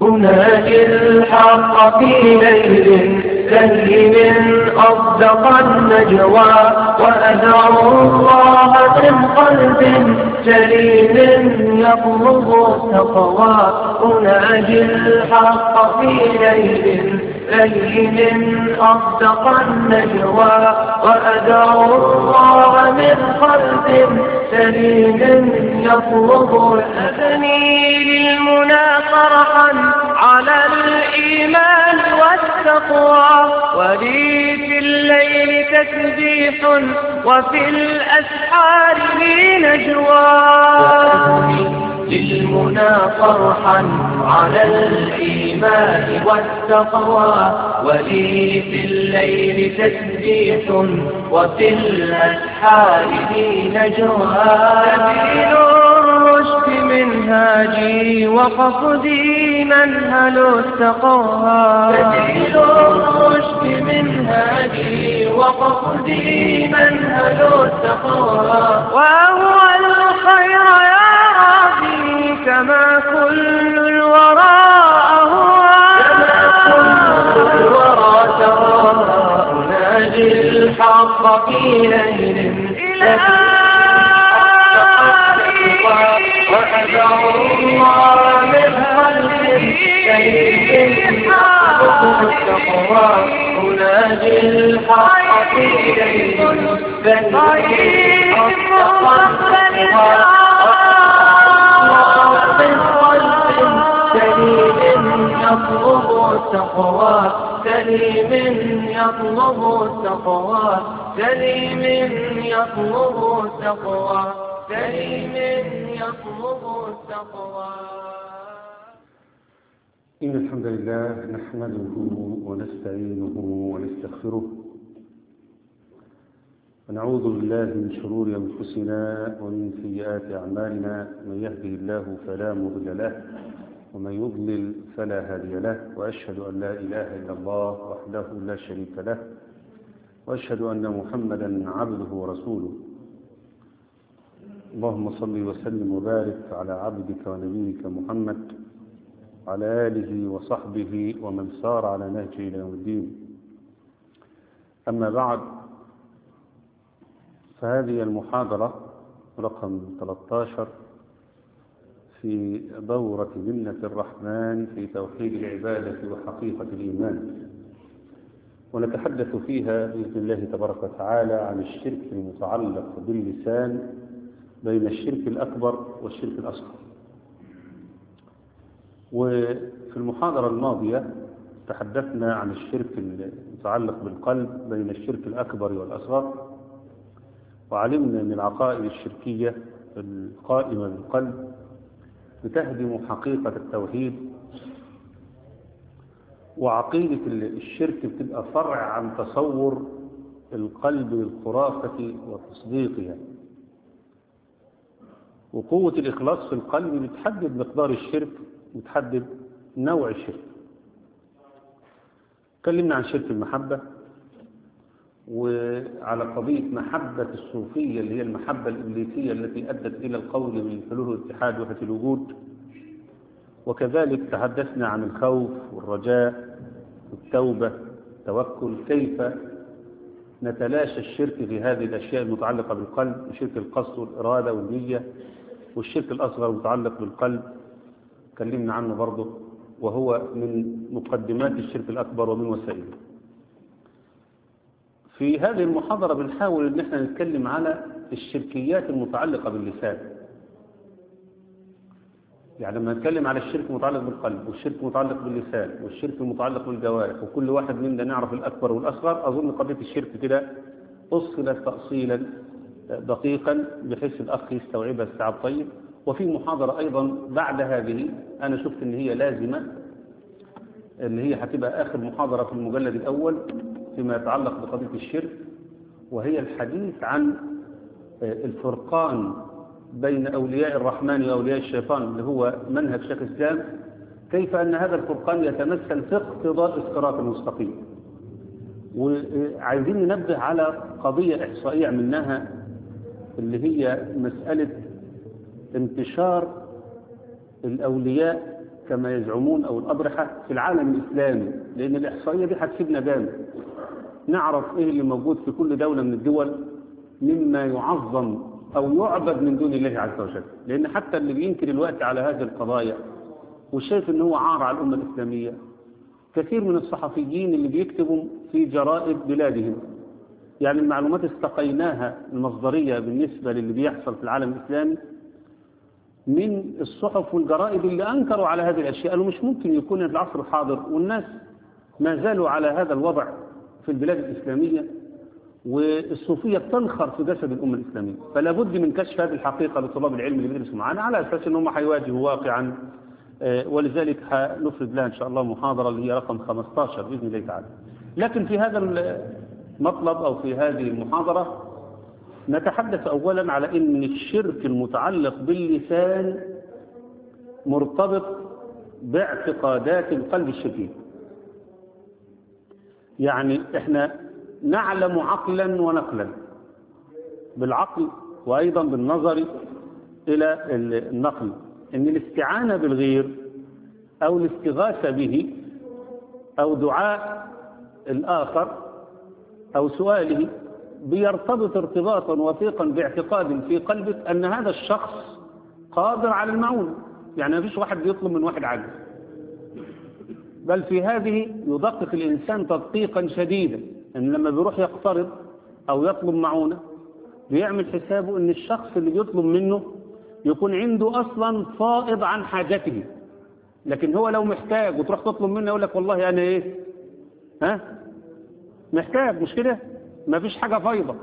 أناجي الحق في ليل سلم أصدق النجوى وأدعو الله من قلب سليم يطلب التقوى أناجي الحق في ليل لين أصدق النجوى وأدعو الله من قلب سليم يطلب أثني للمنى فرحا على الإيمان والتقوى ولي في الليل تسبيح وفي الأسحار لي نجوى للمنى فرحا على الإيمان والتقوى ولي في الليل تسبيح وفي الأسحار لي نجوى سبيل الرشد منهاجي وقصدي منهل التقوى سبيل الرشد منهاجي وقصدي منهل التقوى وهو الخير يا ربي كما كل الورى أهوى كما كل الورى ترى أناجي الحق في ليل إلى وأدعو الله من قلب سيد التقوى أناجي الحق في ليل بل يطلب التقوى سليم يطلب التقوى سليم يطلب التقوى سليم يطلب التقوى إن الحمد لله نحمده ونستعينه ونستغفره ونعوذ بالله من شرور أنفسنا ومن سيئات أعمالنا من يهده الله فلا مضل له ومن يضلل فلا هادي له وأشهد أن لا إله إلا الله وحده لا شريك له وأشهد أن محمدا عبده ورسوله اللهم صل وسلم وبارك على عبدك ونبيك محمد على آله وصحبه ومن سار على نهجه إلى يوم الدين أما بعد فهذه المحاضرة رقم 13 في دورة منة الرحمن في توحيد العبادة وحقيقة الإيمان ونتحدث فيها بإذن الله تبارك وتعالى عن الشرك المتعلق باللسان بين الشرك الأكبر والشرك الأصغر وفي المحاضرة الماضية تحدثنا عن الشرك المتعلق بالقلب بين الشرك الأكبر والأصغر وعلمنا أن العقائد الشركية القائمة بالقلب بتهدم حقيقة التوحيد وعقيدة الشرك بتبقى فرع عن تصور القلب للخرافة وتصديقها وقوة الإخلاص في القلب بتحدد مقدار الشرك بتحدد نوع الشرك تكلمنا عن شرك المحبة وعلى قضية محبة الصوفية اللي هي المحبة الإبليسية التي أدت إلى القول بالحلول والاتحاد وحدة الوجود وكذلك تحدثنا عن الخوف والرجاء والتوبة التوكل كيف نتلاشى الشرك في هذه الأشياء المتعلقة بالقلب شرك القصد والإرادة والنية والشرك الأصغر المتعلق بالقلب تكلمنا عنه برضه وهو من مقدمات الشرك الأكبر ومن وسائله في هذه المحاضرة بنحاول ان احنا نتكلم على الشركيات المتعلقة باللسان يعني لما نتكلم على الشرك المتعلق بالقلب والشرك المتعلق باللسان والشرك المتعلق بالجوارح وكل واحد منا نعرف الأكبر والأصغر أظن قضية الشرك كده أصلت تأصيلا دقيقا بحيث الأخ يستوعبها استيعاب طيب وفي محاضرة أيضا بعد هذه أنا شفت أن هي لازمة اللي هي هتبقى آخر محاضرة في المجلد الأول فيما يتعلق بقضية الشرك وهي الحديث عن الفرقان بين أولياء الرحمن وأولياء الشيطان اللي هو منهج شيخ الإسلام كيف أن هذا الفرقان يتمثل في اقتضاء الصراط المستقيم وعايزين ننبه على قضية إحصائية عملناها اللي هي مسألة انتشار الأولياء كما يزعمون أو الأضرحة في العالم الإسلامي لأن الإحصائية دي هتفيدنا جامد نعرف إيه اللي موجود في كل دولة من الدول مما يعظم أو يعبد من دون الله عز وجل لأن حتى اللي بينكر الوقت على هذه القضايا وشايف ان هو عار على الأمة الإسلامية كثير من الصحفيين اللي بيكتبوا في جرائد بلادهم يعني المعلومات استقيناها المصدرية بالنسبة للي بيحصل في العالم الإسلامي من الصحف والجرائد اللي أنكروا على هذه الأشياء قالوا مش ممكن يكون في العصر الحاضر والناس ما زالوا على هذا الوضع في البلاد الإسلامية والصوفية بتنخر في جسد الأمة الإسلامية فلا بد من كشف هذه الحقيقة لطلاب العلم اللي بيدرسوا معانا على أساس أنهم هيواجهوا واقعا ولذلك هنفرد لها إن شاء الله محاضرة اللي هي رقم 15 بإذن الله تعالى لكن في هذا المطلب أو في هذه المحاضرة نتحدث أولا على أن الشرك المتعلق باللسان مرتبط باعتقادات القلب الشركي يعني احنا نعلم عقلا ونقلا بالعقل وأيضا بالنظر إلى النقل ان الاستعانة بالغير او الاستغاثة به او دعاء الاخر او سؤاله بيرتبط ارتباطا وثيقا باعتقاد في قلبك ان هذا الشخص قادر على المعونة يعني ما فيش واحد بيطلب من واحد عاجز بل في هذه يدقق الانسان تدقيقا شديدا ان لما بيروح يقترض او يطلب معونة بيعمل حسابه ان الشخص اللي بيطلب منه يكون عنده أصلا فائض عن حاجته لكن هو لو محتاج وتروح تطلب منه يقول لك والله أنا إيه ها محتاج مش كده ما فيش حاجة فايضة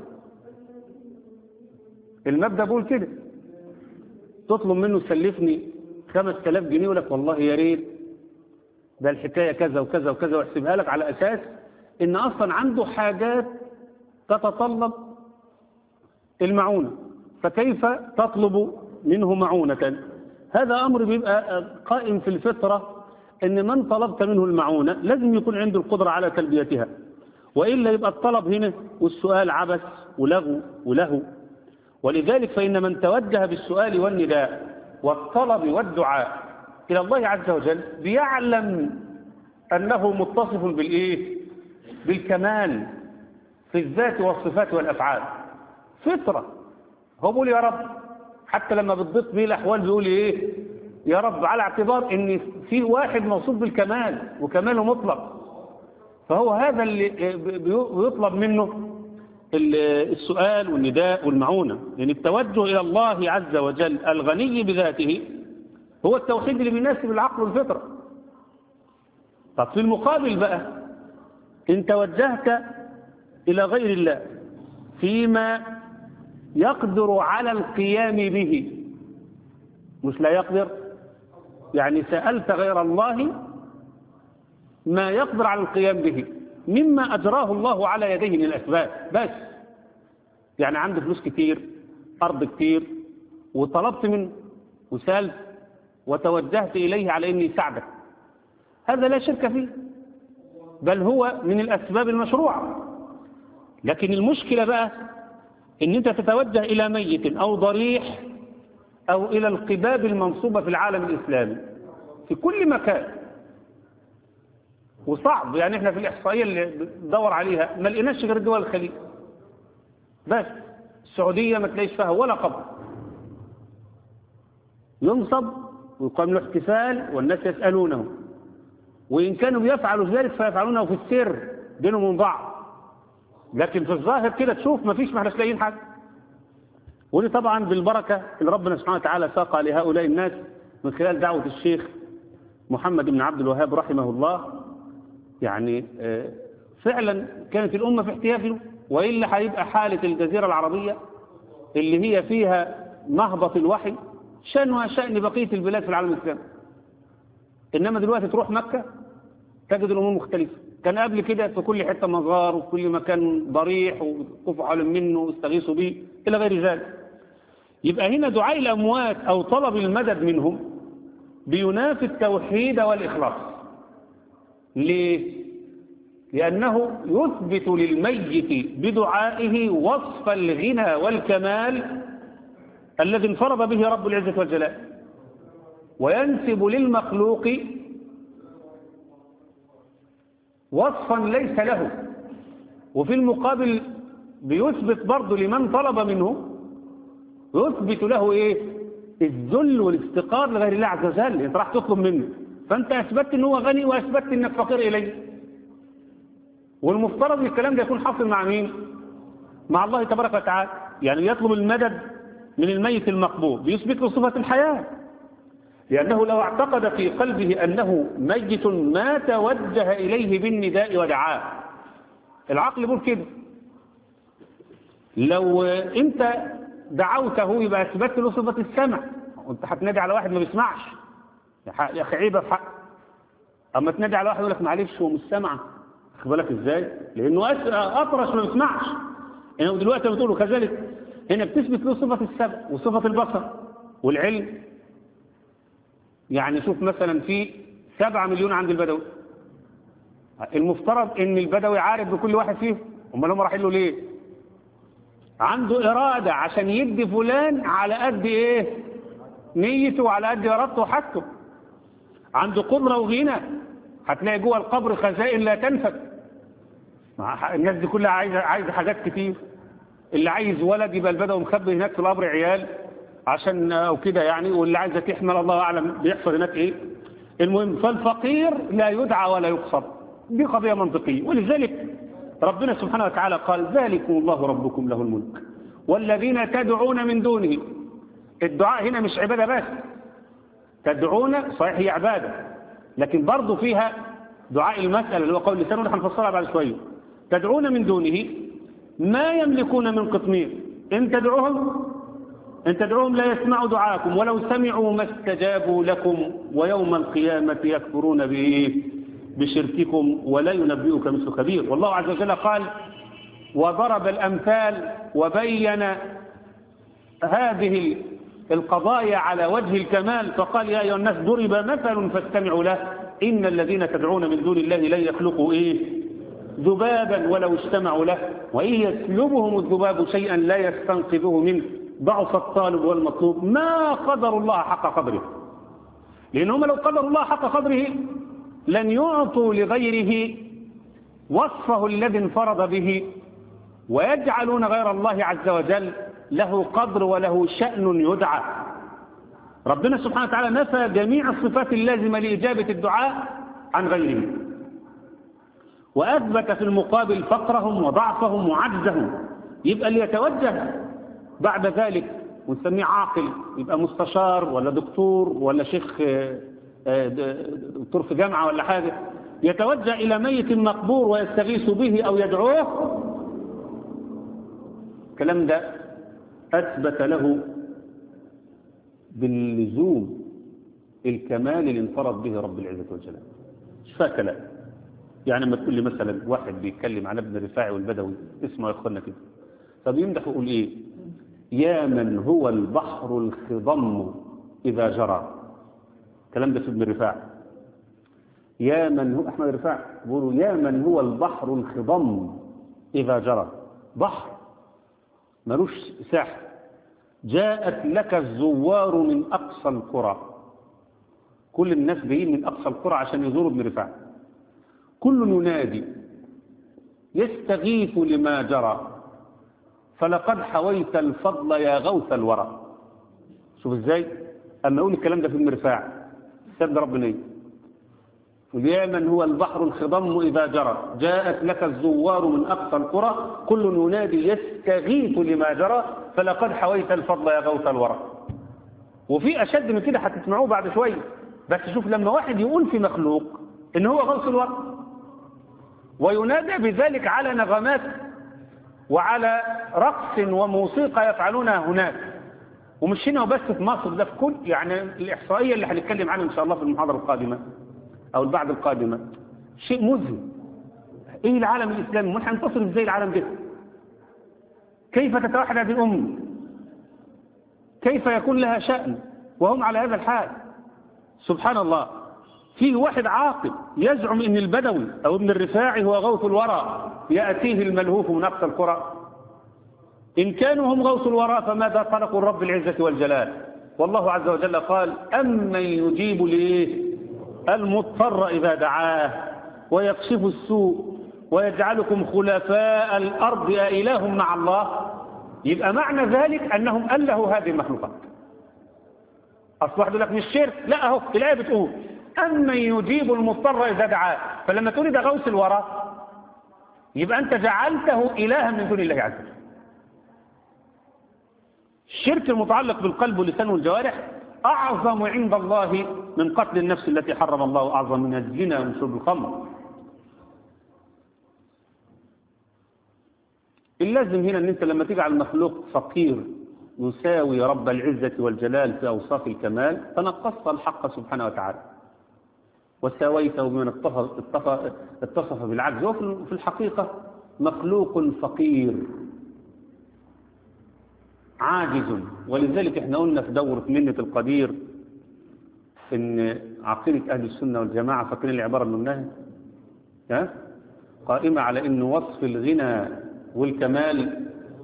المبدأ بقول كده تطلب منه سلفني خمس تلاف جنيه يقول لك والله يا ريت ده الحكاية كذا وكذا وكذا واحسبها لك على أساس إن أصلا عنده حاجات تتطلب المعونة فكيف تطلب منه معونة هذا أمر بيبقى قائم في الفطرة أن من طلبت منه المعونة لازم يكون عنده القدرة على تلبيتها وإلا يبقى الطلب هنا والسؤال عبث ولغو ولهو ولذلك فإن من توجه بالسؤال والنداء والطلب والدعاء إلى الله عز وجل بيعلم أنه متصف بالإيه؟ بالكمال في الذات والصفات والأفعال فطرة هو بيقول يا رب حتى لما بتضيق بيه الأحوال بيقول إيه يا رب على اعتبار ان في واحد موصوف بالكمال وكماله مطلق فهو هذا اللي بيطلب منه السؤال والنداء والمعونة لأن يعني التوجه إلى الله عز وجل الغني بذاته هو التوحيد اللي بيناسب العقل والفطرة طب في المقابل بقى إن توجهت إلى غير الله فيما يقدر على القيام به مش لا يقدر يعني سألت غير الله ما يقدر على القيام به مما أجراه الله على يديه من الأسباب بس يعني عنده فلوس كتير أرض كتير وطلبت منه وسألت وتوجهت إليه على أني يساعدك هذا لا شرك فيه بل هو من الأسباب المشروعة لكن المشكلة بقى ان انت تتوجه الى ميت او ضريح او الى القباب المنصوبة في العالم الاسلامي في كل مكان وصعب يعني احنا في الاحصائية اللي بندور عليها ما لقيناش غير دول الخليج بس السعودية ما تلاقيش فيها ولا قبر ينصب ويقام له احتفال والناس يسألونه وإن كانوا يفعلوا ذلك فيفعلونه في السر بينهم وبين بعض لكن في الظاهر كده تشوف ما فيش ما احناش لاقيين حاجه ودي طبعا بالبركه اللي ربنا سبحانه وتعالى ساق لهؤلاء الناس من خلال دعوه الشيخ محمد بن عبد الوهاب رحمه الله يعني فعلا كانت الامه في احتياج له والا هيبقى حاله الجزيره العربيه اللي هي فيها نهضه الوحي شانها شان بقيه البلاد في العالم الاسلامي انما دلوقتي تروح مكه تجد الامور مختلفه كان قبل كده في كل حتة مزار وفي كل مكان ضريح وقفوا حول منه واستغيثوا به إلى غير ذلك يبقى هنا دعاء الأموات أو طلب المدد منهم بينافي التوحيد والإخلاص ليه؟ لأنه يثبت للميت بدعائه وصف الغنى والكمال الذي انفرد به رب العزة والجلال وينسب للمخلوق وصفا ليس له وفي المقابل بيثبت برضه لمن طلب منه يثبت له ايه الذل والافتقار لغير الله عز وجل انت راح تطلب منه فانت اثبتت ان هو غني واثبتت انك فقير اليه والمفترض الكلام ده يكون حاصل مع مين مع الله تبارك وتعالى يعني يطلب المدد من الميت المقبور بيثبت له صفة الحياة لأنه لو اعتقد في قلبه أنه ميت ما توجه إليه بالنداء ودعاه العقل يقول كده لو انت دعوته يبقى اثبت له صفة السمع وانت هتنادي على واحد ما بيسمعش يا اخي عيبه في حق اما تنادي على واحد يقول لك معلش هو مش سامع خد بالك ازاي لانه اطرش ما بيسمعش يعني دلوقتي بتقولوا كذلك هنا بتثبت له صفة السمع وصفة البصر والعلم يعني شوف مثلا في سبعة مليون عند البدوي المفترض ان البدوي عارف بكل واحد فيهم امال هم رايحين له ليه عنده إرادة عشان يدي فلان على قد إيه نيته وعلى قد إرادته وحاجته عنده قدرة وغنى هتلاقي جوه القبر خزائن لا تنفد الناس دي كلها عايزة عايزة حاجات كتير اللي عايز ولد يبقى البدوي مخبي هناك في القبر عيال عشان او كده يعني واللي عايزة تحمل الله أعلم بيحصل هناك إيه المهم فالفقير لا يدعى ولا يقصد دي قضية منطقية ولذلك ربنا سبحانه وتعالى قال ذلكم الله ربكم له الملك والذين تدعون من دونه الدعاء هنا مش عبادة بس تدعون صحيح هي عبادة لكن برضو فيها دعاء المسألة اللي هو قول لسان ونحن نفصلها بعد شوية تدعون من دونه ما يملكون من قطمير إن تدعوهم إن تدعوهم لا يسمعوا دعاءكم ولو سمعوا ما استجابوا لكم ويوم القيامة يكفرون به بشرككم ولا ينبئك مثل خبير والله عز وجل قال وضرب الأمثال وبين هذه القضايا على وجه الكمال فقال يا أيها الناس ضرب مثل فاستمعوا له إن الذين تدعون من دون الله لن يخلقوا إيه ذبابا ولو اجتمعوا له وإن يسلبهم الذباب شيئا لا يستنقذوه منه ضعف الطالب والمطلوب ما قدر الله حق قدره لأنهم لو قدروا الله حق قدره لن يعطوا لغيره وصفه الذي انفرد به ويجعلون غير الله عز وجل له قدر وله شأن يدعى ربنا سبحانه وتعالى نفى جميع الصفات اللازمة لإجابة الدعاء عن غيره وأثبت في المقابل فقرهم وضعفهم وعجزهم يبقى اللي يتوجه بعد ذلك ونسميه عاقل يبقى مستشار ولا دكتور ولا شيخ دكتور في جامعة ولا حاجة يتوجه إلى ميت مقبور ويستغيث به أو يدعوه الكلام ده أثبت له باللزوم الكمال اللي انفرد به رب العزة والجلال مش فيها كلام يعني لما تقول لي مثلا واحد بيتكلم عن ابن الرفاعي والبدوي اسمه يا اخوانا كده فبيمدح يقول ايه يا من هو البحر الخضم إذا جرى الكلام ده في ابن الرفاعي يا من هو أحمد الرفاعي بيقولوا يا من هو البحر الخضم إذا جرى بحر ملوش ساحل جاءت لك الزوار من أقصى القرى كل الناس جايين من أقصى القرى عشان يزوروا ابن رفاعي كل ينادي يستغيث لما جرى فلقد حويت الفضل يا غوث الورى شوف ازاي اما اقول الكلام ده في ابن رفاعي سد ربنا ايه يا من هو البحر الخضم إذا جرى جاءت لك الزوار من أقصى القرى كل ينادي يستغيث لما جرى فلقد حويت الفضل يا غوث الورى وفي أشد من كده هتسمعوه بعد شوية بس شوف لما واحد يقول في مخلوق إن هو غوث الورى وينادى بذلك على نغمات وعلى رقص وموسيقى يفعلونها هناك ومش هنا وبس في مصر ده في كل يعني الإحصائية اللي هنتكلم عنها إن شاء الله في المحاضرة القادمة أو البعد القادمة شيء مذهل إيه العالم الإسلامي مش هنتصل إزاي العالم ده كيف تتوحد هذه الأمة كيف يكون لها شأن وهم على هذا الحال سبحان الله فيه واحد عاقل يزعم ان البدوي او ابن الرفاعي هو غوث الورى يأتيه الملهوف من أقصى القرى إن كانوا هم غوث الورى فماذا خلقوا الرب العزة والجلال والله عز وجل قال أمن يجيب ليه المضطر إذا دعاه ويكشف السوء ويجعلكم خلفاء الأرض أإله مع الله يبقى معنى ذلك أنهم ألهوا هذه المخلوقات أصبح لك مش شرك لا أهو الآية بتقول أمن يجيب المضطر إذا دعاه فلما تقول ده غوث الورى يبقى أنت جعلته إلها من دون الله عز وجل الشرك المتعلق بالقلب واللسان والجوارح أعظم عند الله من قتل النفس التي حرم الله أعظم من الزنا ومن شرب الخمر اللازم هنا ان انت لما تجعل المخلوق فقير يساوي رب العزة والجلال في أوصاف الكمال تنقصت الحق سبحانه وتعالى وساويته بمن اتصف, اتصف, اتصف بالعجز وفي الحقيقة مخلوق فقير عاجز ولذلك احنا قلنا في دورة منة القدير ان عقيدة اهل السنة والجماعة فاكرين العبارة اللي قلناها ها قائمة على ان وصف الغنى والكمال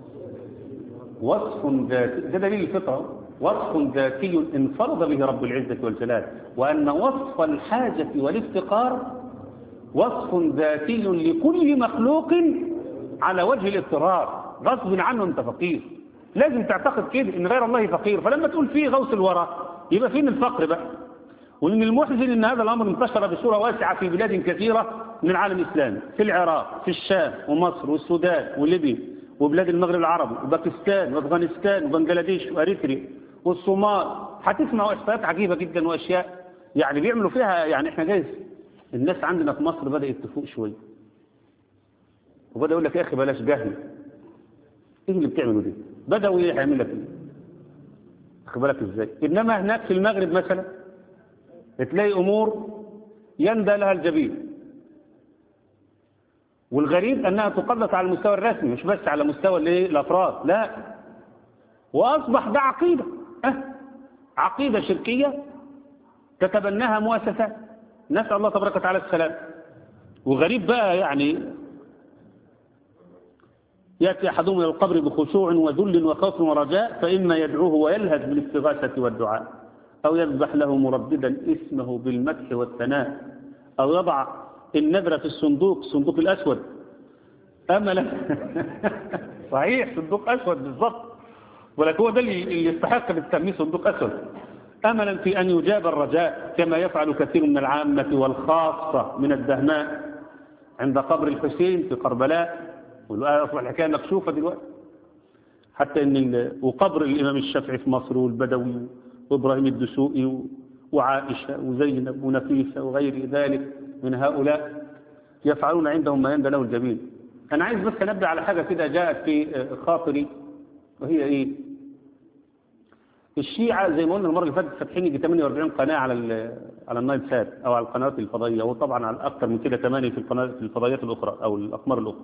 وصف ذاتي ده دليل الفطرة وصف ذاتي انفرد به رب العزة والجلال وأن وصف الحاجة والافتقار وصف ذاتي لكل مخلوق على وجه الاضطرار غصب عنه انت فقير لازم تعتقد كده ان غير الله فقير فلما تقول فيه غوث الورى يبقى فين الفقر بقى ومن المحزن ان هذا الامر انتشر بصوره واسعه في بلاد كثيره من العالم الاسلامي في العراق في الشام ومصر والسودان وليبيا وبلاد المغرب العربي وباكستان وافغانستان وبنجلاديش واريتريا والصومال هتسمعوا احصائيات عجيبه جدا واشياء يعني بيعملوا فيها يعني احنا جايز الناس عندنا في مصر بدات تفوق شويه وبدا يقول لك يا اخي بلاش جهل ايه اللي بتعمله ده بداوا ايه هيعمل لك ايه واخد بالك ازاي انما هناك في المغرب مثلا تلاقي امور يندى لها الجبين والغريب انها تقدس على المستوى الرسمي مش بس على مستوى الايه الافراد لا واصبح ده عقيده أه؟ عقيده شركيه تتبناها مؤسسات نسال الله تبارك وتعالى السلام وغريب بقى يعني يأتي أحدهم إلى القبر بخشوع وذل وخوف ورجاء فإما يدعوه ويلهث بالاستغاثة والدعاء أو يذبح له مرددا اسمه بالمدح والثناء أو يضع النذرة في الصندوق الصندوق الأسود أملا صحيح صندوق أسود بالضبط ولكن هو ده اللي يستحق بالتسميه صندوق أسود أملا في أن يجاب الرجاء كما يفعل كثير من العامة والخاصة من الدهماء عند قبر الحسين في قربلاء والآية أصبح الحكاية مكشوفة دلوقتي حتى إن وقبر الإمام الشافعي في مصر والبدوي وإبراهيم الدسوقي وعائشة وزينب ونفيسة وغير ذلك من هؤلاء يفعلون عندهم ما يندى له الجميل أنا عايز بس أنبه على حاجة كده جاءت في خاطري وهي إيه الشيعة زي ما قلنا المرة اللي فاتت فاتحين يجي 48 قناة على على النايل سات أو على القنوات الفضائية وطبعا على أكثر من كده 8 في القنوات في الفضائيات الأخرى أو الأقمار الأخرى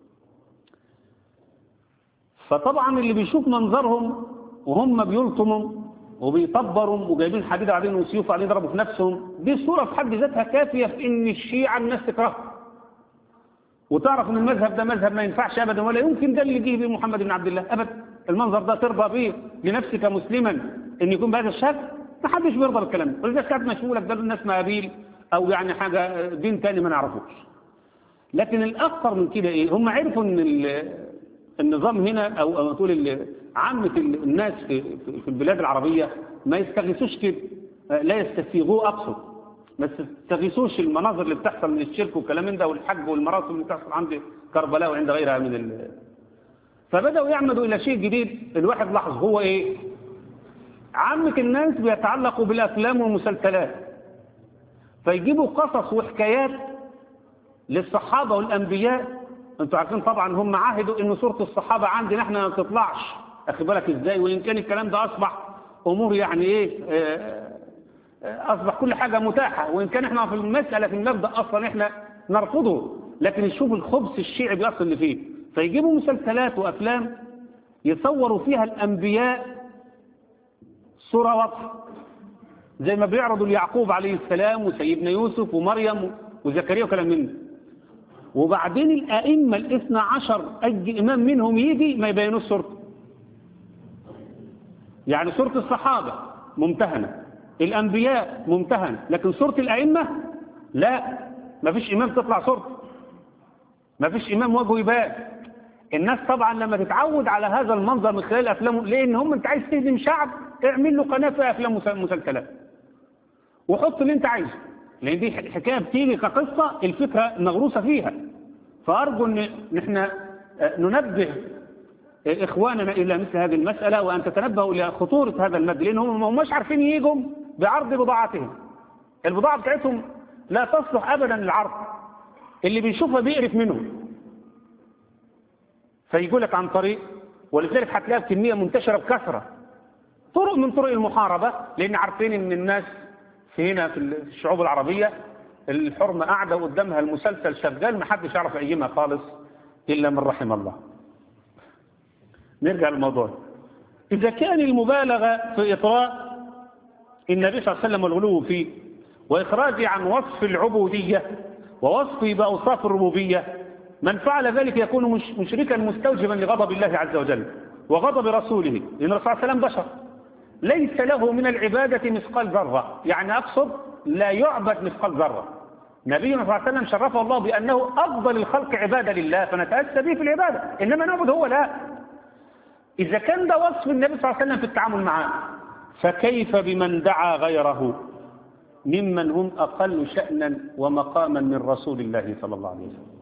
فطبعا اللي بيشوف منظرهم وهم بيلطموا وبيطبروا وجايبين حديد عليهم وسيوف عليهم يضربوا في نفسهم دي صورة في حد ذاتها كافية في ان الشيعة الناس تكرهها وتعرف ان المذهب ده مذهب ما ينفعش ابدا ولا يمكن ده اللي جه به محمد بن عبد الله ابدا المنظر ده ترضى به لنفسك مسلما ان يكون بهذا الشكل ما حدش بيرضى بالكلام ده ولذلك كانت مشغولك ده الناس مقابيل او يعني حاجه دين تاني ما نعرفوش لكن الاخطر من كده ايه هم عرفوا ان النظام هنا او او تقول عامه الناس في في البلاد العربيه ما يستغيثوش كده لا يستسيغوه اقصد ما يستغيثوش المناظر اللي بتحصل من الشرك والكلام من ده والحج والمراسم اللي بتحصل عند كربلاء وعند غيرها من ال... فبداوا يعمدوا الى شيء جديد الواحد لاحظ هو ايه عامه الناس بيتعلقوا بالافلام والمسلسلات فيجيبوا قصص وحكايات للصحابه والانبياء انتوا عارفين طبعا هم عاهدوا ان صورة الصحابة عندنا احنا ما بتطلعش اخي بالك ازاي وان كان الكلام ده اصبح امور يعني ايه اه اصبح كل حاجة متاحة وان كان احنا في المسألة في المبدأ اصلا احنا نرفضه لكن نشوف الخبث الشيعي بيصل اللي فيه فيجيبوا مسلسلات وافلام يصوروا فيها الانبياء صورة واضحة زي ما بيعرضوا ليعقوب عليه السلام وسيدنا يوسف ومريم وزكريا وكلام من ده وبعدين الأئمة الاثنى عشر أي إمام منهم يجي ما يبينوش صورته يعني صورة الصحابة ممتهنة الأنبياء ممتهن لكن سورة الأئمة لا ما فيش إمام تطلع صورته ما فيش إمام وجهه يبان الناس طبعا لما تتعود على هذا المنظر من خلال أفلامهم لأن هم أنت عايز تهدم شعب اعمل له قناة فيها أفلام مسلسلات وحط اللي أنت عايزه لأن دي حكاية بتيجي كقصة الفكرة مغروسة فيها فأرجو أن نحن ننبه إخواننا إلى مثل هذه المسألة وأن تتنبهوا إلى خطورة هذا المد لأنهم مش عارفين يجوا بعرض بضاعتهم البضاعة بتاعتهم لا تصلح أبدا للعرض اللي بيشوفها بيقرف منه فيقول لك عن طريق ولذلك هتلاقيها بكمية منتشرة بكثرة طرق من طرق المحاربة لأن عارفين إن الناس في هنا في الشعوب العربية الحرمة قاعدة قدامها المسلسل شغال ما حدش يعرف يقيمها خالص إلا من رحم الله نرجع للموضوع إذا كان المبالغة في إطراء النبي صلى الله عليه وسلم والغلو فيه وإخراجه عن وصف العبودية ووصفه بأوصاف الربوبية من فعل ذلك يكون مش مشركا مستوجبا لغضب الله عز وجل وغضب رسوله لأن الرسول صلى الله عليه وسلم بشر ليس له من العبادة مثقال ذرة يعني أقصد لا يعبد مثقال ذرة نبينا صلى الله عليه وسلم شرفه الله بأنه أفضل الخلق عبادة لله فنتأسى به في العبادة إنما نعبد هو لا إذا كان ده وصف النبي صلى الله عليه وسلم في التعامل معه فكيف بمن دعا غيره ممن هم أقل شأنا ومقاما من رسول الله صلى الله عليه وسلم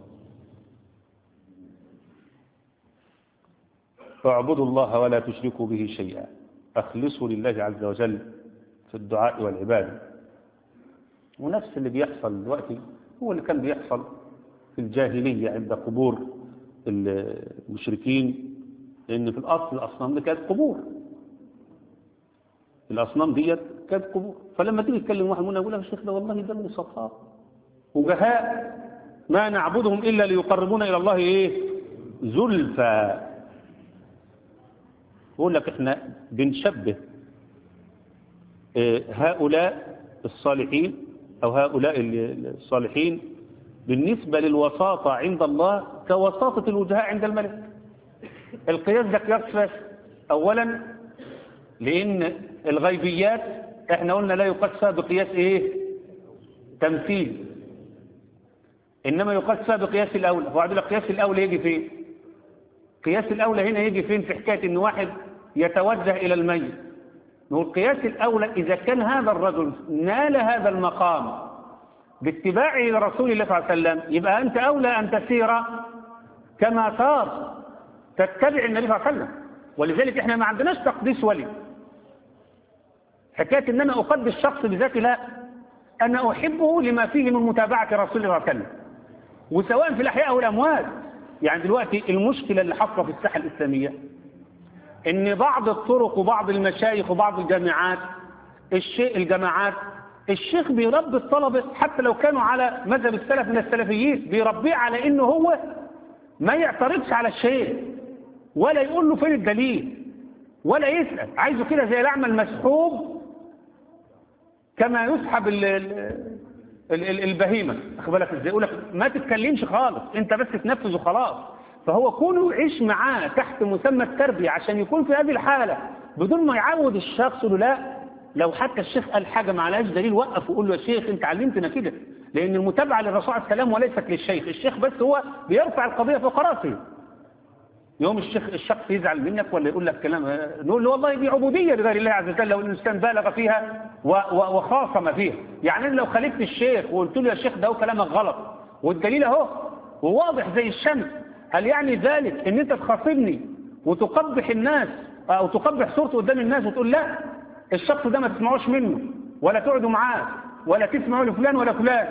فاعبدوا الله ولا تشركوا به شيئا أخلصوا لله عز وجل في الدعاء والعبادة ونفس اللي بيحصل دلوقتي هو اللي كان بيحصل في الجاهلية عند قبور المشركين لأن في الأصل الأصنام دي كانت قبور الأصنام ديت كانت قبور فلما تيجي تكلم واحد منهم يقول لك يا شيخ ده والله ده الصفاء وجهاء ما نعبدهم إلا ليقربونا إلى الله إيه زلفى يقول لك احنا بنشبه هؤلاء الصالحين أو هؤلاء الصالحين بالنسبة للوساطة عند الله كوساطة الوجهاء عند الملك القياس ده قياس فاسد أولا لأن الغيبيات احنا قلنا لا يقاس فيها بقياس ايه تمثيل إنما يقاس فيها بقياس الأولى وبعد القياس الأولى يجي فين قياس الأولى هنا يجي فين في حكاية إن واحد يتوجه إلى الميت نقول قياس الأولى إذا كان هذا الرجل نال هذا المقام باتباعه لرسول الله صلى الله عليه وسلم يبقى أنت أولى أن تسير كما صار تتبع النبي صلى الله عليه وسلم ولذلك احنا ما عندناش تقديس ولي حكاية ان انا اقدس شخص بذاتي لا انا احبه لما فيه من متابعة رسول الله صلى الله عليه وسلم وسواء في الاحياء او الاموات يعني دلوقتي المشكلة اللي حصلت في الساحة الاسلامية ان بعض الطرق وبعض المشايخ وبعض الجامعات الشيء الجماعات الشيخ بيربي الطلبة حتى لو كانوا على مذهب السلف من السلفيين بيربيه على انه هو ما يعترضش على الشيء ولا يقول له فين الدليل ولا يسأل عايزه كده زي الأعمى المسحوب كما يسحب ال ال ال البهيمة بالك ازاي يقول لك ما تتكلمش خالص انت بس تنفذ وخلاص فهو كونه يعيش معاه تحت مسمى التربية عشان يكون في هذه الحالة بدون ما يعود الشخص له لا لو حتى الشيخ قال حاجة ما عليهاش دليل وقف وقول له يا شيخ انت علمتنا كده لأن المتابعة للرسول عليه السلام وليست للشيخ الشيخ بس هو بيرفع القضية فوق راسه يوم الشيخ الشخص يزعل منك ولا يقول لك كلام نقول له والله دي عبودية لغير الله عز وجل لو الإنسان بالغ فيها وخاصم فيها يعني أنا لو خالفت الشيخ وقلت له يا شيخ ده كلامك غلط والدليل اهو وواضح زي الشمس هل يعني ذلك ان انت تخاصمني وتقبح الناس او تقبح صورته قدام الناس وتقول لا الشخص ده ما تسمعوش منه ولا تقعدوا معاه ولا تسمعوا لفلان ولا فلان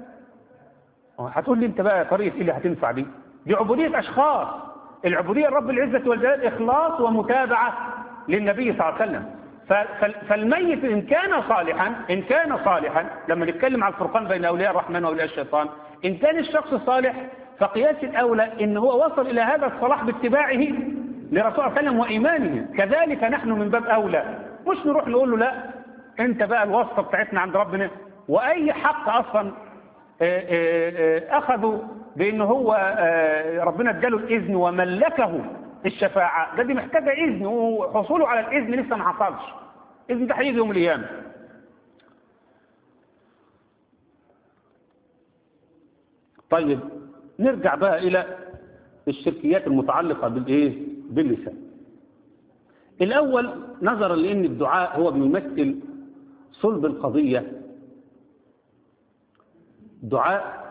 هتقول لي انت بقى طريقة ايه اللي هتنفع دي دي عبودية اشخاص العبودية رب العزة والجلال إخلاص ومتابعة للنبي صلى الله عليه وسلم فالميت إن كان صالحا إن كان صالحا لما نتكلم عن الفرقان بين أولياء الرحمن وأولياء الشيطان إن كان الشخص صالح فقياس الأولى إن هو وصل إلى هذا الصلاح باتباعه لرسول الله صلى الله عليه وسلم وإيمانه كذلك نحن من باب أولى مش نروح نقول له لا أنت بقى الوصفة بتاعتنا عند ربنا وأي حق أصلا أخذوا بأن هو ربنا اداله الإذن وملكه الشفاعة ده دي محتاجة إذن وحصوله على الإذن لسه ما حصلش إذن ده هيجي يوم القيامة طيب نرجع بقى إلى الشركيات المتعلقة بالإيه؟ باللسان الأول نظرا لأن الدعاء هو بيمثل صلب القضية دعاء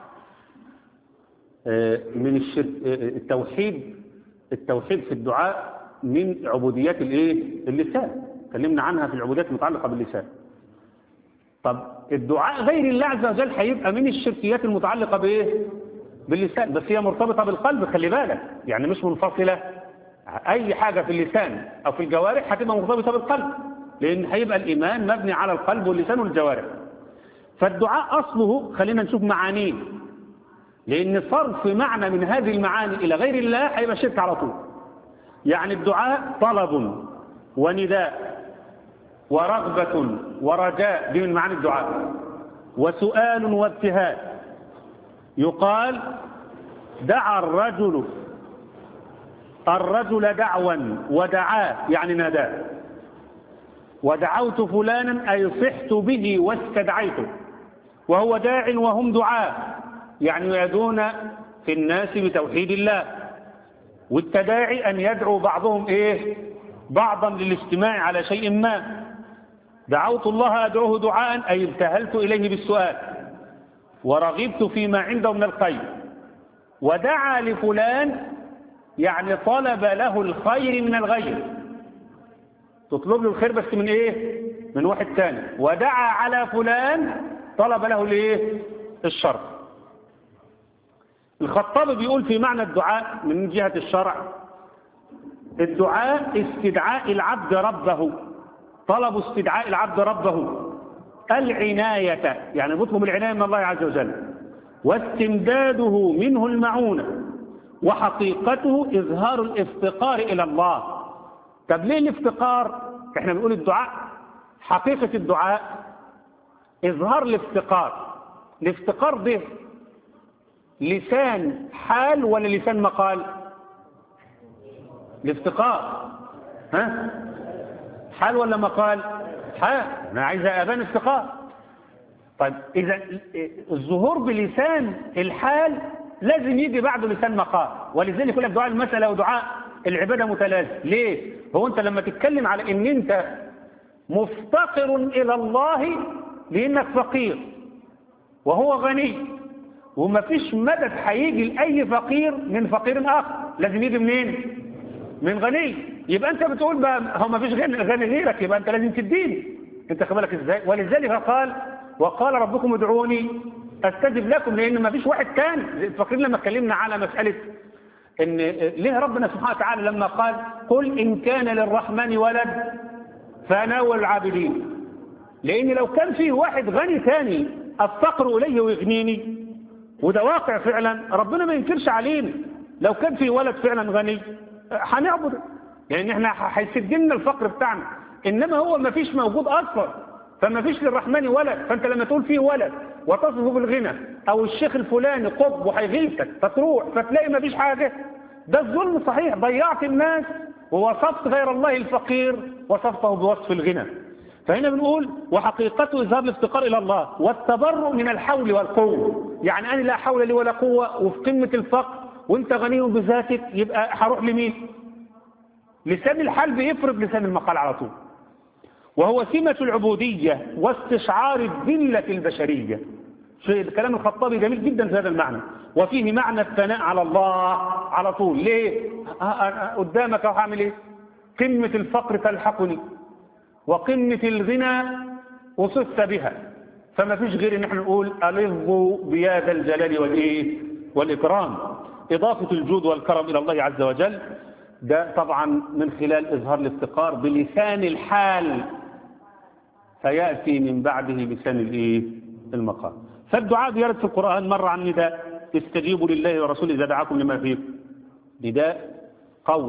من الشرك التوحيد التوحيد في الدعاء من عبوديات الايه اللسان اتكلمنا عنها في العبوديات المتعلقه باللسان طب الدعاء غير الله عز وجل هيبقى من الشركيات المتعلقه بايه باللسان بس هي مرتبطه بالقلب خلي بالك يعني مش منفصله اي حاجه في اللسان او في الجوارح هتبقى مرتبطه بالقلب لان هيبقى الايمان مبني على القلب واللسان والجوارح فالدعاء اصله خلينا نشوف معانيه لأن صرف معنى من هذه المعاني إلى غير الله هيبقى شرك على طول يعني الدعاء طلب ونداء ورغبة ورجاء دي من معاني الدعاء وسؤال وابتهال يقال دعا الرجل الرجل دعوا ودعاه يعني ناداه ودعوت فلانا أي صحت به واستدعيته وهو داع وهم دعاه يعني يدون في الناس بتوحيد الله والتداعي أن يدعو بعضهم إيه بعضا للاجتماع على شيء ما دعوت الله أدعوه دعاء أي ابتهلت إليه بالسؤال ورغبت فيما عنده من الخير ودعا لفلان يعني طلب له الخير من الغير تطلب له الخير بس من ايه من واحد تاني ودعا على فلان طلب له الايه الشر الخطاب بيقول في معنى الدعاء من جهة الشرع الدعاء استدعاء العبد ربه طلب استدعاء العبد ربه العناية يعني بيطلب العناية من الله عز وجل واستمداده منه المعونة وحقيقته إظهار الافتقار إلى الله طب ليه الافتقار احنا بنقول الدعاء حقيقة الدعاء إظهار الافتقار الافتقار ده لسان حال ولا لسان مقال الافتقار ها حال ولا مقال حال انا عايز ابان افتقار طيب اذا الظهور بلسان الحال لازم يجي بعده لسان مقال ولذلك يقول لك دعاء المسألة ودعاء العبادة متلازم ليه هو انت لما تتكلم على ان انت مفتقر الى الله لانك فقير وهو غني وما فيش مدد هيجي لأي فقير من فقير آخر لازم يجي منين من غني يبقى أنت بتقول بقى هو ما فيش غني, غني غيرك يبقى أنت لازم تديني أنت خبالك إزاي ولذلك قال وقال ربكم ادعوني أستجب لكم لأن ما فيش واحد تاني الفقير لما اتكلمنا على مسألة إن ليه ربنا سبحانه وتعالى لما قال قل إن كان للرحمن ولد فأنا والعابدين لأن لو كان فيه واحد غني ثاني أفتقر إليه ويغنيني وده واقع فعلا ربنا ما ينكرش علينا لو كان في ولد فعلا غني هنعبده لان احنا هيسد لنا الفقر بتاعنا انما هو ما فيش موجود اصلا فما فيش للرحمن ولد فانت لما تقول فيه ولد وتصفه بالغنى او الشيخ الفلاني قطب وهيغيثك فتروح فتلاقي ما فيش حاجه ده الظلم صحيح ضيعت الناس ووصفت غير الله الفقير وصفته بوصف الغنى فهنا بنقول وحقيقته إظهار الافتقار إلى الله والتبرؤ من الحول والقوة يعني أنا لا حول لي ولا قوة وفي قمة الفقر وانت غني بذاتك يبقى هروح لمين لسان الحال بيفرض لسان المقال على طول وهو سمة العبودية واستشعار الذلة البشرية كلام الخطابي جميل جدا في هذا المعنى وفيه معنى الثناء على الله على طول ليه قدامك هعمل ايه قمة الفقر تلحقني وقمة الغنى وصفت بها فما فيش غير ان احنا نقول ألظوا بيا ذا الجلال والإيه والإكرام إضافة الجود والكرم إلى الله عز وجل ده طبعا من خلال إظهار الافتقار بلسان الحال فيأتي من بعده لسان الإيه المقام فالدعاء بيرد في القرآن مرة عن نداء استجيبوا لله ورسوله إذا دعاكم لما فيه نداء قول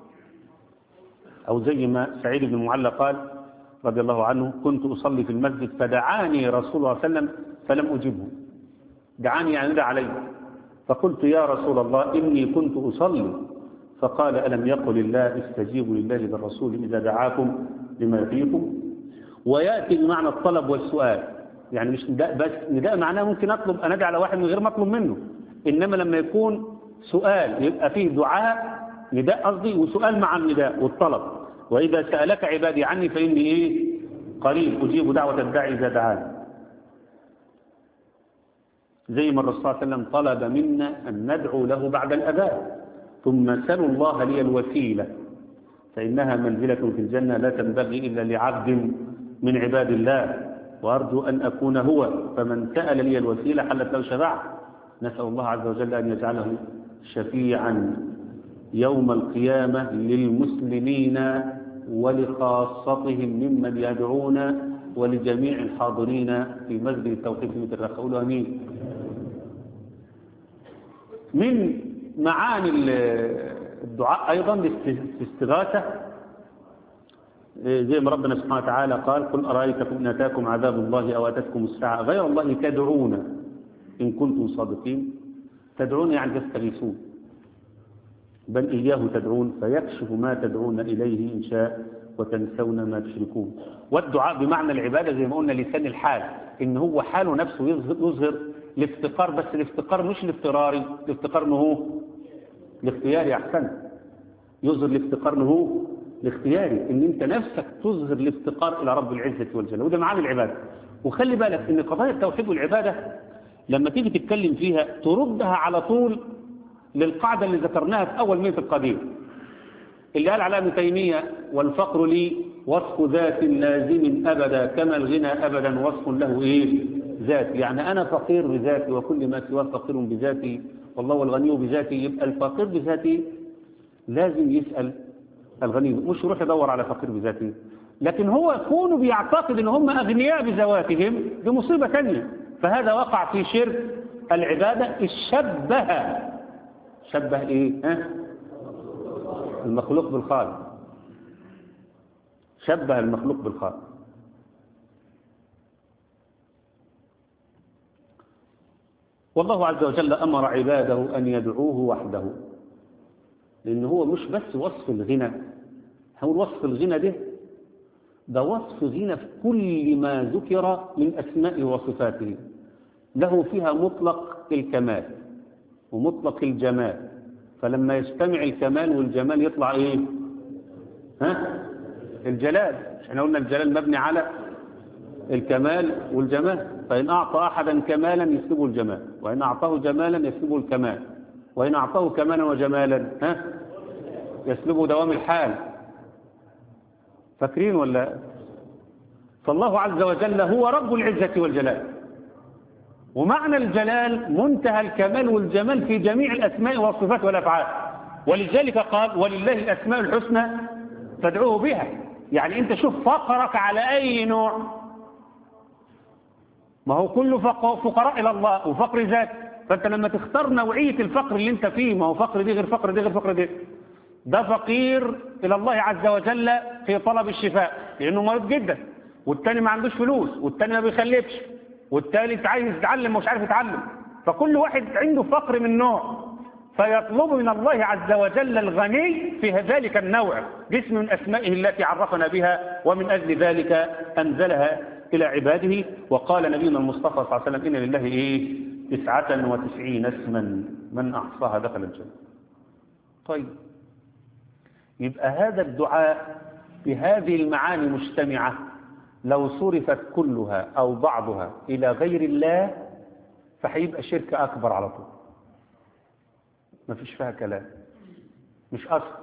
أو زي ما سعيد بن المعلى قال رضي الله عنه كنت أصلي في المسجد فدعاني رسول الله صلى الله عليه وسلم فلم أجبه دعاني يعني ندى علي فقلت يا رسول الله إني كنت أصلي فقال ألم يقل الله استجيبوا لله بالرسول إذا دعاكم لما فيكم ويأتي بمعنى الطلب والسؤال يعني مش نداء بس نداء معناه ممكن أطلب أنادي على واحد من غير ما أطلب منه إنما لما يكون سؤال يبقى فيه دعاء نداء قصدي وسؤال مع النداء والطلب وإذا سألك عبادي عني فإني إيه قريب أجيب دعوة الداعي إذا دعاني زي ما الرسول صلى الله عليه وسلم طلب منا أن ندعو له بعد الأذان ثم سلوا الله لي الوسيلة فإنها منزلة في الجنة لا تنبغي إلا لعبد من عباد الله وأرجو أن أكون هو فمن سأل لي الوسيلة حلت له شفاعة نسأل الله عز وجل أن يجعله شفيعا يوم القيامة للمسلمين ولخاصتهم ممن يدعون ولجميع الحاضرين في مسجد التوقيف في مثل قولوا أمين من معاني الدعاء أيضا الاستغاثة زي ما ربنا سبحانه وتعالى قال قل أرأيتكم إن أتاكم عذاب الله أو أتتكم الساعة غير الله تدعون إن كنتم صادقين تدعون يعني تستغيثون بل إياه تدعون فيكشف ما تدعون إليه إن شاء وتنسون ما تشركون والدعاء بمعنى العبادة زي ما قلنا لسان الحال إن هو حاله نفسه يظهر, يظهر الافتقار بس الافتقار مش الاضطراري الافتقار هو الاختياري أحسن يظهر الافتقار هو الاختياري ان انت نفسك تظهر الافتقار الى رب العزة والجلال وده معاني العبادة وخلي بالك ان قضايا التوحيد والعبادة لما تيجي تتكلم فيها تردها على طول للقاعدة اللي ذكرناها في اول ميت القدير اللي قال على ابن تيمية والفقر لي وصف ذات لازم ابدا كما الغنى ابدا وصف له ايه ذات يعني انا فقير بذاتي وكل ما سواه فقير بذاتي والله الغني بذاتي يبقى الفقير بذاتي لازم يسأل الغني مش يروح يدور على فقير بذاته لكن هو كونه بيعتقد ان هم اغنياء بذواتهم دي مصيبه ثانيه فهذا وقع في شرك العباده الشبه شبه ايه ها المخلوق بالخالق شبه المخلوق بالخالق والله عز وجل امر عباده ان يدعوه وحده لأن هو مش بس وصف الغنى هو وصف الغنى ده ده وصف غنى في كل ما ذكر من أسمائه وصفاته له فيها مطلق الكمال ومطلق الجمال فلما يجتمع الكمال والجمال يطلع ايه ها الجلال احنا قلنا الجلال مبني على الكمال والجمال فإن أعطى أحدا كمالا يسلبه الجمال وإن أعطاه جمالا يسلبه الكمال وإن أعطاه كمالا وجمالا ها يسلبه دوام الحال فاكرين ولا فالله عز وجل هو رب العزة والجلال ومعنى الجلال منتهى الكمال والجمال في جميع الأسماء والصفات والأفعال ولذلك قال ولله الأسماء الحسنى فادعوه بها يعني انت شوف فقرك على أي نوع ما هو كله فقراء إلى الله وفقر ذات فانت لما تختار نوعية الفقر اللي انت فيه ما هو فقر دي غير فقر دي غير فقر دي ده فقير إلى الله عز وجل في طلب الشفاء لأنه مريض جدا والتاني ما عندوش فلوس والتاني ما بيخلفش والتالت عايز يتعلم ومش عارف يتعلم فكل واحد عنده فقر من نوع فيطلب من الله عز وجل الغني في ذلك النوع جسم من أسمائه التي عرفنا بها ومن أجل ذلك أنزلها إلى عباده وقال نبينا المصطفى صلى الله عليه وسلم إن لله إيه تسعة وتسعين اسما من أحصاها دخل الجنة طيب يبقى هذا الدعاء بهذه المعاني مجتمعة لو صرفت كلها أو بعضها إلى غير الله فهيبقى شرك أكبر على طول ما فيش فيها كلام مش أصل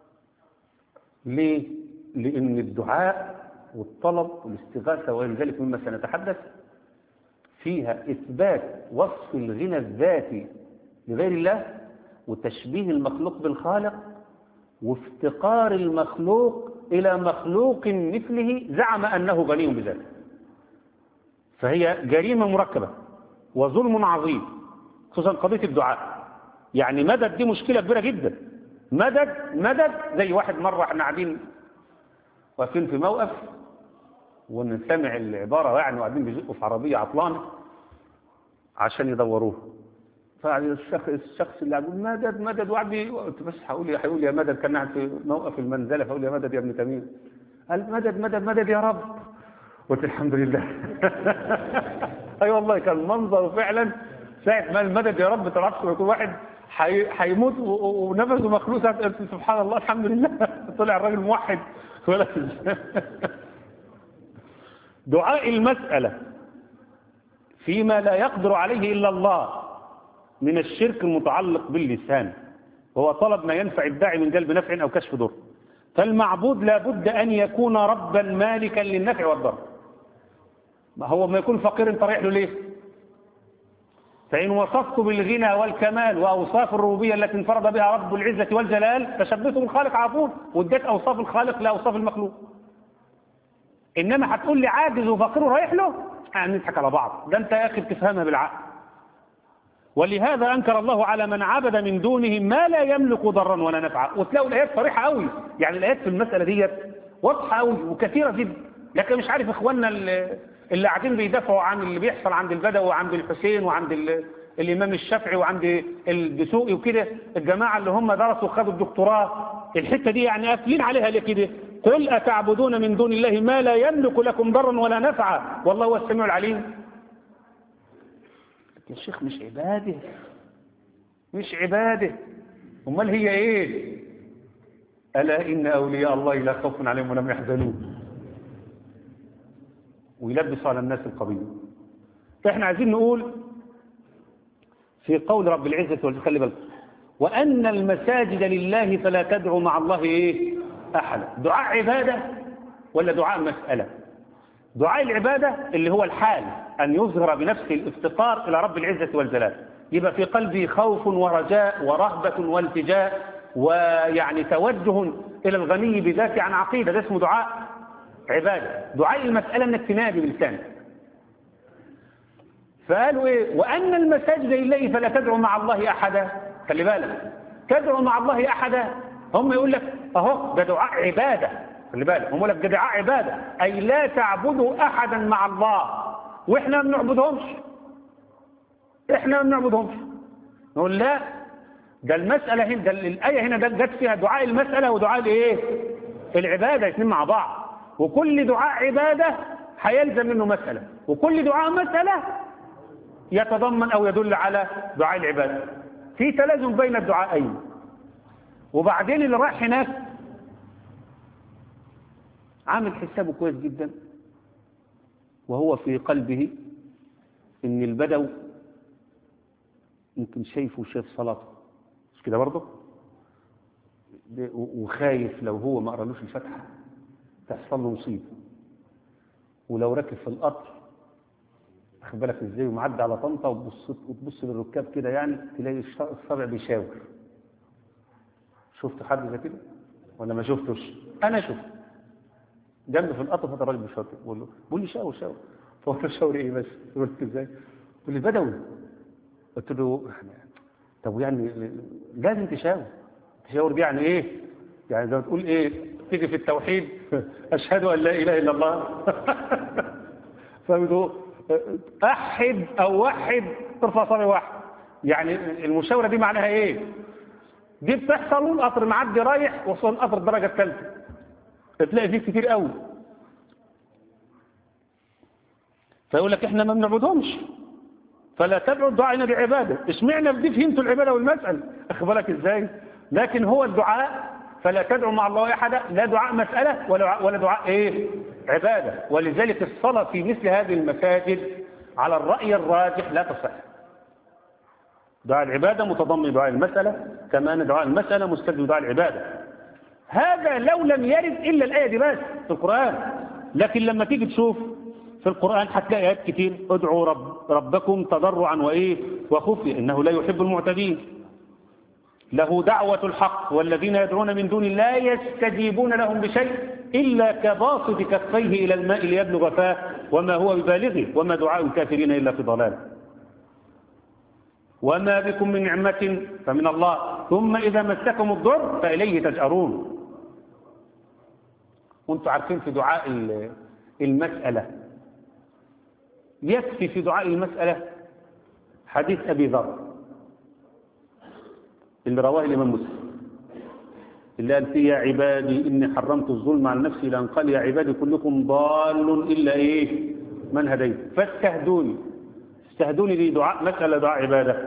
ليه؟ لأن الدعاء والطلب والاستغاثة وغير ذلك مما سنتحدث فيها إثبات وصف الغنى الذاتي لغير الله وتشبيه المخلوق بالخالق وافتقار المخلوق إلى مخلوق مثله زعم أنه غني بذاته فهي جريمة مركبة وظلم عظيم خصوصا قضية الدعاء يعني مدد دي مشكلة كبيرة جدا مدد مدد زي واحد مرة احنا قاعدين واقفين في موقف ونسمع العبارة يعني وقاعدين بيزقوا في عربية عطلانة عشان يدوروه فالشخص الشخص اللي يقول مدد مدد وقعد قلت بس هقول يا هيقول يا مدد كان قاعد في موقف المنزله فاقول يا مدد يا ابن تميم قال مدد مدد مدد يا رب قلت الحمد لله اي والله كان منظر فعلا ساعة ما المدد يا رب تعرفش يكون واحد حي- هيموت و- و- ونفسه مخلوق ساعة قلت سبحان الله الحمد لله طلع الراجل موحد ولا دعاء المسألة فيما لا يقدر عليه إلا الله من الشرك المتعلق باللسان هو طلب ما ينفع الداعي من جلب نفع أو كشف ضر فالمعبود لا بد أن يكون ربا مالكا للنفع والضر ما هو ما يكون فقير انت رايح له ليه فإن وصفت بالغنى والكمال وأوصاف الربوبية التي انفرد بها رب العزة والجلال فشبهته بالخالق عفون واديت أوصاف الخالق لأوصاف المخلوق إنما هتقول لي عاجز وفقير ورايح له يعني نضحك على بعض ده أنت يا أخي بتفهمها بالعقل ولهذا أنكر الله على من عبد من دونه ما لا يملك ضرا ولا نفعا وتلاقوا الآيات صريحة قوي يعني الآيات في المسألة ديت واضحة قوي وكثيرة جدا لكن مش عارف إخواننا اللي اللي قاعدين بيدافعوا عن اللي بيحصل عند البدوي وعند الحسين وعند ال- الإمام الشافعي وعند الدسوقي وكده الجماعة اللي هم درسوا وخدوا الدكتوراه الحتة دي يعني قافلين عليها ليه كده قل أتعبدون من دون الله ما لا يملك لكم ضرا ولا نفعا والله هو السميع العليم يا شيخ مش عباده مش عباده امال هي ايه الا ان اولياء الله لا خوف عليهم ولا هم يحزنون ويلبسوا على الناس القبيل احنا عايزين نقول في قول رب العزة والجلال خلي بالك وأن المساجد لله فلا تدعوا مع الله إيه أحدا دعاء عبادة ولا دعاء مسألة دعاء العبادة اللي هو الحال أن يظهر بنفسه الافتقار إلى رب العزة والجلال يبقى في قلبي خوف ورجاء ورهبة والتجاء ويعني توجه إلى الغني بذاته عن عقيدة ده اسمه دعاء عبادة دعاء المسألة انك تنادي بلسانك فقالوا ايه وأن المساجد لله فلا تدعو مع الله أحدا خلي بالك تدعو مع الله أحدا هم يقول لك اهو ده دعاء عبادة خلي بالك هم يقول لك ده دعاء عبادة أي لا تعبدوا أحدا مع الله وإحنا ما بنعبدهمش إحنا ما بنعبدهمش نقول لا ده المسألة هنا ده الآية هنا ده جت فيها دعاء المسألة ودعاء الإيه العبادة الاثنين مع بعض وكل دعاء عبادة هيلزم منه مسألة وكل دعاء مسألة يتضمن أو يدل على دعاء العبادة في تلازم بين الدعائين وبعدين اللي راح هناك عامل حسابه كويس جدا وهو في قلبه ان البدو يمكن شايفه وشايف صلاته مش كده برضه وخايف لو هو ما قرالوش الفاتحه تحصل له مصيبه ولو ركب في القطر واخد بالك ازاي ومعدي على طنطا وتبص وتبص للركاب كده يعني تلاقي الش- الصابع بيشاور شفت حد زي كده ولا ما شفتش انا شفت جنب في القطر فده الراجل بيشاور كده بقول له بيقول لي شاور شاور فقلت له شاور ايه بس قلت ازاي بيقول لي بدوي قلت له طب يعني لازم تشاور تشاور دي يعني ايه يعني زي ما تقول ايه تيجي في التوحيد اشهد ان لا اله الا الله فبدو احد او وحد ترفع صبي واحد يعني المشاوره دي معناها ايه دي بتحصل والقطر معدي رايح وصل القطر الدرجه الثالثه تلاقي فيه كتير قوي فيقول لك احنا ما بنعبدهمش فلا تدعوا الدعاء الى بعباده اشمعنى بدي فهمتوا العباده والمسألة اخبرك ازاي لكن هو الدعاء فلا تدعوا مع الله احدا لا دعاء مسألة ولا ولا دعاء ايه عبادة ولذلك الصلاة في مثل هذه المساجد على الرأي الراجح لا تصح دعاء العبادة متضمن دعاء المسألة كما أن دعاء المسألة مستلزم دعاء العبادة هذا لو لم يرد إلا الآية دي بس في القرآن لكن لما تيجي تشوف في القرآن هتلاقي آيات كتير ادعوا رب ربكم تضرعا وإيه وخفيا إنه لا يحب المعتدين له دعوة الحق والذين يدعون من دون لا يستجيبون لهم بشيء إلا كباسط كفيه إلى الماء ليبلغ فاه وما هو ببالغه وما دعاء الكافرين إلا في ضلال وما بكم من نعمة فمن الله ثم إذا مسكم الضر فإليه تجأرون وانتم عارفين في دعاء ال- المسألة يكفي في دعاء المسألة حديث أبي ذر اللي رواه الإمام مسلم اللي قال فيه يا عبادي إني حرمت الظلم على نفسي لأن قال يا عبادي كلكم ضال إلا إيه من هديت فاستهدوني استهدوني دي دعاء مسألة دعاء عبادة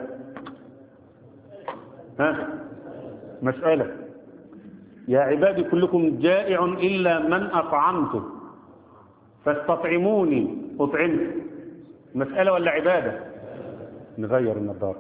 ها مسألة يا عبادي كلكم جائع إلا من أطعمته فاستطعموني أطعمت مسألة ولا عبادة نغير النظارة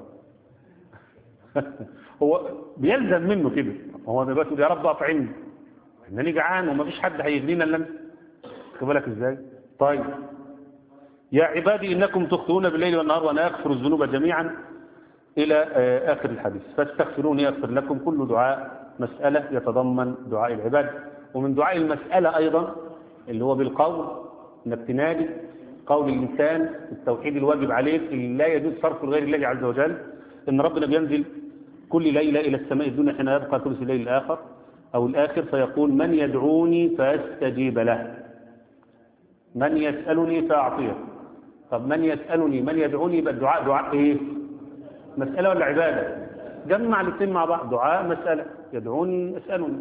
هو بيلزم منه كده هو دلوقتي يا رب أطعمني إنني جعان ومفيش حد هيغنينا إلا أنت خد بالك إزاي طيب يا عبادي إنكم تخطئون بالليل والنهار وأنا أغفر الذنوب جميعا إلى آخر الحديث فاستغفروني أغفر لكم كل دعاء مسألة يتضمن دعاء العباد ومن دعاء المسألة أيضا اللي هو بالقول انك تنادي قول الإنسان التوحيد الواجب عليك اللي لا يجوز صرف لغير الله عز وجل إن ربنا بينزل كل ليلة إلى السماء الدنيا حين يبقى ثلث الليل الآخر أو الآخر فيقول من يدعوني فأستجيب له من يسألني فأعطيه طب من يسألني من يدعوني يبقى الدعاء دعاء إيه مسألة ولا عبادة جمع الاثنين مع بعض دعاء مسألة يدعوني يسألني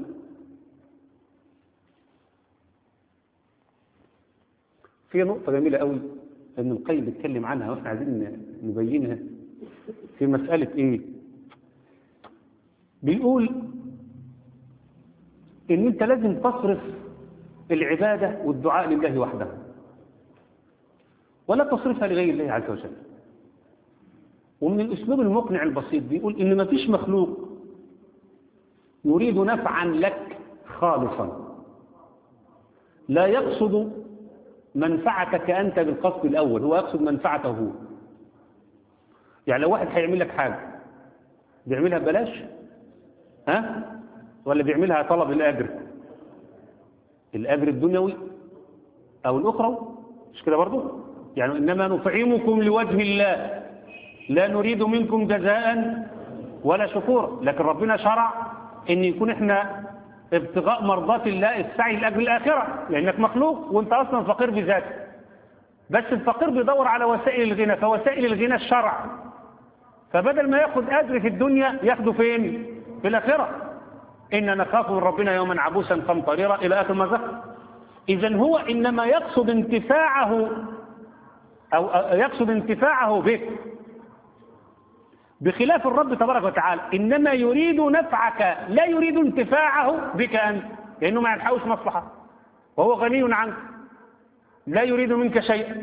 في نقطة جميلة قوي ابن القيم بيتكلم عنها واحنا عايزين نبينها في مسألة ايه بيقول ان انت لازم تصرف العبادة والدعاء لله وحده ولا تصرفها لغير الله عز وجل ومن الاسلوب المقنع البسيط بيقول ان ما فيش مخلوق يريد نفعا لك خالصا لا يقصد منفعتك أنت بالقصد الأول هو يقصد منفعته هو يعني لو واحد هيعمل لك حاجة بيعملها ببلاش ها ولا بيعملها طلب الأجر الأجر الدنيوي أو الأخرى مش كده برضو يعني إنما نطعمكم لوجه الله لا نريد منكم جزاء ولا شكورا لكن ربنا شرع ان يكون احنا ابتغاء مرضات الله السعي لاجل الاخره لانك مخلوق وانت اصلا فقير بذاتك بس الفقير بيدور على وسائل الغنى فوسائل الغنى الشرع فبدل ما ياخد اجر في الدنيا ياخده فين في الاخره ان نخاف من ربنا يوما عبوسا قمطريرا الى اخر ما ذكر اذا هو انما يقصد انتفاعه او يقصد انتفاعه بك بخلاف الرب تبارك وتعالى إنما يريد نفعك لا يريد انتفاعه بك أنت لأنه ما يلحقوش مصلحة وهو غني عنك لا يريد منك شيئا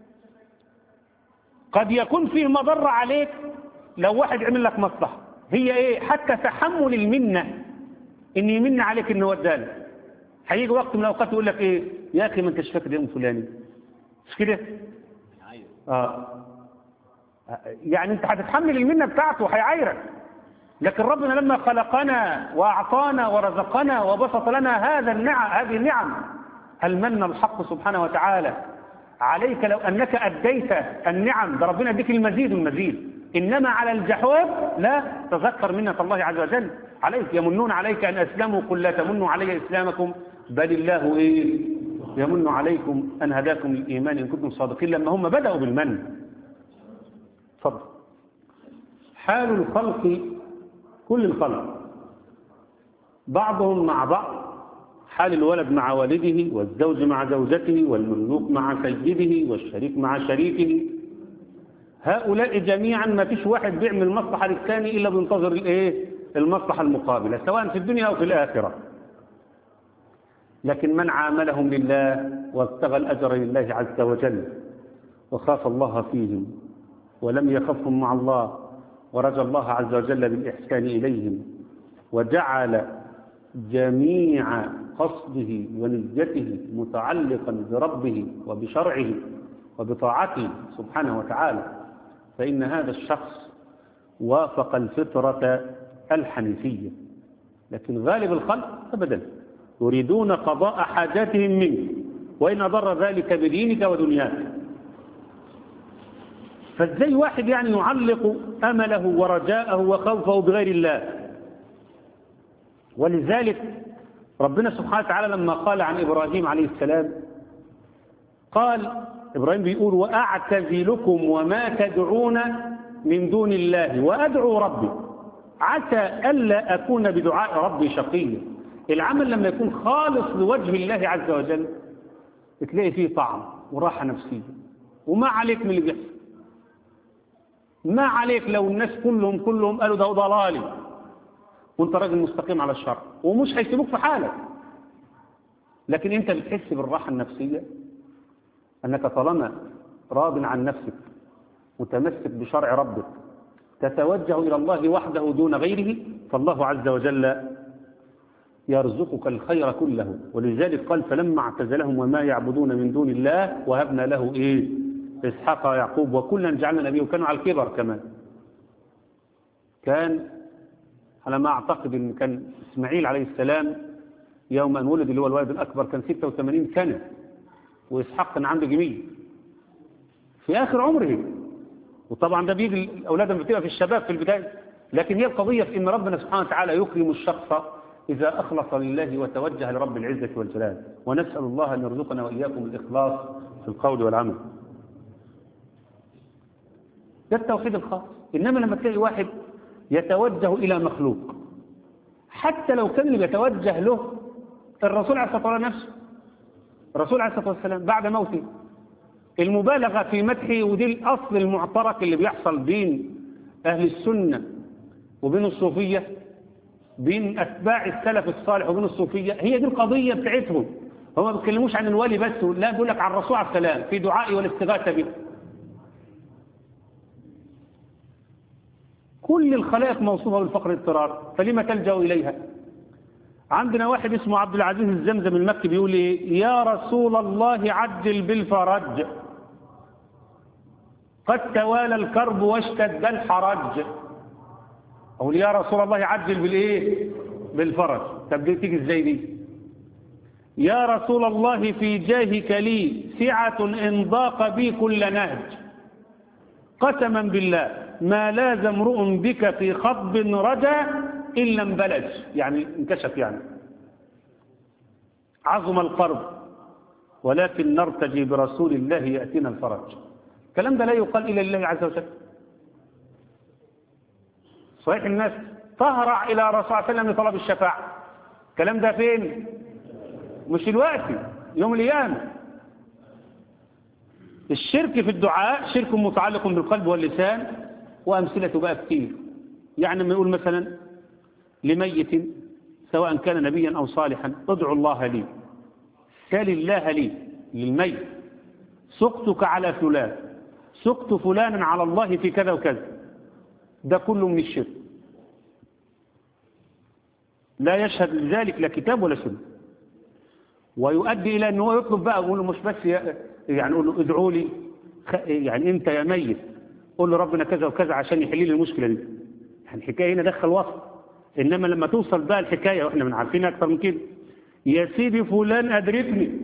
قد يكون فيه مضرة عليك لو واحد عمل لك مصلحة هي ايه حتى تحمل المنة ان يمن عليك انه ودالك هيجي وقت من الاوقات يقول لك ايه يا اخي ما انتش فاكر يوم فلاني مش كده اه يعني انت هتتحمل المنة بتاعته هيعايرك لكن ربنا لما خلقنا واعطانا ورزقنا وبسط لنا هذا النعم هذه النعم المن الحق سبحانه وتعالى عليك لو انك اديت النعم ده ربنا يديك المزيد المزيد انما على الجحود لا تذكر منة الله عز وجل عليك يمنون عليك ان اسلموا قل لا تمنوا علي اسلامكم بل الله ايه يمن عليكم ان هداكم الايمان ان كنتم صادقين لما هم بداوا بالمن تفضل حال الخلق كل الخلق بعضهم مع بعض حال الولد مع والده والزوج مع زوجته والمملوك مع سيده والشريك مع شريكه هؤلاء جميعا ما فيش واحد بيعمل مصلحة للثاني إلا بينتظر الايه المصلحة المقابلة سواء في الدنيا أو في الآخرة لكن من عاملهم لله وابتغى الأجر لله عز وجل وخاف الله فيهم ولم يخفهم مع الله ورجى الله عز وجل بالإحسان إليهم وجعل جميع قصده ونيته متعلقا بربه وبشرعه وبطاعته سبحانه وتعالى فإن هذا الشخص وافق الفطرة الحنيفية لكن غالب الخلق أبدا يريدون قضاء حاجاتهم منك وإن أضر ذلك بدينك ودنياك فازاي واحد يعني يعلق أمله ورجاءه وخوفه بغير الله ولذلك ربنا سبحانه وتعالى لما قال عن إبراهيم عليه السلام قال إبراهيم بيقول وأعتزلكم وما تدعون من دون الله وأدعو ربي عسى ألا أكون بدعاء ربي شقيا العمل لما يكون خالص لوجه الله عز وجل تلاقي فيه طعم وراحة نفسية وما عليك من اللي بيحصل ما عليك لو الناس كلهم كلهم قالوا ده ضلالي وانت راجل مستقيم على الشرع ومش هيسيبوك في حالك لكن انت بتحس بالراحة النفسية انك طالما راض عن نفسك متمسك بشرع ربك تتوجه إلى الله وحده دون غيره فالله عز وجل يرزقك الخير كله ولذلك قال فلما اعتزلهم وما يعبدون من دون الله وهبنا له إيه إسحاق ويعقوب وكلا جعلنا نبيه وكانوا على الكبر كمان كان على ما أعتقد أن كان إسماعيل عليه السلام يوم أن ولد اللي هو الولد الأكبر كان 86 سنة وإسحاق كان عنده جميل في آخر عمره وطبعا ده بيجي الأولاد لما بتبقى في الشباب في البداية لكن هي القضية في إن ربنا سبحانه وتعالى يكرم الشخص إذا أخلص لله وتوجه لرب العزة والجلال ونسأل الله أن يرزقنا وإياكم الإخلاص في القول والعمل ده التوحيد الخاص إنما لما تلاقي واحد يتوجه إلى مخلوق حتى لو كان اللي بيتوجه له الرسول عليه الصلاة والسلام نفسه الرسول عليه الصلاة والسلام بعد موته المبالغة في مدحه ودي الأصل المعترك اللي بيحصل بين أهل السنة وبين الصوفية بين أتباع السلف الصالح وبين الصوفية هي دي القضية بتاعتهم هم ما بيتكلموش عن الولي بس لا بيقول لك عن الرسول عليه السلام في دعائي والاستغاثة به كل الخلائق موصوفة بالفقر الاضطرار فلما تلجأ إليها عندنا واحد اسمه عبد العزيز الزمزم المكي بيقول ايه يا رسول الله عجل بالفرج قد توالى الكرب واشتد الحرج اقول يا رسول الله عجل بالايه بالفرج طب دي تيجي ازاي دي يا رسول الله في جاهك لي سعة ان ضاق بي كل نهج قسما بالله ما لاز امرؤ بك في خطب رجا إن لم بلج يعني انكشف يعني عظم القرب ولكن نرتجي برسول الله يأتينا الفرج الكلام ده لا يقال إلى الله عز وجل صحيح الناس تهرع إلى رسول الله عليه وسلم لطلب الشفاعة الكلام ده فين مش الوقت يوم القيامة الشرك في الدعاء شرك متعلق بالقلب واللسان وأمثلة بقى كتير يعني ما يقول مثلا لميت سواء كان نبيا أو صالحا ادعو الله لي سال الله لي للميت سقتك على فلان سقت فلانا على الله في كذا وكذا ده كله من الشرك لا يشهد لذلك لا كتاب ولا سنة ويؤدي إلى أنه يطلب بقى يقول له مش بس يعني يقول له ادعوا لي يعني أنت يا ميت قول له ربنا كذا وكذا عشان يحل لي المشكلة دي يعني الحكاية هنا دخل وسط إنما لما توصل بقى الحكاية وإحنا من عارفين أكتر من كده يا سيدي فلان أدركني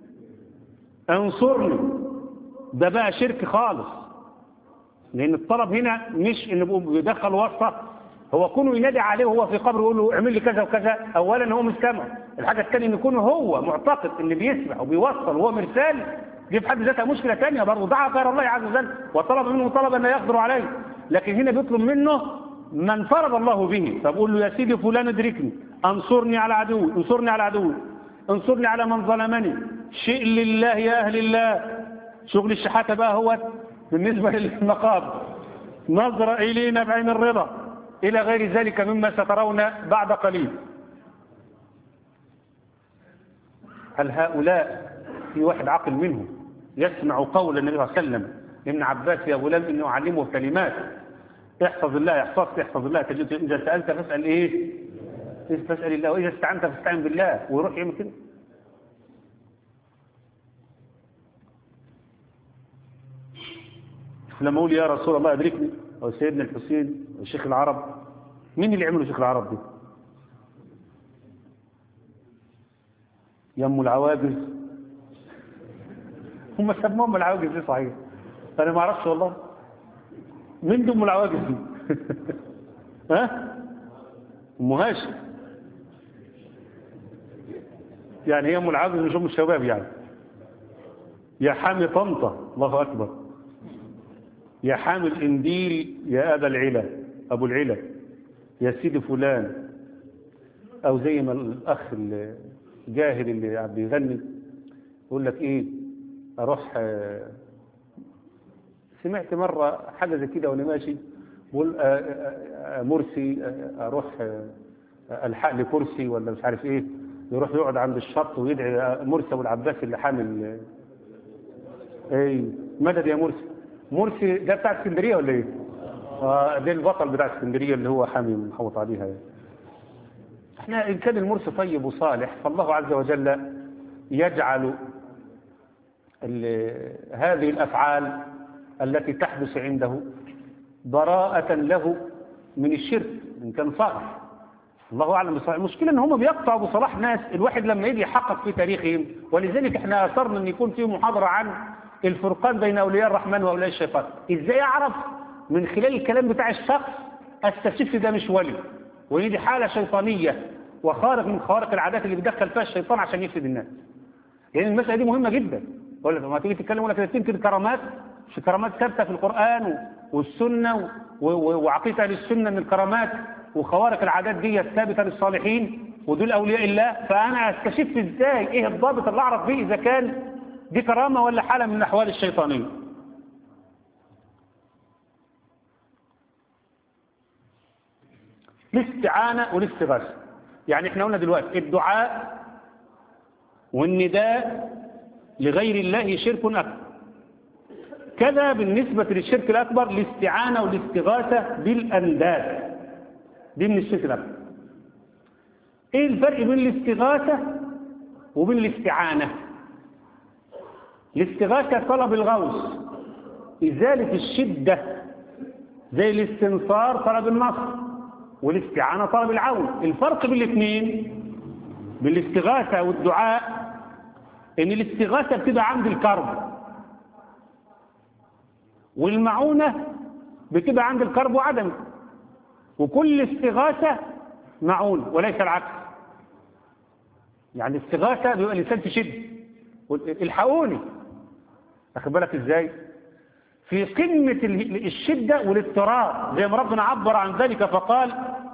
انصرني ده بقى شرك خالص لأن الطلب هنا مش إنه بيدخل وسطة هو كونه ينادي عليه وهو في قبره يقول له اعمل لي كذا وكذا أولا هو مش سامع الحاجة الثانية إن يكون هو معتقد إن بيسمع وبيوصل وهو مرسال دي في حد ذاتها مشكلة ثانية برضه دعا غير الله عز وجل وطلب منه طلبا لا يقدر عليه لكن هنا بيطلب منه من فرض الله به فبقول له يا سيدي فلان ادركني انصرني على عدوي انصرني على عدوي انصرني على من ظلمني شيء لله يا أهل الله شغل الشحاتة بقى هو بالنسبة للمقام نظر إلينا بعين الرضا إلى غير ذلك مما سترون بعد قليل هل هؤلاء في واحد عاقل منهم يسمع قول النبي صلى الله عليه وسلم ابن عباس يا غلام إنه أعلمه كلمات احفظ الله يحفظك احفظ الله تجد إذا سألت فاسأل إيه فاسأل الله وإذا استعنت فاستعن بالله ويروح يعمل كده لما أقول يا رسول الله أدركني أو سيدنا الحسين أو شيخ العرب مين اللي عملوا شيخ العرب دي يم العواجز هم سموهم العواجز دي صحيح أنا ما أعرفش والله مين دي ام العواجز دي ها ام هاشم يعني هي ام العواجز مش ام الشباب يعني يا حامي طنطا الله اكبر يا حامي الانديل يا ابا العلا ابو العلا يا سيدي فلان أو زي ما الأخ الجاهل اللي قاعد بيغني يقول لك إيه أروح آه، سمعت مرة حاجة زي كده وأنا ماشي بقول آه، آه، آه، مرسي آه، أروح آه، ألحق لي كرسي ولا مش عارف إيه يروح يقعد عند الشط ويدعي آه، مرسي والعباس اللي حامل آه، اي مدد يا مرسي مرسي ده بتاع اسكندريه ولا ايه؟ اه ده البطل بتاع اسكندريه اللي هو حامي محوط عليها يعني. احنا ان كان المرسي طيب وصالح فالله عز وجل يجعل ال- هذه الافعال التي تحدث عنده براءة له من الشرك ان كان صالح الله اعلم بالصلاح المشكله ان هم بيقطعوا بصلاح ناس الواحد لما يجي يحقق في تاريخهم ولذلك احنا اثرنا ان يكون في محاضره عن الفرقان بين اولياء الرحمن واولياء الشيطان ازاي اعرف من خلال الكلام بتاع الشخص استشف ده مش ولي وان دي حاله شيطانيه وخارق من خوارق العادات اللي بيدخل فيها الشيطان عشان يفسد الناس لان يعني المساله دي مهمه جدا ولا لما تيجي تتكلم ولا كده تنكر كرامات مش كرامات ثابته في القران والسنه و- و- وعقيده اهل السنه ان الكرامات وخوارق العادات دي ثابته للصالحين ودول اولياء الله فانا استشف ازاي ايه الضابط اللي اعرف بيه اذا كان دي كرامه ولا حاله من الاحوال الشيطانيه الاستعانه والاستغاثه يعني احنا قلنا دلوقتي الدعاء والنداء لغير الله شرك اكبر كذا بالنسبة للشرك الأكبر الاستعانة والاستغاثة بالأنداد دي من الشرك الأكبر إيه الفرق بين الاستغاثة وبين الاستعانة الاستغاثة طلب الغوث إزالة الشدة زي الاستنصار طلب النصر والاستعانة طلب العون الفرق بين الاثنين بالاستغاثة والدعاء ان الاستغاثة بتبقى عند الكرب والمعونة بتبقى عند الكرب وعدمه وكل استغاثة معون وليس العكس يعني الاستغاثة بيبقى الإنسان تشد الحقوني أخد بالك إزاي في قمة ال- الشدة والاضطرار زي ما ربنا عبر عن ذلك فقال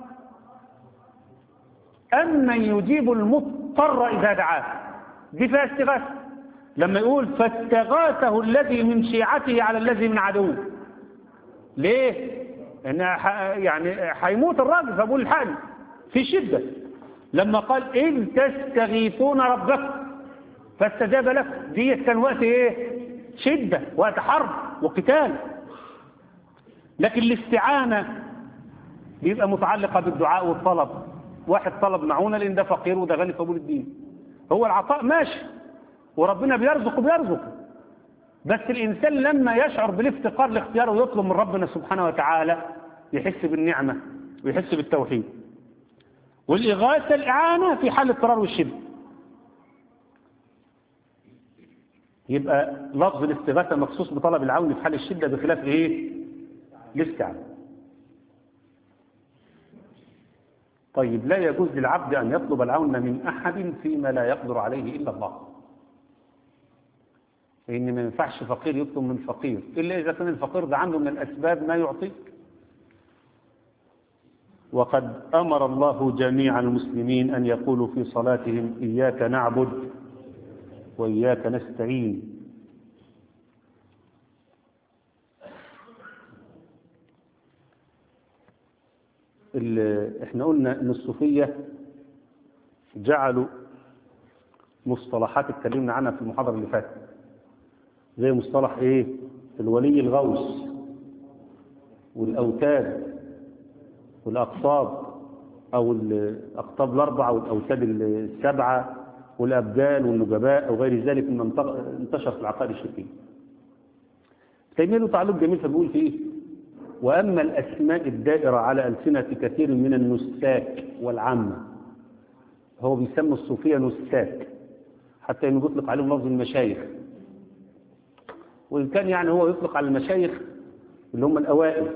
أمن يجيب المضطر إذا دعاه دي فيها استغاثة لما يقول فاستغاثه الذي من شيعته على الذي من عدوه ليه؟ إن ح- يعني هيموت الراجل فبقول الحال في شدة لما قال إذ تستغيثون ربكم فاستجاب لكم دي كان وقت إيه؟ شدة وقت حرب وقتال لكن الاستعانة بيبقى متعلقة بالدعاء والطلب واحد طلب معونة لأن ده فقير وده غني فبول الدين هو العطاء ماشي وربنا بيرزق بيرزق بس الإنسان لما يشعر بالافتقار لاختياره ويطلب من ربنا سبحانه وتعالى يحس بالنعمة ويحس بالتوحيد والإغاثة الإعانة في حال الاضطرار والشدة يبقى لفظ الاستغاثة مخصوص بطلب العون في حال الشدة بخلاف ايه الاستعانة طيب لا يجوز للعبد أن يطلب العون من أحد فيما لا يقدر عليه إلا الله لأن ما ينفعش فقير يطلب من فقير إلا إذا كان الفقير ده عنده من الأسباب ما يعطيك وقد أمر الله جميع المسلمين أن يقولوا في صلاتهم إياك نعبد وإياك نستعين ال- احنا قلنا ان الصوفية جعلوا مصطلحات اتكلمنا عنها في المحاضرة اللي فاتت زي مصطلح ايه الولي الغوث والاوتاد والاقطاب او الاقطاب الاربعه والاوتاد السبعه والابدال والنجباء وغير ذلك مما انت- انتشر في العقائد الشركيه. تيميه له تعليق جميل فبيقول فيه واما الاسماء الدائره على السنه كثير من النساك والعامه هو بيسمى الصوفيه نساك حتى انه بيطلق عليهم لفظ المشايخ وإن كان يعني هو يطلق على المشايخ اللي هم الأوائل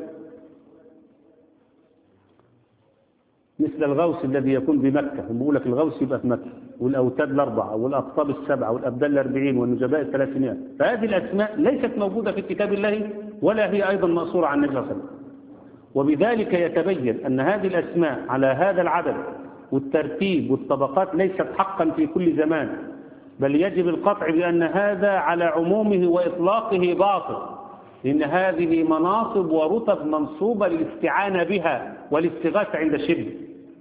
مثل الغوث الذي يكون بمكة هم بيقول لك الغوث يبقى في مكة والأوتاد الأربعة والأقطاب السبعة والأبدال الأربعين والنجباء الثلاثينات فهذه الأسماء ليست موجودة في كتاب الله ولا هي أيضا مأثورة عن النبي صلى الله عليه وسلم وبذلك يتبين أن هذه الأسماء على هذا العدد والترتيب والطبقات ليست حقا في كل زمان بل يجب القطع بأن هذا على عمومه وإطلاقه باطل لأن هذه مناصب ورتب منصوبة للاستعانة بها والاستغاثة عند شبه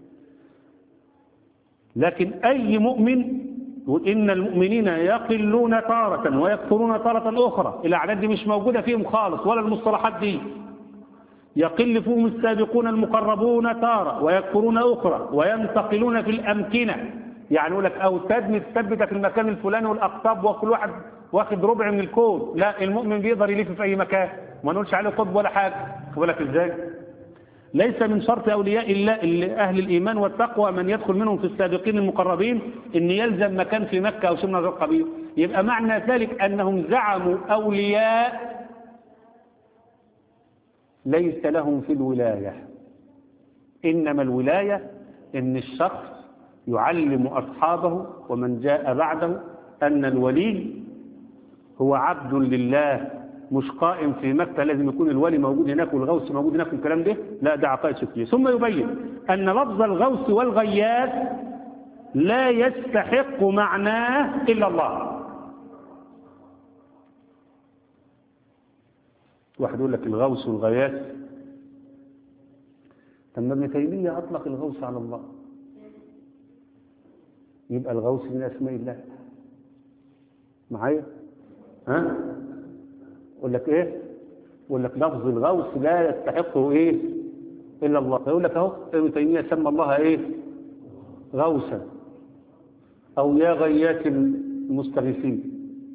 لكن أي مؤمن وإن المؤمنين يقلون تارة ويكثرون تارة أخرى الأعداد دي مش موجودة فيهم خالص ولا المصطلحات دي يقل فيهم السابقون المقربون تارة ويكثرون أخرى وينتقلون في الأمكنة يعني يقول لك أوتاد متثبتة في المكان الفلاني والأقطاب وكل واحد واخد ربع من الكون لا المؤمن بيقدر يلف في أي مكان ما نقولش عليه قطب ولا حاجة خد بالك إزاي ليس من شرط أولياء الله أهل الإيمان والتقوى من يدخل منهم في السابقين المقربين أن يلزم مكان في مكة أو شيء من هذا القبيل يبقى معنى ذلك أنهم زعموا أولياء ليس لهم في الولاية إنما الولاية إن الشخص يعلم أصحابه ومن جاء بعده أن الولي هو عبد لله مش قائم في مكة لازم يكون الولي موجود هناك والغوث موجود هناك والكلام ده لا ده عقائد شركية ثم يبين أن لفظ الغوث والغياث لا يستحق معناه إلا الله واحد يقول لك الغوث والغياث ثم ابن تيمية أطلق الغوث على الله يبقى الغوث من أسماء الله معايا ها يقول لك ايه يقول لك لفظ الغوث لا يستحقه ايه الا الله فيقول لك اهو ابن تيميه سمى الله ايه غوثا او يا غياث المستغيثين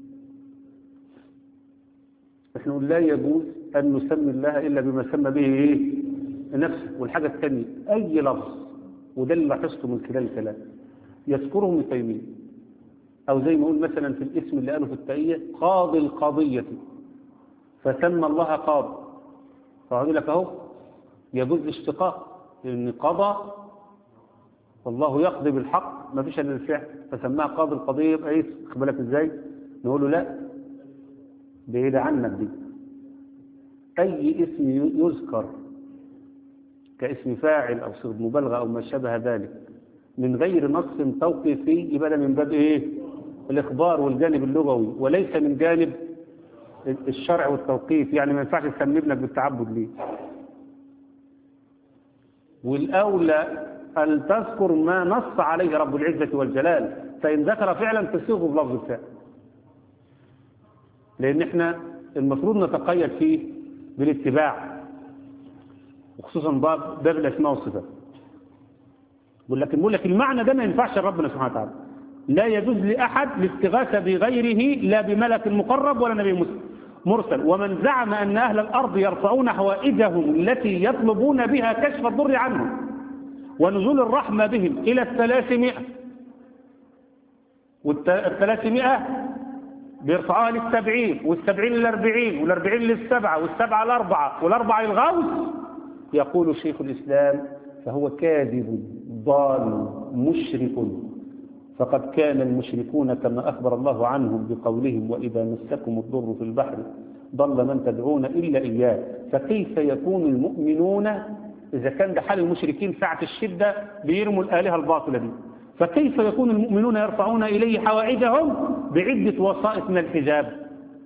احنا نقول لا يجوز ان نسمي الله الا بما سمى به ايه نفسه والحاجه الثانيه اي لفظ وده اللي لاحظته من خلال الكلام يذكره ابن تيميه او زي ما يقول مثلا في الاسم اللي قاله في التقيه قاضي القضيه فسمى الله قاضي فأقول لك أهو يجوز الاشتقاق لأن قضى والله يقضي بالحق ما فيش إلا الفعل فسماها قاضي القضية يبقى إيه خد بالك إزاي نقول له لا بعيد عنك دي أي اسم يذكر كاسم فاعل أو صيغة مبالغة أو ما شابه ذلك من غير نص توقيفي يبقى من باب إيه الإخبار والجانب اللغوي وليس من جانب الشرع والتوقيف يعني ما ينفعش تسمي ابنك بالتعبد ليه والأولى أن تذكر ما نص عليه رب العزة والجلال فإن ذكر فعلا تصيغه بلفظ الفعل لأن احنا المفروض نتقيد فيه بالاتباع وخصوصا باب باب الأسماء والصفات بقول لك بقول لك المعنى ده ما ينفعش ربنا سبحانه وتعالى لا يجوز لأحد الاستغاثة بغيره لا بملك مقرب ولا نبي مسلم مرسل ومن زعم أن أهل الأرض يرفعون حوائجهم التي يطلبون بها كشف الضر عنهم ونزول الرحمة بهم إلى الثلاثمائة والثلاثمائة بيرفعوها للسبعين والسبعين للأربعين والأربعين للسبعة والسبعة للأربعة والأربعة للغوث يقول شيخ الإسلام فهو كاذب ضال مشرك فقد كان المشركون كما أخبر الله عنهم بقولهم وإذا مسكم الضر في البحر ضل من تدعون إلا إياه فكيف يكون المؤمنون إذا كان ده حال المشركين ساعة الشدة بيرموا الآلهة الباطلة دي فكيف يكون المؤمنون يرفعون إليه حوائجهم بعدة وسائط من الحجاب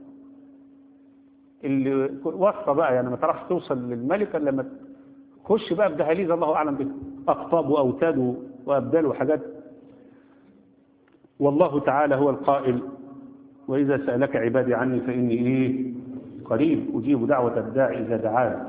اللي وصفة بقى يعني ما تعرفش توصل للملك إلا لما تخش بقى في دهاليز الله أعلم به أقطاب وأوتاد وأبدال وحاجات والله تعالى هو القائل وإذا سألك عبادي عني فإني إيه قريب أجيب دعوة الداعي إذا دعاني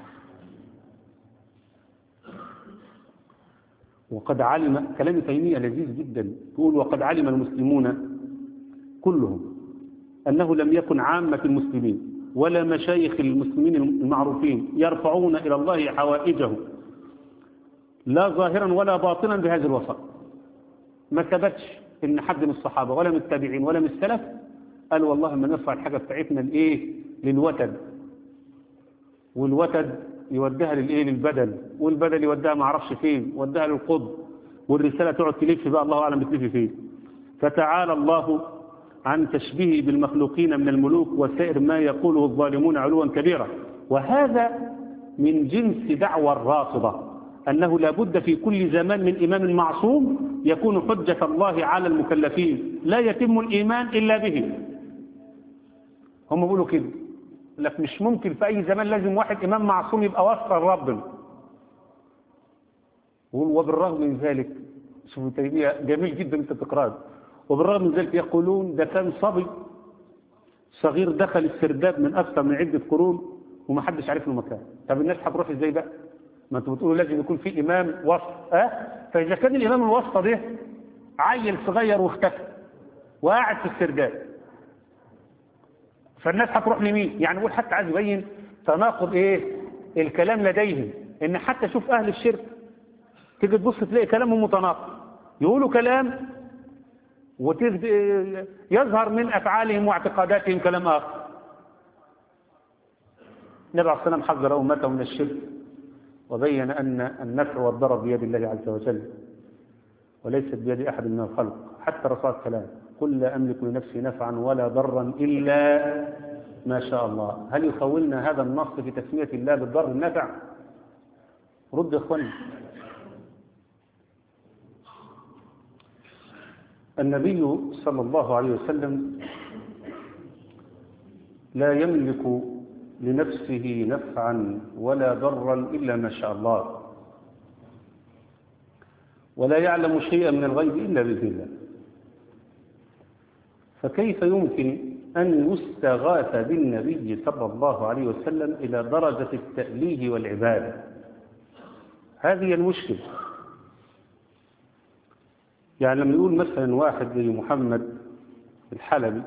وقد علم كلام تيمية لذيذ جدا يقول وقد علم المسلمون كلهم أنه لم يكن عامة المسلمين ولا مشايخ المسلمين المعروفين يرفعون إلى الله حوائجه لا ظاهرا ولا باطنا بهذه الوسط ما ثبتش ان حد من الصحابة ولا من التابعين ولا من السلف قال والله ما نرفع الحاجة بتاعتنا لإيه للوتد والوتد يوديها للإيه للبدل والبدل يوديها ما اعرفش فين وديها للقطب والرسالة تقعد تلف بقى الله أعلم بتلف فين فتعالى الله عن تشبيهه بالمخلوقين من الملوك وسائر ما يقوله الظالمون علوا كبيرا وهذا من جنس دعوى الرافضة أنه لا بد في كل زمان من إمام معصوم يكون حجة الله على المكلفين لا يتم الإيمان إلا به هم بيقولوا كده لك مش ممكن في أي زمان لازم واحد إمام معصوم يبقى وسط ربنا وبالرغم من ذلك شوفوا تيمية جميل جدا انت تقرأه وبالرغم من ذلك يقولون ده كان صبي صغير دخل السرداب من أكثر من عدة قرون ومحدش عارف له مكان طب الناس هتروح ازاي بقى ما انتوا بتقولوا لازم يكون في إمام وسط أه؟ فإذا كان الإمام الوسط ده عيل صغير واختفى وقاعد في السرداب فالناس هتروح لمين يعني نقول حتى عايز يبين تناقض ايه الكلام لديهم ان حتى شوف اهل الشرك تيجي تبص تلاقي كلامهم متناقض يقولوا كلام ويظهر من افعالهم واعتقاداتهم كلام اخر النبي عليه الصلاه والسلام حذر امته من الشرك وبين ان النفع والضرر بيد الله عز وجل وليست بيد احد من الخلق حتى الرسول السلام قل لا املك لنفسي نفعا ولا ضرا الا ما شاء الله هل يخولنا هذا النص في تسميه الله بالضر النفع رد يا اخواني النبي صلى الله عليه وسلم لا يملك لنفسه نفعا ولا ضرا إلا ما شاء الله ولا يعلم شيئا من الغيب إلا بإذن الله فكيف يمكن أن يستغاث بالنبي صلى الله عليه وسلم إلى درجة التأليه والعبادة هذه المشكلة يعني لما يقول مثلا واحد زي محمد الحلبي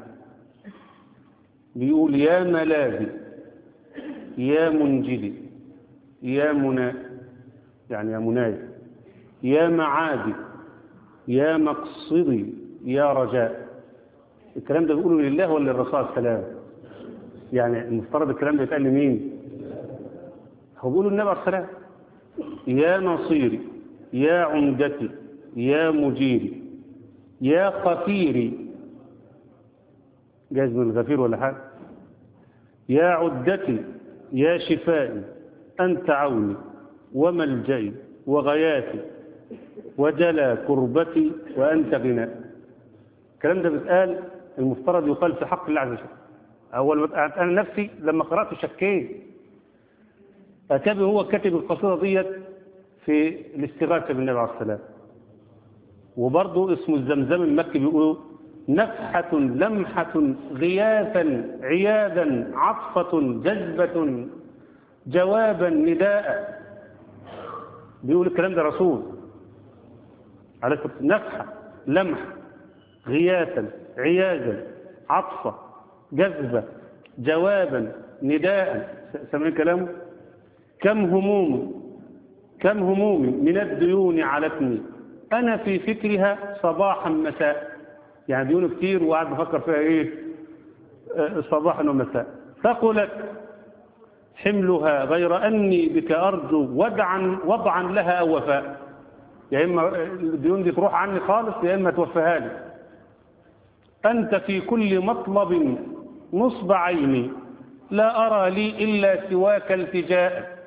بيقول يا ملاذي يا منجلي يا منى يعني يا مناي يا معادي يا مقصدي يا رجاء الكلام ده بيقوله لله ولا للرسول عليه السلام يعني المفترض الكلام ده يتقال لمين هو بيقوله النبي عليه السلام يا نصيري يا عمدتي يا مجيري يا خفيري جايز من الغفير ولا حاجة يا عدتي يا شفائي أنت عوني وملجئي وغياثي وجلى كربتي وأنت غنائي الكلام ده بيتقال المفترض يقال في حق الله عز وجل أول أنا نفسي لما قرأت شكيت أتابع هو كاتب القصيدة ديت في الاستغاثة بالنبي عليه السلام وبرضه اسمه الزمزم المكي بيقولوا نفحة لمحة غياثا عيادا عطفة جذبة جوابا نداء بيقول الكلام ده رسول على نفحة لمحة غياثا عيادا عطفة جذبة جوابا نداء سمعين كلامه كم هموم كم هموم من الديون علتني أنا في فكرها صباحا مساء يعني ديون كتير وقعد بفكر فيها إيه آه صباحا ومساء ثقلت حملها غير أني بك أرجو وضعا, وضعا لها أو وفاء يا إما الديون دي تروح عني خالص يا إما توفيها لي أنت في كل مطلب نصب عيني لا أرى لي إلا سواك التجاء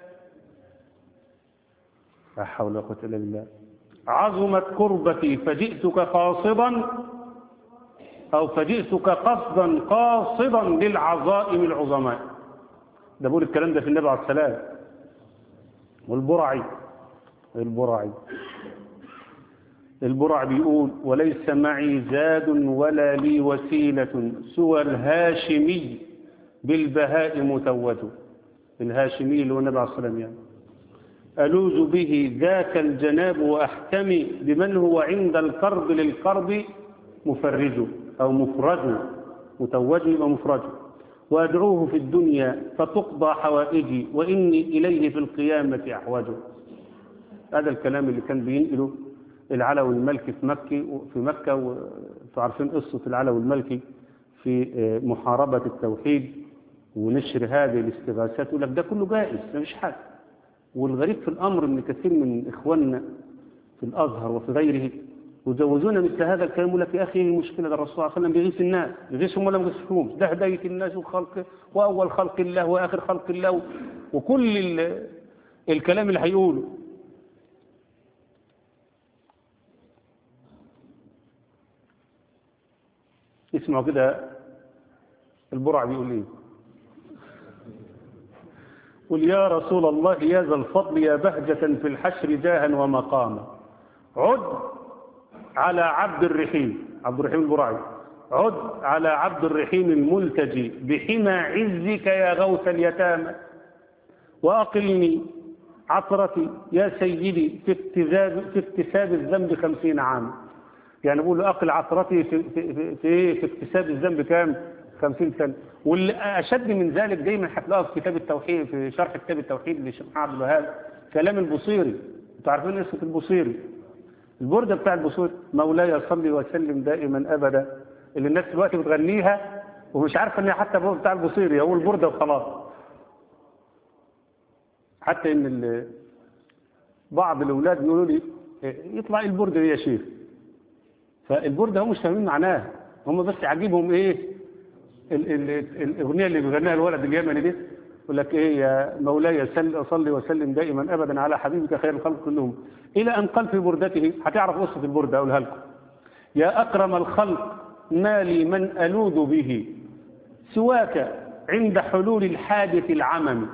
لا حول ولا قوة إلا بالله عظمت كربتي فجئتك قاصدا أو فجئتك قصدا قاصدا للعظائم العظماء ده بقول الكلام ده في النبي عليه السلام والبرعي البرعي البرع بيقول وليس معي زاد ولا لي وسيلة سوى الهاشمي بالبهاء متوج الهاشمي اللي هو النبي عليه الصلاة والسلام يعني ألوذ به ذاك الجناب وأحتمي بمن هو عند القرب للقرب مفرج أو مفرج متوج يبقى مفرج وأدعوه في الدنيا فتقضى حوائجي وإني إليه في القيامة أحوج هذا الكلام اللي كان بينقله العلوي الملكي في مكة في مكة وعارفين قصة العلوي الملكي في محاربة التوحيد ونشر هذه الاستغاثات يقول لك ده كله جائز ما فيش حاجة والغريب في الأمر أن كثير من إخواننا في الأزهر وفي غيره يجوزون مثل هذا الكلام يقول لك يا أخي المشكلة ده الرسول صلى الله عليه وسلم بيغيث الناس يغيثهم ولا ما يغيثهمش ده هداية الناس وخلق وأول خلق الله وآخر خلق الله وكل الكلام اللي هيقوله اسمعوا كده البرع بيقول ايه قل يا رسول الله يا ذا الفضل يا بهجة في الحشر جاها ومقاما عد على عبد الرحيم عبد الرحيم البرعي عد على عبد الرحيم الملتجي بحمى عزك يا غوث اليتامى وأقلني عطرتي يا سيدي في اكتساب في اكتساب الذنب خمسين عاما يعني بقول له أقل عطرتي في في في, في, في اكتساب الذنب كام؟ خمسين سنة واللي أشد من ذلك دايما هتلاقوها في كتاب التوحيد في شرح كتاب التوحيد للشيخ محمد عبد الوهاب كلام البصيري انتوا عارفين قصة البصيري البردة بتاع البصيري مولاي صلي وسلم دائما أبدا اللي الناس دلوقتي بتغنيها ومش عارفه ان هي حتى البردة بتاع البصيري هو البردة وخلاص حتى ان ال- بعض الاولاد بيقولوا لي إيه، يطلع إيه البردة دي يا شيخ فالبردة هم مش فاهمين معناها هم بس عاجبهم ايه ال ال الاغنيه اللي بيغنيها الولد اليمني دي يقول لك ايه يا مولاي سل صلي وسلم دائما ابدا على حبيبك خير الخلق كلهم الى ان قال في بردته هتعرف قصه البرده اقولها لكم يا اكرم الخلق ما لي من الوذ به سواك عند حلول الحادث العمم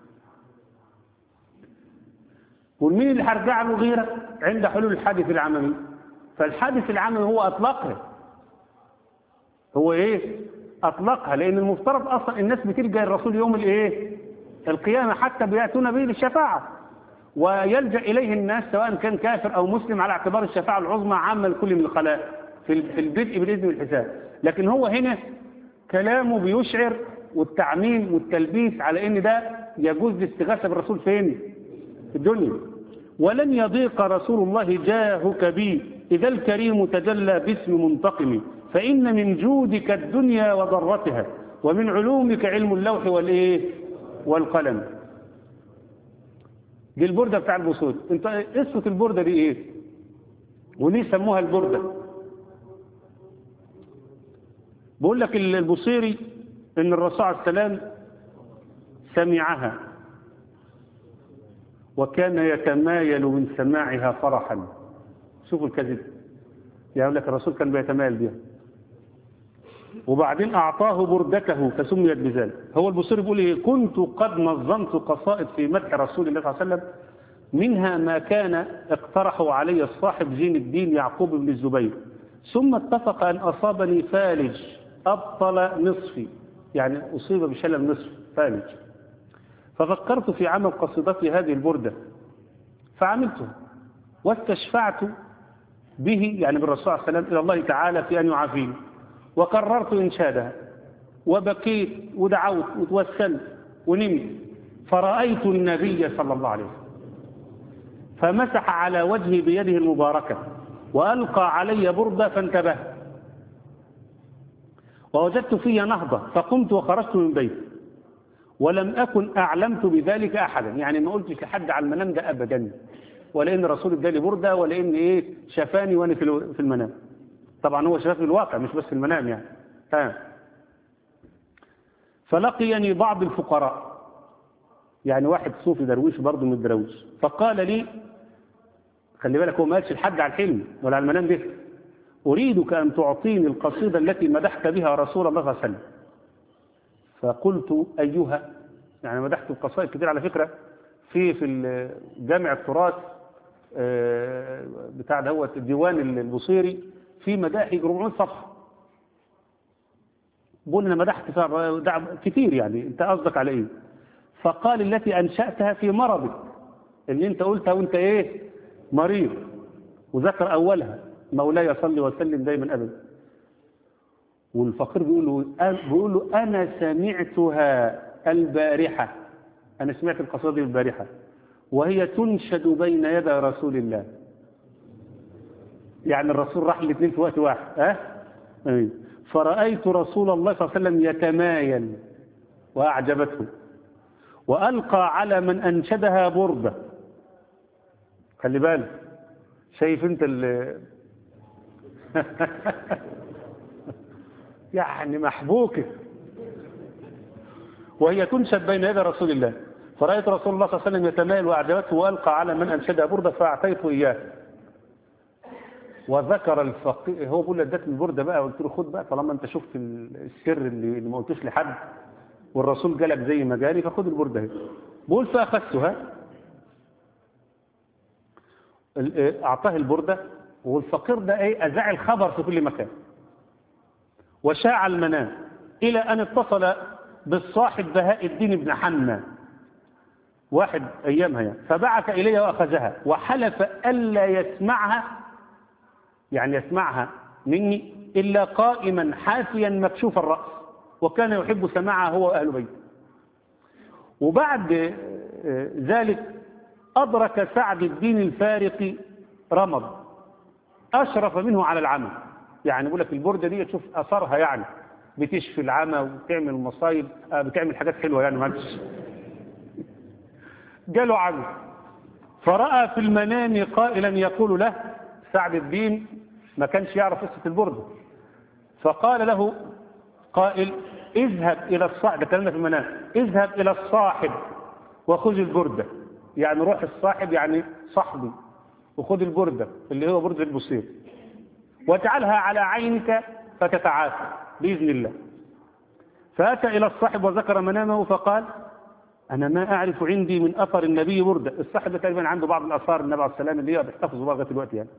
ومين اللي هرجع له غيرك عند حلول الحادث العممي فالحادث العممي هو اطلقه هو ايه اطلقها لان المفترض اصلا الناس بتلجا الرسول يوم الايه القيامه حتى بياتون به للشفاعه ويلجا اليه الناس سواء كان كافر او مسلم على اعتبار الشفاعه العظمى عامه لكل من الخلائق في في البدء بالاذن والحساب لكن هو هنا كلامه بيشعر والتعميم والتلبيس على ان ده يجوز الاستغاثه بالرسول فين في الدنيا ولن يضيق رسول الله جاهك بي إذا الكريم تجلى باسم منتقم فإن من جودك الدنيا وضرتها ومن علومك علم اللوح والإيه والقلم دي البردة بتاع البصور انت قصة البردة دي ايه وليه سموها البردة بقول لك البصيري ان الرسول عليه السلام سمعها وكان يتمايل من سماعها فرحا شوفوا الكذب يقول لك الرسول كان بيتمايل بها وبعدين أعطاه بردته فسميت بذلك هو البصيري بيقول إيه كنت قد نظمت قصائد في مدح رسول الله صلى الله عليه وسلم منها ما كان اقترحه علي الصاحب زين الدين يعقوب بن الزبير ثم اتفق أن أصابني فالج أبطل نصفي يعني أصيب بشلل نصف فالج ففكرت في عمل قصيدتي هذه البردة فعملته واستشفعت به يعني بالرسول صلى الله عليه وسلم إلى الله تعالى في أن يعافيني وقررت إنشادها وبكيت ودعوت وتوسلت ونمت فرأيت النبي صلى الله عليه وسلم فمسح على وجهي بيده المباركة وألقى علي بردة فانتبهت ووجدت في نهضة فقمت وخرجت من بيتي ولم أكن أعلمت بذلك أحدا يعني ما قلتش لحد على المنام ده أبدا ولا إن رسول ادالي بردة ولا إن إيه شفاني وأنا في في المنام طبعا هو شفاف في الواقع مش بس في المنام يعني ها فلقيني بعض الفقراء يعني واحد صوفي درويش برضه من الدراويش فقال لي خلي بالك هو ما قالش لحد على الحلم ولا على المنام ده أريدك أن تعطيني القصيدة التي مدحت بها رسول الله صلى الله عليه وسلم فقلت أيها يعني مدحت القصائد كتير على فكرة في في جامع التراث بتاع دوت الديوان البصيري في مداحي 400 صفحة بقول انا مدحت فيها كتير يعني انت قصدك على ايه فقال التي انشأتها في مرضك اللي انت قلتها وانت ايه مريض وذكر اولها مولاي صلي وسلم دايما ابدا والفقير بيقول له بيقول له انا سمعتها البارحه انا سمعت القصيده دي البارحه وهي تنشد بين يدي رسول الله يعني الرسول راح الاثنين في وقت واحد ها أه؟ فرأيت رسول الله صلى الله عليه وسلم يتمايل وأعجبته وألقى على من أنشدها بردة خلي بالك شايف انت ال يعني محبوكة وهي تنشد بين يدي رسول الله فرأيت رسول الله صلى الله عليه وسلم يتمايل وأعجبته وألقى على من أنشدها بردة فأعطيته إياه وذكر الفقيه هو بيقول لي اديت البرده بقى قلت له خد بقى طالما انت شفت السر اللي اللي ما قلتوش لحد والرسول جالك زي ما جالي فخد البرده اهي بقول فاخذتها ال- إيه، اعطاه البرده والفقير ده ايه اذاع الخبر في كل مكان وشاع المنام الى ان اتصل بالصاحب بهاء الدين بن حنا واحد ايامها يعني فبعث الي واخذها وحلف الا يسمعها يعني يسمعها مني إلا قائما حافيا مكشوف الرأس وكان يحب سماعها هو وأهل بيته وبعد آه، ذلك أدرك سعد الدين الفارقي رمض أشرف منه على العمى يعني يقول لك البردة دي تشوف أثرها يعني بتشفي العمى وبتعمل مصايب آه، بتعمل حاجات حلوة يعني معلش جاله عمى فرأى في المنام قائلا يقول له سعد الدين ما كانش يعرف قصة البردة فقال له قائل اذهب إلى الصاحب ده كلامنا في المنام اذهب إلى الصاحب وخذ البردة يعني روح الصاحب يعني صاحبي وخذ البردة اللي هو بردة البصير واجعلها على عينك فتتعافى بإذن الله فأتى إلى الصاحب وذكر منامه فقال أنا ما أعرف عندي من أثر النبي بردة الصاحب ده تقريبا عنده بعض الآثار النبي عليه السلام اللي هي بيحتفظوا بها لغاية دلوقتي يعني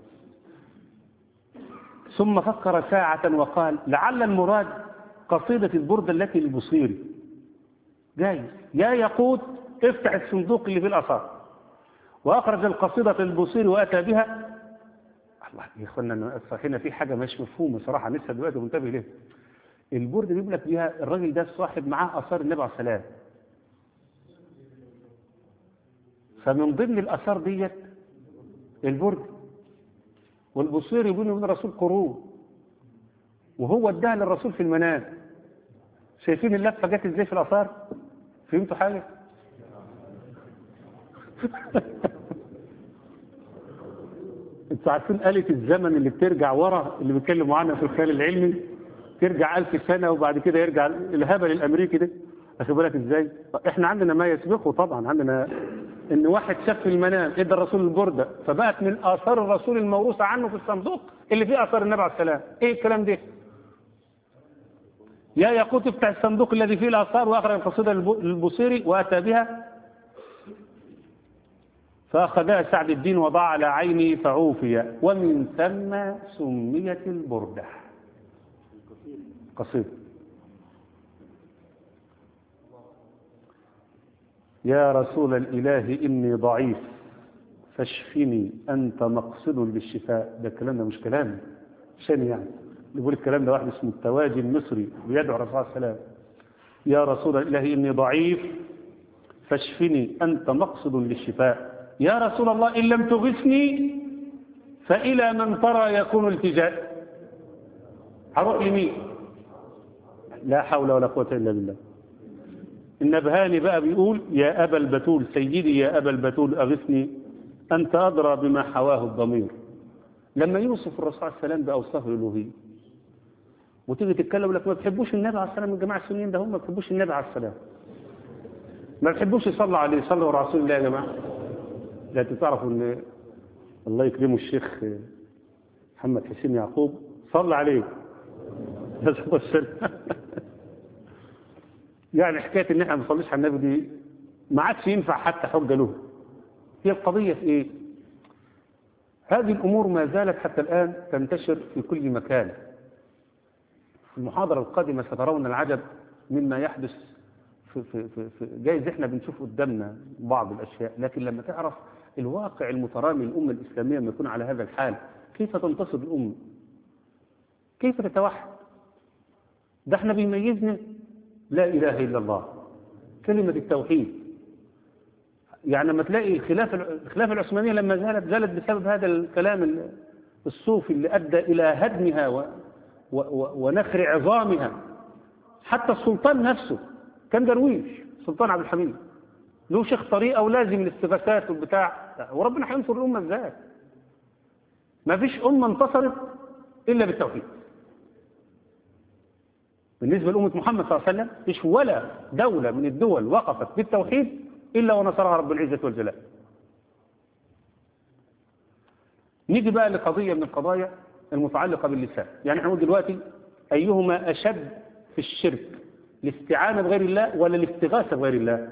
ثم فكر ساعة وقال لعل المراد قصيدة البردة التي للبصيري جايز يا يقود افتح الصندوق اللي فيه الآثار وأخرج القصيدة البصيري وأتى بها الله يا إخوانا هنا في حاجة مش مفهومة صراحة لسه دلوقتي منتبه ليه البرد بيقول لك بيها الراجل ده صاحب معاه آثار النبي عليه السلام فمن ضمن الآثار ديت البرد والبصيري بينه وبين الرسول قرون وهو اداها للرسول في المنام شايفين اللفه جت ازاي في الاثار فهمتوا حاجه انتوا عارفين آلة الزمن اللي بترجع ورا اللي بيتكلموا عنها في الخيال العلمي ترجع ألف سنة وبعد كده يرجع الهبل الأمريكي ده أخد بالك إزاي؟ احنا عندنا ما يسبقه طبعا عندنا ان واحد شاف في المنام ادى الرسول البردة فبقت من آثار الرسول الموروثة عنه في الصندوق اللي فيه آثار النبي عليه السلام ايه الكلام ده يا ياقوت افتح الصندوق الذي فيه الآثار وأخرج القصيدة البصيري وأتى بها فأخذها سعد الدين وضع على عينه فعوفي ومن ثم سميت البردة قصيدة يا رسول الإله إني ضعيف فاشفني أنت مقصد للشفاء ده الكلام ده مش كلام عشان يعني بيقول الكلام ده واحد اسمه التواجي المصري بيدعو الرسول عليه السلام يا رسول الإله إني ضعيف فاشفني أنت مقصد للشفاء يا رسول الله إن لم تغثني فإلى من ترى يكون التجاء هروح لمين لا حول ولا قوة إلا بالله النبهاني بقى بيقول يا أبا البتول سيدي يا أبا البتول أغثني أنت أدرى بما حواه الضمير لما يوصف الرسول عليه السلام بأوصاف الألوهية وتيجي تتكلم لك ما بتحبوش النبي عليه السلام الجماعة السنيين ده هم ما بتحبوش النبي عليه السلام ما بتحبوش يصلوا عليه صلوا على رسول الله يا جماعة لا تعرفوا ان الله يكرمه الشيخ محمد حسين يعقوب صلى عليه يعني حكاية ان احنا ما نصليش على النبي دي ما عادش ينفع حتى حجة له هي القضية في ايه هذه الامور ما زالت حتى الان تنتشر في كل مكان في المحاضرة القادمة سترون العجب مما يحدث في, في, في, في جايز احنا بنشوف قدامنا بعض الاشياء لكن لما تعرف الواقع المترامي للأمة الإسلامية لما يكون على هذا الحال كيف تنتصر الأمة كيف تتوحد ده احنا بيميزنا لا إله إلا الله كلمة التوحيد يعني لما تلاقي الخلافة الخلافة العثمانية لما زالت زالت بسبب هذا الكلام الصوفي اللي أدى إلى هدمها و و و ونخر عظامها حتى السلطان نفسه كان درويش سلطان عبد الحميد له شيخ طريقة ولازم الاستغاثات والبتاع وربنا هينصر الأمة ازاي ما فيش أمة انتصرت إلا بالتوحيد بالنسبة لأمة محمد صلى الله عليه وسلم فيش ولا دولة من الدول وقفت بالتوحيد إلا ونصرها رب العزة والجلال نيجي بقى لقضية من القضايا المتعلقة باللسان يعني احنا نقول دلوقتي أيهما أشد في الشرك الاستعانة بغير الله ولا الاستغاثة بغير الله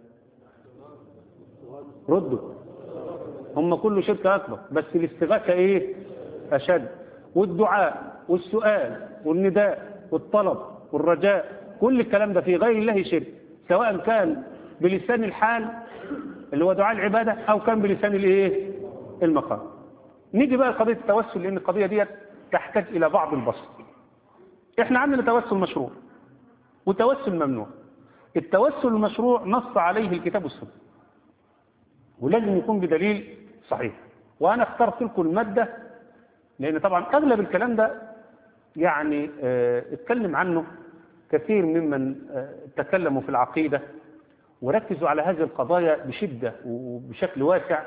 ردوا هم كله شرك أكبر بس الاستغاثة إيه أشد والدعاء والسؤال والنداء والطلب والرجاء كل الكلام ده في غير الله شرك سواء كان بلسان الحال اللي هو دعاء العبادة أو كان بلسان الإيه المقام نيجي بقى لقضية التوسل لأن القضية دي تحتاج إلى بعض البسط إحنا عندنا توسل مشروع وتوسل ممنوع التوسل المشروع نص عليه الكتاب والسنة ولازم يكون بدليل صحيح وأنا اخترت لكم المادة لأن طبعا أغلب الكلام ده يعني اه اتكلم عنه كثير ممن اه تكلموا في العقيدة وركزوا على هذه القضايا بشدة وبشكل واسع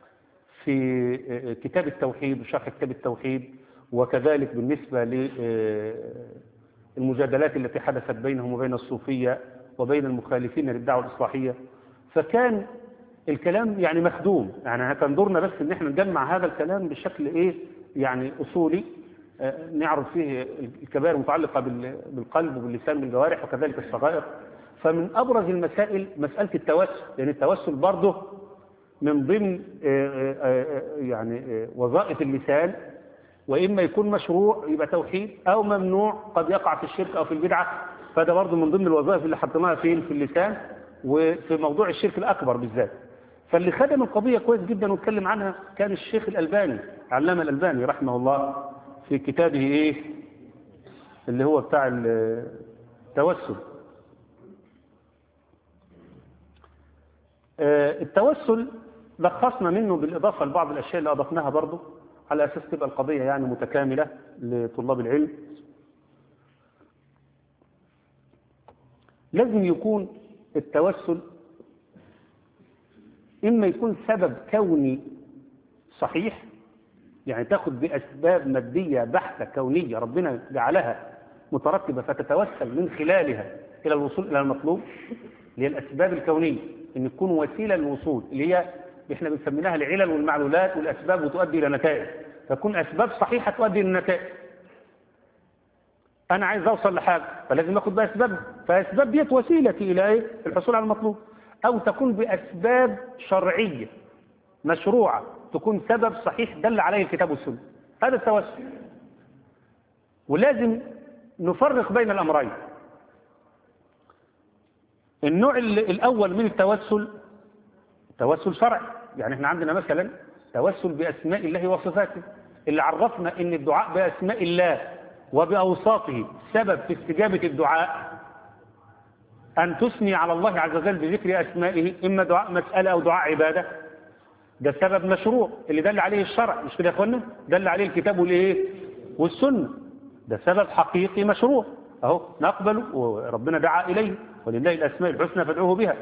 في كتاب التوحيد وشرح كتاب التوحيد وكذلك بالنسبة للمجادلات التي حدثت بينهم وبين الصوفية وبين المخالفين للدعوة الإصلاحية فكان الكلام يعني مخدوم يعني كان دورنا بس ان احنا نجمع هذا الكلام بشكل ايه يعني اصولي نعرف فيه الكبائر المتعلقة بالقلب وباللسان بالجوارح وكذلك الصغائر فمن ابرز المسائل مسألة التوسل لان يعني التوسل برضه من ضمن يعني وظائف اللسان وإما يكون مشروع يبقى توحيد أو ممنوع قد يقع في الشرك أو في البدعة فده برضه من ضمن الوظائف اللي حطيناها فين في اللسان وفي موضوع الشرك الأكبر بالذات فاللي خدم القضية كويس جدا واتكلم عنها كان الشيخ الألباني علامة الألباني رحمه الله في كتابه إيه اللي هو بتاع التوسل التوسل لخصنا منه بالإضافة لبعض الأشياء اللي أضفناها برضه على أساس تبقى القضية يعني متكاملة لطلاب العلم لازم يكون التوسل إما يكون سبب كوني صحيح يعني تاخد بأسباب مادية بحتة كونية ربنا جعلها مترتبة فتتوسل من خلالها إلى الوصول إلى المطلوب اللي هي الأسباب الكونية إن تكون وسيلة للوصول اللي هي احنا بنسميناها العلل والمعلولات والأسباب وتؤدي إلى نتائج تكون أسباب صحيحة تؤدي إلى النتائج أنا عايز أوصل لحاجة فلازم أخد بأسبابها فأسباب ديت وسيلتي إلى إيه؟ الحصول على المطلوب أو تكون بأسباب شرعية مشروعة تكون سبب صحيح دل عليه الكتاب والسنة هذا التوسل ولازم نفرق بين الأمرين النوع الأول من التوسل توسل شرعي يعني احنا عندنا مثلا توسل بأسماء الله وصفاته اللي عرفنا ان الدعاء بأسماء الله وبأوصافه سبب في استجابة الدعاء أن تثني على الله عز وجل بذكر أسمائه إما دعاء مسألة أو دعاء عبادة ده سبب مشروع اللي دل عليه الشرع مش كده يا اخوانا دل عليه الكتاب والايه والسنة ده سبب حقيقي مشروع اهو نقبله وربنا دعا إليه ولله الأسماء الحسنى فادعوه بها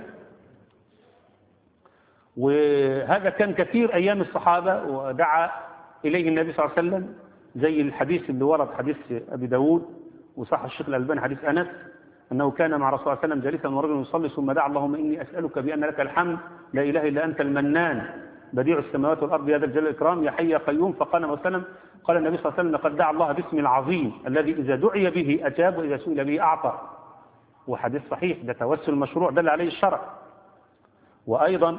وهذا كان كثير أيام الصحابة ودعا إليه النبي صلى الله عليه وسلم زي الحديث اللي ورد حديث أبي داود وصح الشيخ الألباني حديث أنس أنه كان مع رسول الله صلى الله عليه وسلم جالسا ورجل يصلي ثم دعا اللهم إني أسألك بأن لك الحمد لا إله إلا أنت المنان بديع السماوات والأرض يا ذا الجلال والإكرام يا حي يا قيوم فقال وسلم قال النبي صلى الله عليه وسلم لقد دعا الله باسم العظيم الذي إذا دعي به أجاب وإذا سئل به أعطى وحديث صحيح ده توسل مشروع دل عليه الشرع وأيضا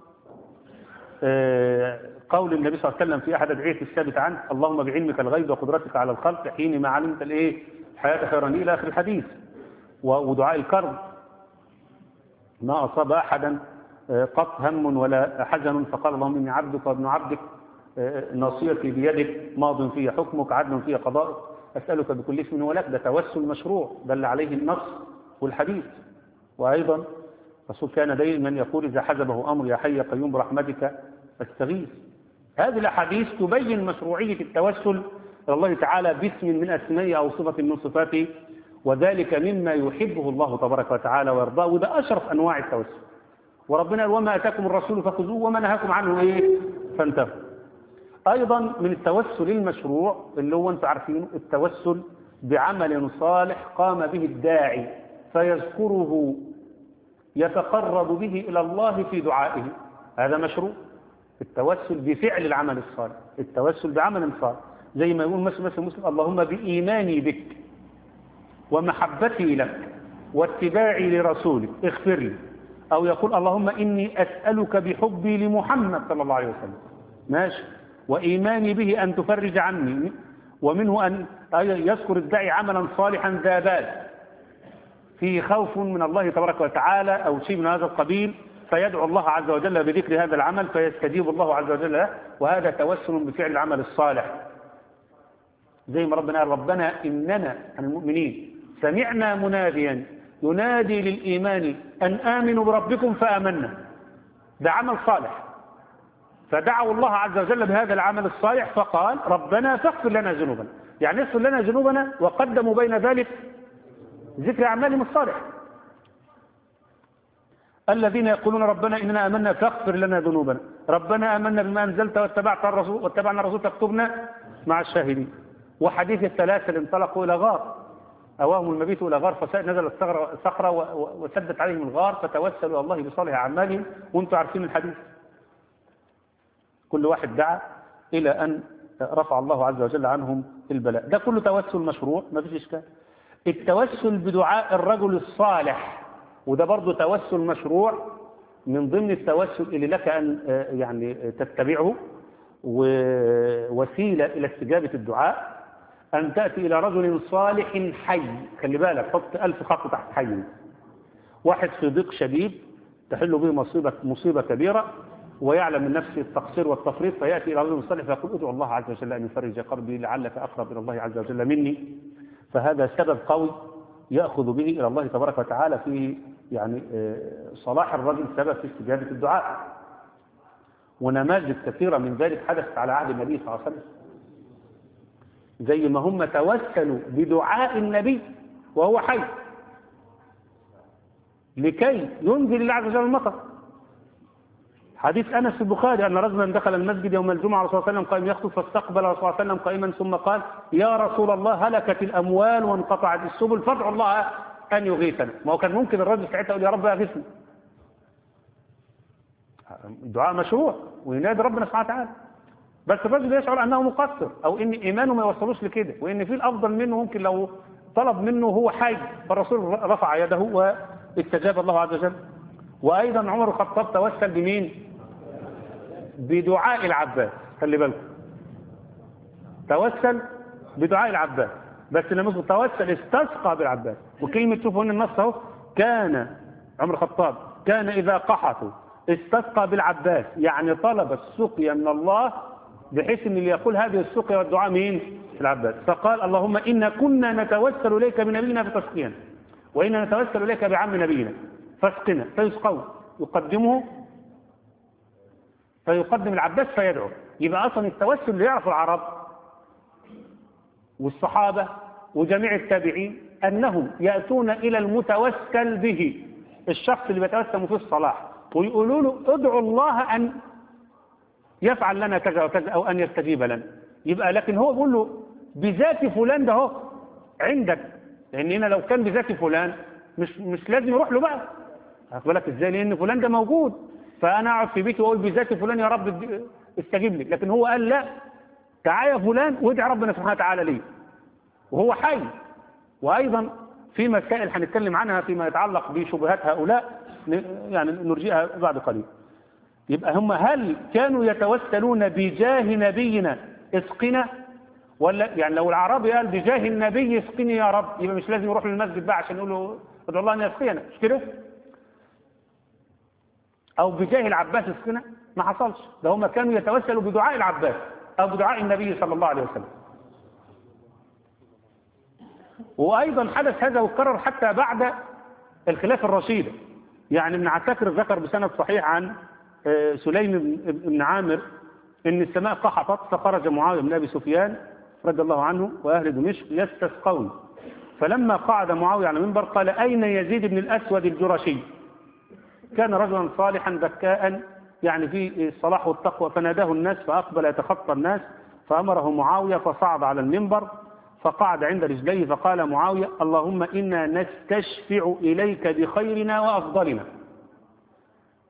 قول النبي صلى الله عليه وسلم في أحد أدعية الثابت عنه اللهم بعلمك الغيب وقدرتك على الخلق حين ما علمت الإيه الحياة خيرا إلى آخر الحديث ودعاء الكرب ما أصاب أحدا قط هم ولا حزن فقال اللهم إني عبدك وابن عبدك ناصيتي بيدك ماض في حكمك عدل في قضاءك أسألك بكل اسم ولك ده توسل مشروع دل عليه النص والحديث وأيضا الرسول كان دائما يقول إذا حزبه أمر يا حي يا قيوم برحمتك استغيث هذه الأحاديث تبين مشروعية التوسل إلى الله تعالى باسم من أسمائه أو صفة من صفاته وذلك مما يحبه الله تبارك وتعالى ويرضاه وده أشرف أنواع التوسل وربنا قال وما أتاكم الرسول فخذوه وما نهاكم عنه إيه فانتهوا أيضا من التوسل المشروع اللي هو أنتم عارفينه التوسل بعمل صالح قام به الداعي فيذكره يتقرب به إلى الله في دعائه هذا مشروع التوسل بفعل العمل الصالح التوسل بعمل صالح زي ما يقول مثلا مثلا مسلم اللهم بإيماني بك ومحبتي لك واتباعي لرسولك اغفر لي أو يقول اللهم إني أسألك بحبي لمحمد صلى الله عليه وسلم ماشي وإيماني به أن تفرج عني ومنه أن يذكر الداعي عملا صالحا ذا بال فيه خوف من الله تبارك وتعالى أو شيء من هذا القبيل فيدعو الله عز وجل بذكر هذا العمل فيستجيب الله عز وجل له وهذا توسل بفعل العمل الصالح زي ما ربنا قال ربنا إننا عن المؤمنين سمعنا مناديا ينادي للإيمان أن آمنوا بربكم فآمنا ده عمل صالح فدعوا الله عز وجل بهذا العمل الصالح فقال ربنا فاغفر لنا ذنوبنا يعني اغفر لنا ذنوبنا وقدموا بين ذلك ذكر أعمالهم الصالح الذين يقولون ربنا إننا آمنا فاغفر لنا ذنوبنا ربنا آمنا بما أنزلت واتبعت الرسول واتبعنا الرسول فاكتبنا مع الشاهدين وحديث الثلاثة اللي انطلقوا إلى غار أواهم المبيت إلى غار فنزلت صخرة وسدت عليهم الغار فتوسلوا إلى الله بصالح أعمالهم وأنتم عارفين الحديث كل واحد دعا إلى أن رفع الله عز وجل عنهم البلاء ده كله توسل مشروع ما فيش إشكال التوسل بدعاء الرجل الصالح وده برضه توسل مشروع من ضمن التوسل اللي لك أن يعني تتبعه ووسيلة إلى استجابة الدعاء أن تأتي إلى رجل صالح حي خلي بالك حط ألف خط تحت حي واحد في ضيق شديد تحل به مصيبة, مصيبة كبيرة ويعلم من نفسه التقصير والتفريط فيأتي إلى رجل صالح فيقول ادعو الله عز وجل أن يفرج قلبي لعلك أقرب إلى الله عز وجل مني فهذا سبب قوي يأخذ به إلى الله تبارك وتعالى في يعني صلاح الرجل سبب في استجابة الدعاء ونماذج كثيرة من ذلك حدثت على عهد النبي صلى الله عليه وسلم زي ما هم توسلوا بدعاء النبي وهو حي لكي ينزل الله عز وجل المطر حديث أنس البخاري أن رجلا دخل المسجد يوم الجمعة رسول الله صلى الله عليه وسلم قائم يخطب فاستقبل رسول الله صلى الله عليه وسلم قائما ثم قال يا رسول الله هلكت الأموال وانقطعت السبل فادعوا الله أن يغيثنا ما هو كان ممكن الرجل ساعتها يقول يا رب أغثني دعاء مشروع وينادي ربنا سبحانه وتعالى بس الرجل يشعر أنه مقصر أو إن إيمانه ما يوصلوش لكده وإن في الأفضل منه ممكن لو طلب منه هو حي فالرسول رفع يده واستجاب الله عز وجل وأيضا عمر الخطاب توسل بمين بدعاء العباس خلي بالكم توسل بدعاء العباس بس لما توسل استسقى بالعباس وكلمة شوفوا هنا النص اهو كان عمر الخطاب كان إذا قحطوا استسقى بالعباس يعني طلب السقيا من الله بحيث ان اللي يقول هذه السقيا والدعاء مين العباس فقال اللهم إنا كنا نتوسل إليك بنبينا فتسقينا وإنا نتوسل إليك بعم نبينا فاسقنا فيسقون يقدمه فيقدم العباس فيدعو يبقى أصلا التوسل اللي يعرف العرب والصحابة وجميع التابعين أنهم يأتون إلى المتوسل به الشخص اللي بيتوسم في الصلاح ويقولوا له ادعوا الله أن يفعل لنا كذا وكذا أو أن يستجيب لنا يبقى لكن هو بيقول له بذات فلان ده هو عندك لأن هنا لو كان بذات فلان مش مش لازم يروح له بقى بالك ازاي لأن فلان ده موجود فأنا أقعد في بيتي وأقول بذات فلان يا رب استجيب لي لكن هو قال لا تعالى يا فلان وادعي ربنا سبحانه وتعالى ليه وهو حي وأيضا في مسائل هنتكلم عنها فيما يتعلق بشبهات هؤلاء يعني نرجئها بعد قليل يبقى هم هل كانوا يتوسلون بجاه نبينا اسقنا ولا يعني لو العربي قال بجاه النبي اسقني يا رب يبقى مش لازم يروح للمسجد بقى عشان يقول له ادعو الله ان يسقينا مش كده او بجاه العباس اسقنا ما حصلش ده هم كانوا يتوسلوا بدعاء العباس او بدعاء النبي صلى الله عليه وسلم وايضا حدث هذا وكرر حتى بعد الخلافه الرشيده يعني ابن عساكر ذكر بسند صحيح عن سليم بن عامر ان السماء قحطت فخرج معاويه بن ابي سفيان رضي الله عنه واهل دمشق يستسقون فلما قعد معاويه على المنبر قال اين يزيد بن الاسود الجرشي كان رجلا صالحا بكاء يعني في الصلاح والتقوى فناداه الناس فاقبل يتخطى الناس فامره معاويه فصعد على المنبر فقعد عند رجليه فقال معاويه اللهم انا نستشفع اليك بخيرنا وافضلنا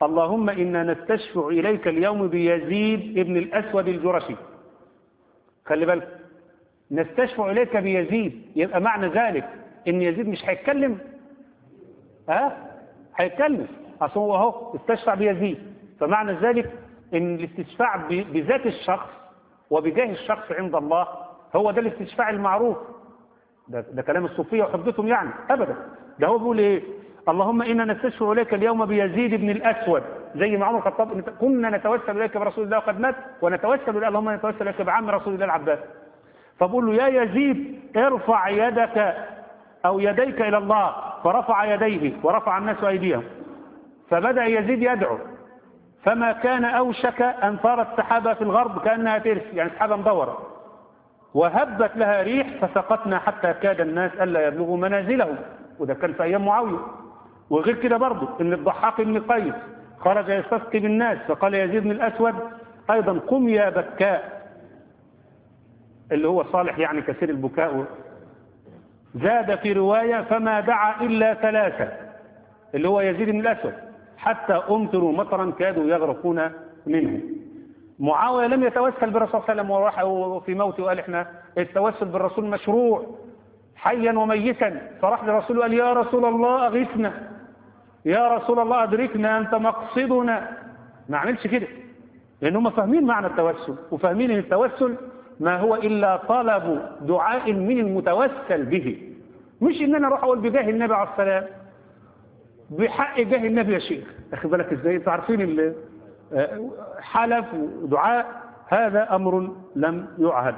اللهم إنا نستشفع إليك اليوم بيزيد ابن الأسود الجرشي خلي بالك نستشفع إليك بيزيد يبقى معنى ذلك إن يزيد مش هيتكلم ها أه؟ هيتكلم أصل هو أهو استشفع بيزيد فمعنى ذلك إن الاستشفاع بذات الشخص وبجاه الشخص عند الله هو ده الاستشفاع المعروف ده, ده كلام الصوفية وحجتهم يعني أبدا ده هو بيقول إيه اللهم إنا نستشفع إليك اليوم بيزيد بن الأسود زي ما عمر الخطاب كنا نتوسل إليك برسول الله وقد مات ونتوسل إليه اللهم نتوسل إليك بعم رسول الله العباس فبقول له يا يزيد ارفع يدك أو يديك إلى الله فرفع يديه ورفع الناس أيديهم فبدأ يزيد يدعو فما كان أوشك أن صارت سحابة في الغرب كأنها ترس يعني سحابة مدورة وهبت لها ريح فسقطنا حتى كاد الناس ألا يبلغوا منازلهم وده كان في أيام معاوية وغير كده برضه إن الضحاك بن قيس خرج يستسقي بالناس فقال يزيد بن الأسود أيضا قم يا بكاء اللي هو صالح يعني كثير البكاء زاد في رواية فما دعا إلا ثلاثة اللي هو يزيد بن الأسود حتى أمطروا مطرا كادوا يغرقون منه معاوية لم يتوسل بالرسول صلى الله عليه وسلم في موته وقال احنا التوسل بالرسول مشروع حيا وميتا فراح للرسول وقال يا رسول الله أغثنا يا رسول الله أدركنا أنت مقصدنا ما عملش كده لأن هم فاهمين معنى التوسل وفاهمين أن التوسل ما هو إلا طلب دعاء من المتوسل به مش إن أنا أروح أقول بجاه النبي عليه السلام بحق جاه النبي يا شيخ أخي بالك إزاي أنتوا عارفين حلف ودعاء هذا أمر لم يعهد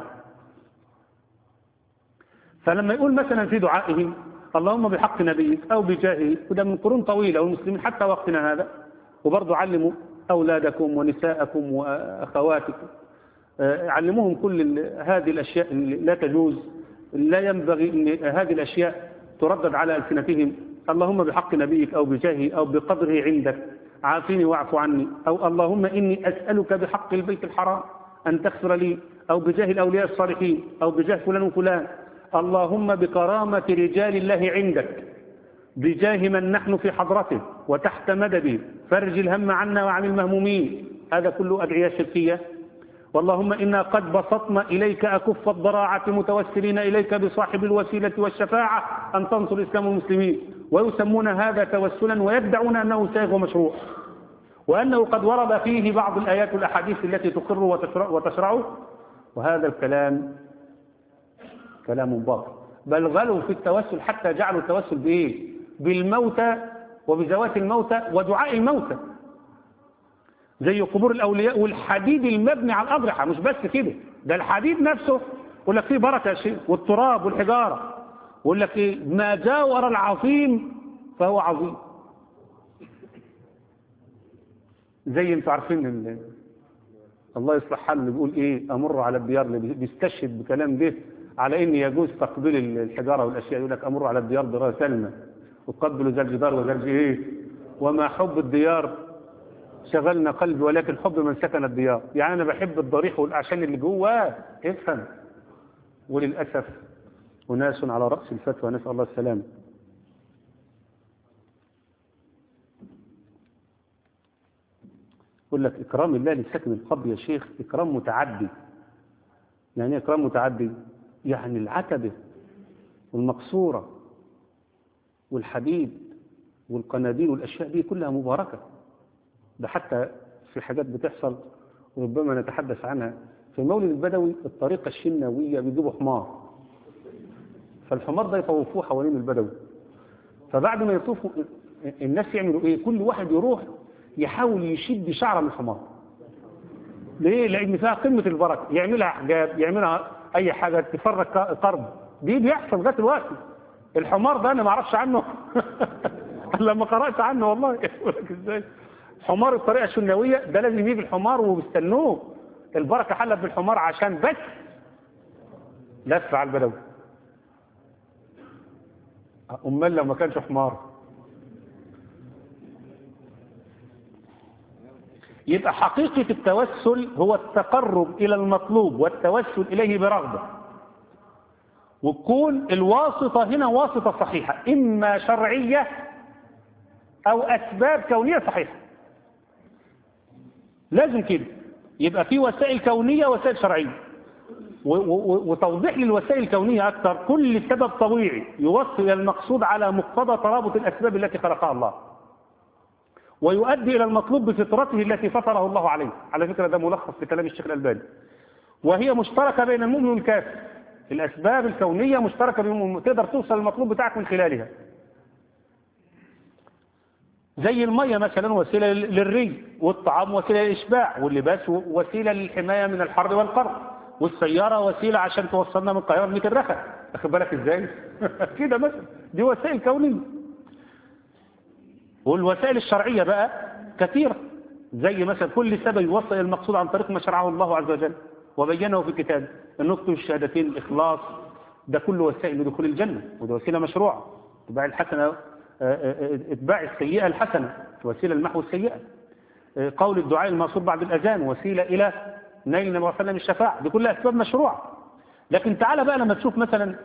فلما يقول مثلا في دعائه اللهم بحق نبيك أو بجاهه وده من قرون طويلة والمسلمين حتى وقتنا هذا وبرضه علموا أولادكم ونساءكم وأخواتكم علموهم كل هذه الأشياء اللي لا تجوز لا ينبغي أن هذه الأشياء تردد على ألسنتهم اللهم بحق نبيك أو بجاهه أو بقدره عندك عافني واعف عني أو اللهم إني أسألك بحق البيت الحرام أن تغفر لي أو بجاه الأولياء الصالحين أو بجاه فلان وفلان اللهم بكرامة رجال الله عندك بجاه من نحن في حضرته وتحت مدده فرج الهم عنا وعن المهمومين هذا كله أدعية شركية واللهم إنا قد بسطنا إليك أكف الضراعة متوسلين إليك بصاحب الوسيلة والشفاعة أن تنصر الإسلام والمسلمين ويسمون هذا توسلا ويدعون أنه سائغ ومشروع وأنه قد ورد فيه بعض الآيات والأحاديث التي تقر وتشرع وتشرعه وهذا الكلام كلام باطل بل غلوا في التوسل حتى جعلوا التوسل بإيه بالموتى وبزوات الموتى ودعاء الموتى زي قبور الأولياء والحديد المبني على الأضرحة مش بس كده ده الحديد نفسه يقول لك فيه بركة يا شيخ والتراب والحجارة يقول لك إيه ما جاور العظيم فهو عظيم زي انتوا عارفين ال... الله يصلح حاله اللي بيقول ايه امر على الديار اللي بيستشهد بكلام ده على ان يجوز تقبيل الحجاره والاشياء يقول لك امر على الديار ضرار سلمى وقبلوا ذا الجدار وذا ايه وما حب الديار شغلنا قلبي ولكن حب من سكن الديار يعني انا بحب الضريح والاعشان اللي جواه افهم وللاسف اناس على راس الفتوى نسال الله السلامه يقول لك إكرام الله لسكن القبر يا شيخ إكرام متعدي يعني إكرام متعدي يعني العتبة والمقصورة والحديد والقناديل والأشياء دي كلها مباركة ده حتى في حاجات بتحصل وربما نتحدث عنها في مولد البدوي الطريقة الشناوية بيجيبوا حمار فالحمار ده يطوفوه حوالين البدوي فبعد ما يطوفوا الناس يعملوا ايه كل واحد يروح يحاول يشد شعره من الحمار ليه لان فيها قمه البركه يعملها حجاب يعملها اي حاجه تفرق قرب دي بيحصل لغايه دلوقتي الحمار ده انا ما اعرفش عنه لما قرات عنه والله ازاي حمار الطريقه السنويه ده لازم يجيب الحمار وبيستنوه البركه حلت بالحمار عشان بس لف على البدوي امال لو ما كانش حمار يبقى حقيقة التوسل هو التقرب إلى المطلوب والتوسل إليه برغبة وتكون الواسطة هنا واسطة صحيحة إما شرعية أو أسباب كونية صحيحة لازم كده يبقى في وسائل كونية ووسائل شرعية و- و- وتوضيح للوسائل الكونية أكثر كل سبب طبيعي يوصل إلى المقصود على مقتضى ترابط الأسباب التي خلقها الله ويؤدي إلى المطلوب بفطرته التي فطره الله عليه على فكرة ده ملخص لكلام الشيخ الألباني وهي مشتركة بين المؤمن والكافر الأسباب الكونية مشتركة بين المؤمن تقدر توصل المطلوب بتاعك من خلالها زي المية مثلا وسيلة للري والطعام وسيلة للإشباع واللباس وسيلة للحماية من الحر والقر والسيارة وسيلة عشان توصلنا من القاهرة لميت الرخا أخد بالك إزاي كده مثلا دي وسائل كونية والوسائل الشرعية بقى كثيرة زي مثلا كل سبب يوصل إلى المقصود عن طريق ما شرعه الله عز وجل وبينه في كتابه النطق الشهادتين الإخلاص ده كله وسائل لدخول الجنة وده وسيلة مشروعة اتباع الحسنة اتباع السيئة الحسنة وسيلة لمحو السيئة قول الدعاء المنصور بعد الأذان وسيلة إلى نيل النبي صلى الله عليه وسلم الشفاعة دي كلها أسباب مشروعة لكن تعالى بقى لما تشوف مثلا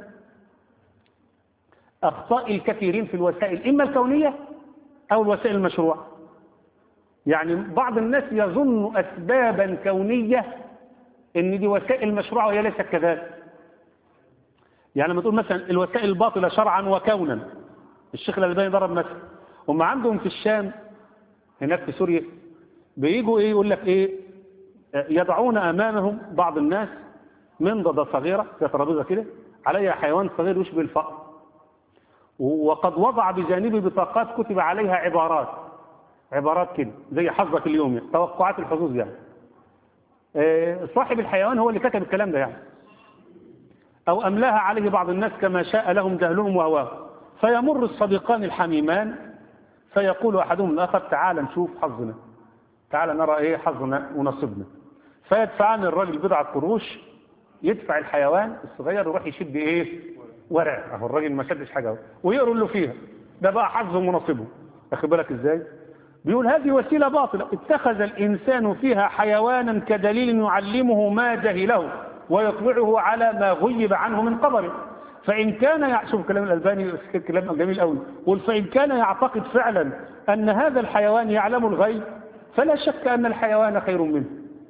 أخطاء الكثيرين في الوسائل إما الكونية أو الوسائل المشروعة يعني بعض الناس يظن أسبابا كونية إن دي وسائل مشروعة وهي ليست كذلك يعني لما تقول مثلا الوسائل الباطلة شرعا وكونا الشيخ الألباني ضرب مثل هم عندهم في الشام هناك في سوريا بيجوا ايه يقول لك ايه يضعون امامهم بعض الناس منضدة صغيرة في ترابيزة كده عليها حيوان صغير يشبه الفأر وقد وضع بجانبه بطاقات كتب عليها عبارات عبارات كده زي حظك اليوم يعني. توقعات الحظوظ يعني اه صاحب الحيوان هو اللي كتب الكلام ده يعني او املاها عليه بعض الناس كما شاء لهم جهلهم وهواهم فيمر الصديقان الحميمان فيقول أحدهم الآخر تعال نشوف حظنا تعال نرى إيه حظنا ونصيبنا فيدفعان الراجل بضعة قروش يدفع الحيوان الصغير ويروح يشد إيه ورع أهو الراجل ما شدش حاجة ويقروا له فيها ده بقى حظهم ونصيبهم أخد بالك إزاي بيقول هذه وسيلة باطلة اتخذ الإنسان فيها حيوانا كدليل يعلمه ما جهله ويطلعه على ما غيب عنه من قبره فإن كان شوف كلام الألباني كلام جميل قوي يقول فإن كان يعتقد فعلا أن هذا الحيوان يعلم الغيب فلا شك أن الحيوان خير منه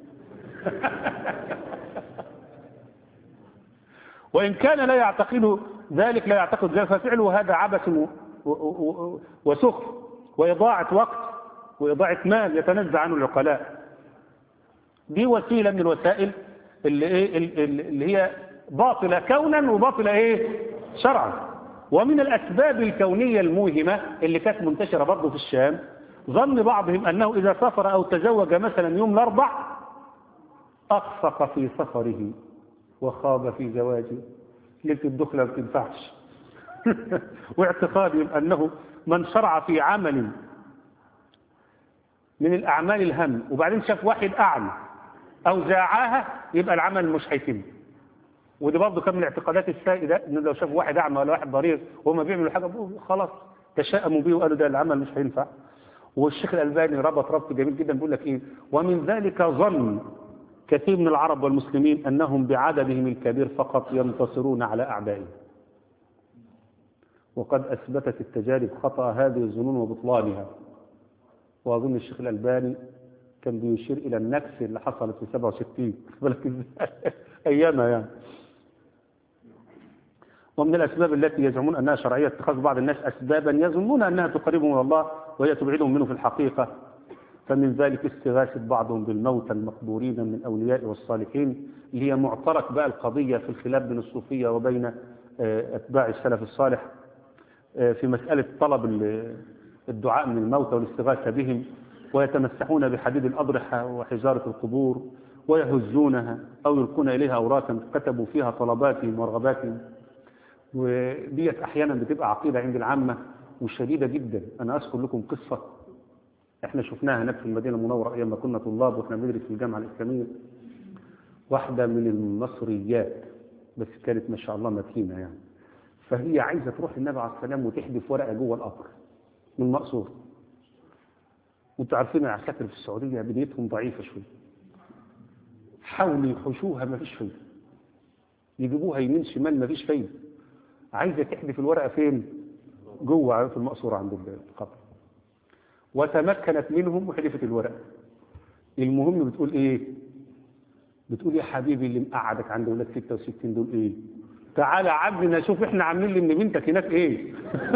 وإن كان لا يعتقد ذلك لا يعتقد ذلك ففعله هذا عبث وسخر وإضاعة وقت وإضاعة مال يتنزع عنه العقلاء دي وسيلة من الوسائل اللي, إيه اللي هي باطلة كونا وباطلة ايه شرعا ومن الأسباب الكونية الموهمة اللي كانت منتشرة برضه في الشام ظن بعضهم أنه إذا سافر أو تزوج مثلا يوم الأربع أخفق في سفره وخاب في زواجه ليلة الدخلة ما تنفعش واعتقادهم أنه من شرع في عمل من الأعمال الهم وبعدين شاف واحد أعمى أو زاعاها يبقى العمل مش هيتم ودي برضه كان من الاعتقادات السائده ان لو شافوا واحد اعمى ولا واحد ضرير وهم بيعملوا حاجه خلاص تشاءموا بيه وقالوا ده العمل مش هينفع والشيخ الالباني ربط ربط جميل جدا بيقول لك ايه ومن ذلك ظن كثير من العرب والمسلمين انهم بعددهم الكبير فقط ينتصرون على اعدائهم وقد اثبتت التجارب خطا هذه الظنون وبطلانها واظن الشيخ الالباني كان بيشير الى النكسه اللي حصلت في 67 بالك ايامها يعني ومن الأسباب التي يزعمون أنها شرعية اتخاذ بعض الناس أسبابا يظنون أنها تقربهم من الله وهي تبعدهم منه في الحقيقة فمن ذلك استغاثة بعضهم بالموتى المقبورين من الأولياء والصالحين اللي هي معترك بقى القضية في الخلاف بين الصوفية وبين أتباع السلف الصالح في مسألة طلب الدعاء من الموتى والاستغاثة بهم ويتمسحون بحديد الأضرحة وحجارة القبور ويهزونها أو يلقون إليها أوراقا كتبوا فيها طلباتهم ورغباتهم وديت احيانا بتبقى عقيده عند العامه وشديده جدا انا اذكر لكم قصه احنا شفناها هناك في المدينه المنوره ايام ما كنا طلاب واحنا بندرس في الجامعه الاسلاميه واحده من المصريات بس كانت ما شاء الله متينه يعني فهي عايزه تروح للنبي عليه السلام وتحدف ورقه جوه القبر من المقصور وانتوا عارفين العساكر في السعوديه بنيتهم ضعيفه شويه حاولوا يحوشوها ما فيش فايده يجيبوها يمين شمال ما فيش فايده عايزة تحدف الورقة فين جوه في المقصورة عند القبر وتمكنت منهم وحدفت الورقة المهم بتقول ايه بتقول يا حبيبي اللي مقعدك عند ولاد 66 دول ايه تعالى عبدنا شوف احنا عاملين لابن بنتك هناك ايه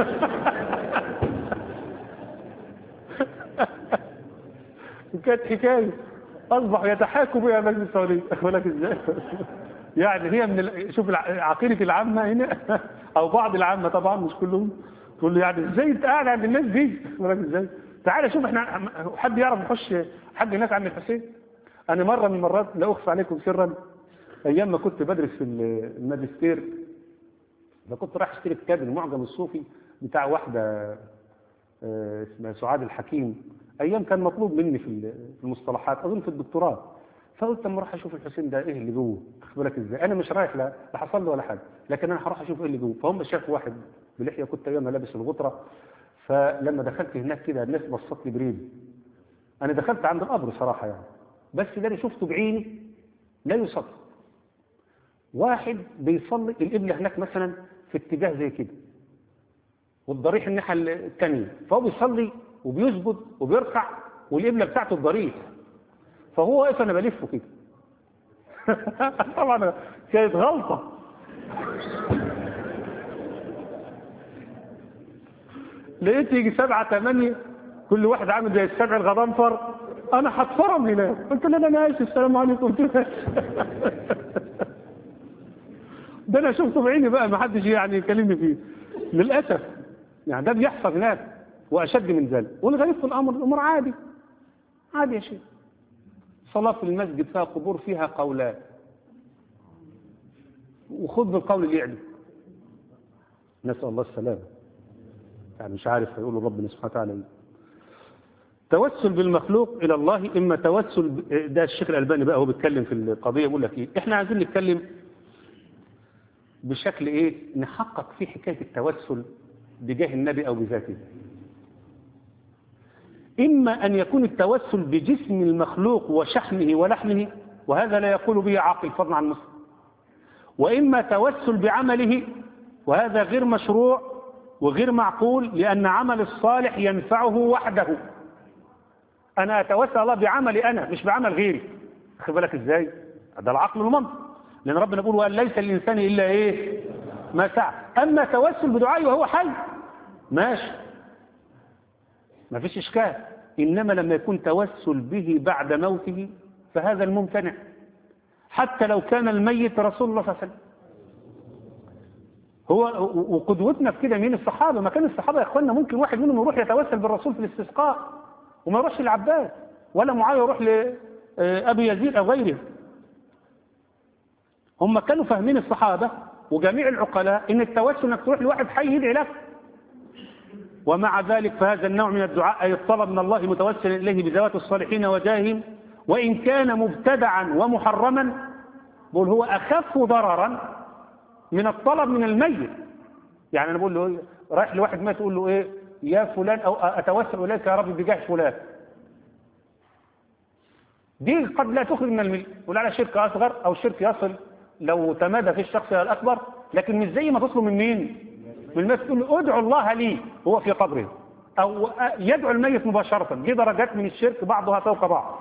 كانت حكايه اصبح يتحاكوا بها مجلس السعوديه اخد بالك ازاي يعني هي من ال... شوف الع- عقيده العامه هنا او بعض العامه طبعا مش كلهم تقول له يعني ازاي انت قاعد عند الناس دي اخد بالك ازاي تعالى شوف احنا حد يعرف يخش حد هناك عند الحسين انا مره من المرات لا اخفى عليكم سرا ايام ما كنت بدرس في الماجستير فكنت رايح اشتري كتاب المعجم الصوفي بتاع واحده آه، اسمها سعاد الحكيم ايام كان مطلوب مني في ال- في المصطلحات اظن في الدكتوراه فقلت اما اروح اشوف الحسين ده ايه اللي جوه واخد بالك ازاي انا مش رايح لا لا حصل له ولا حاجه لكن انا هروح اشوف ايه اللي جوه فهم شافوا واحد بلحيه كنت ايامها لابس الغطره فلما دخلت هناك كده الناس بصت لي بريد انا دخلت عند القبر صراحه يعني بس ده اللي شفته بعيني لا يصدق واحد بيصلي القبلة هناك مثلا في اتجاه زي كده والضريح الناحية الثانية فهو بيصلي وبيسجد وبيركع والقبلة بتاعته الضريح فهو واقف انا بلفه كده طبعا كانت غلطة لقيت يجي سبعة ثمانية كل واحد عامل زي السبع الغضنفر انا هتفرم هناك قلت له لا انا اسف السلام عليكم قلت له ده انا شفته بعيني بقى ما حدش يعني يكلمني فيه للاسف يعني ده بيحصل هناك واشد من ذلك والغريب في الامر الامور عادي عادي يا شيخ صلاة في المسجد فيها قبور فيها قولان وخذ بالقول اللي يعلم نسأل الله السلامة يعني مش عارف هيقولوا ربنا سبحانه وتعالى ايه توسل بالمخلوق الى الله اما توسل ب- ده الشيخ الالباني بقى هو بيتكلم في القضيه بيقول لك ايه احنا عايزين نتكلم بشكل ايه نحقق فيه حكايه التوسل بجاه النبي او بذاته اما ان يكون التوسل بجسم المخلوق وشحمه ولحمه وهذا لا يقول به عاقل فضلا عن مسلم واما توسل بعمله وهذا غير مشروع وغير معقول لان عمل الصالح ينفعه وحده انا اتوسل الله بعملي انا مش بعمل غيري خد بالك ازاي ده العقل والمنطق لان ربنا بيقول وان ليس للانسان الا ايه ما سعى اما توسل بدعائي وهو حي ماشي ما فيش اشكال انما لما يكون توسل به بعد موته فهذا الممتنع حتى لو كان الميت رسول الله صلى الله عليه وسلم هو وقدوتنا في كده مين الصحابه ما كان الصحابه يا اخوانا ممكن واحد منهم يروح يتوسل بالرسول في الاستسقاء وما يروحش للعباس ولا معاويه يروح لابي يزيد او غيره هم كانوا فاهمين الصحابه وجميع العقلاء ان التوسل انك تروح لواحد حي يدعي لك ومع ذلك فهذا النوع من الدعاء أي الطلب من الله متوسلا إليه بذوات الصالحين وجاههم وإن كان مبتدعا ومحرما بقول هو أخف ضررا من الطلب من الميت يعني أنا بقول له إيه؟ رايح لواحد ما تقول له إيه يا فلان أو أتوسل إليك يا رب بجاه فلان دي قد لا تخرج من الملك ولا على شرك أصغر أو شرك يصل لو تمادى في الشخص إلى الأكبر لكن مش زي ما تطلب من مين من الميت تقول له ادعو الله لي هو في قبره او يدعو الميت مباشرة دي درجات من الشرك بعضها فوق بعض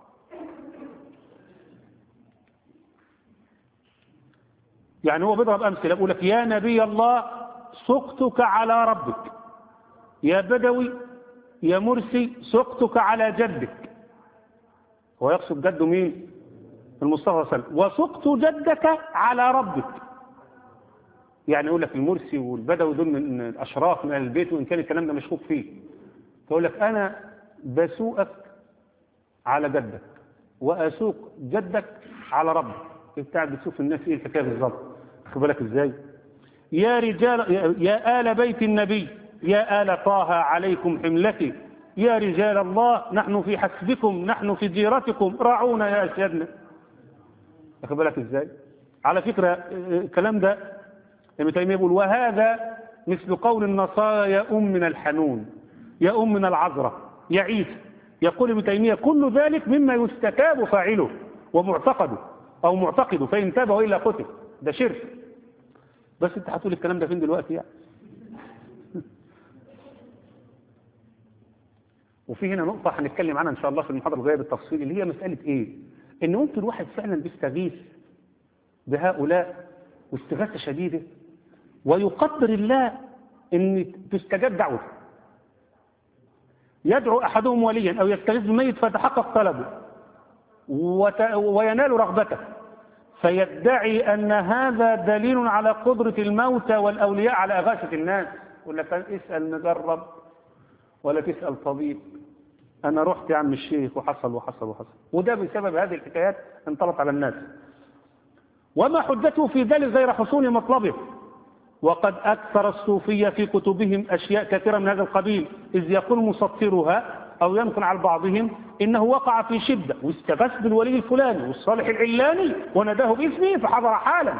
يعني هو بيضرب امثله بيقول لك يا نبي الله سقتك على ربك يا بدوي يا مرسي سقتك على جدك هو يقصد جده مين المصطفى صلى الله عليه وسلم وسقت جدك على ربك يعني يقول لك المرسي والبدوي دول من الاشراف من أهل البيت وان كان الكلام ده مشكوك فيه فيقول لك انا بسوقك على جدك واسوق جدك على ربك انت قاعد بتشوف الناس ايه الحكايه بالظبط خد بالك ازاي يا رجال يا- يا ال بيت النبي يا ال طه عليكم حملتي يا رجال الله نحن في حسبكم نحن في جيرتكم راعونا يا سيدنا واخد بالك ازاي على فكره آه، الكلام ده ابن تيميه بيقول وهذا مثل قول النصارى يا ام من الحنون يا ام من العذراء يا عيسى يقول ابن تيميه كل ذلك مما يستتاب فاعله ومعتقده او معتقده فان تاب والا قتل ده شرك بس انت هتقول الكلام ده فين دلوقتي يعني وفي هنا نقطة هنتكلم عنها إن شاء الله في المحاضرة الجاية بالتفصيل اللي هي مسألة إيه؟ إن ممكن واحد فعلا بيستغيث بهؤلاء واستغاثة شديدة ويقدر الله إن تستجاب دعوته يدعو أحدهم وليا أو يستغيث بميت فيتحقق طلبه وت... وينال رغبته فيدعي أن هذا دليل على قدرة الموتى والأولياء على إغاثة الناس يقول لك اسأل مجرب ولا تسأل طبيب أنا رحت يا عم الشيخ وحصل وحصل وحصل وده بسبب هذه الحكايات انطلت على الناس وما حجته في ذلك غير حصول مطلبه وقد أكثر الصوفية في كتبهم أشياء كثيرة من هذا القبيل إذ يقول مسطرها أو ينقل على بعضهم إنه وقع في شدة واستغاث بالولي الفلاني والصالح العلاني وناداه باسمه فحضر حالا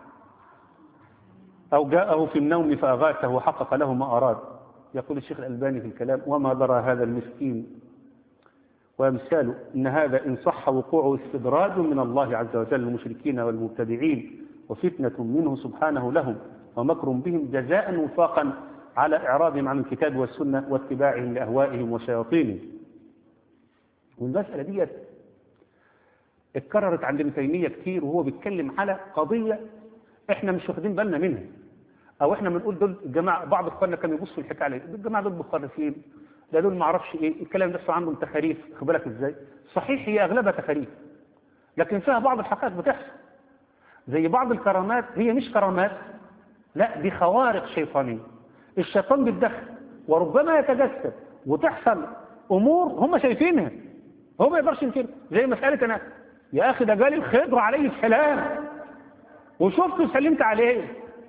أو جاءه في النوم فأغاثه وحقق له ما أراد يقول الشيخ الألباني في الكلام وما درى هذا المسكين وأمثاله إن هذا إن صح وقوعه استدراج من الله عز وجل للمشركين والمبتدعين وفتنة منه سبحانه لهم ومكر بهم جزاء وفاقا على إعراضهم عن الكتاب والسنة واتباعهم لأهوائهم وشياطينهم والمسألة دي اتكررت عند ابن تيمية كتير وهو بيتكلم على قضية احنا مش واخدين بالنا منها او احنا بنقول دول الجماعة بعض اخواننا كانوا يبصوا الحكاية عليه الجماعة دول مخرفين لا دول ما اعرفش ايه الكلام ده عندهم تخاريف خد بالك ازاي صحيح هي اغلبها تخاريف لكن فيها بعض الحقائق بتحصل زي بعض الكرامات هي مش كرامات لا دي خوارق شيطانية الشيطان بيتدخل وربما يتجسد وتحصل امور هم شايفينها هو ما يقدرش ينكرها زي مسألة انا يا اخي ده جالي الخضر عليه السلام وشفته سلمت عليه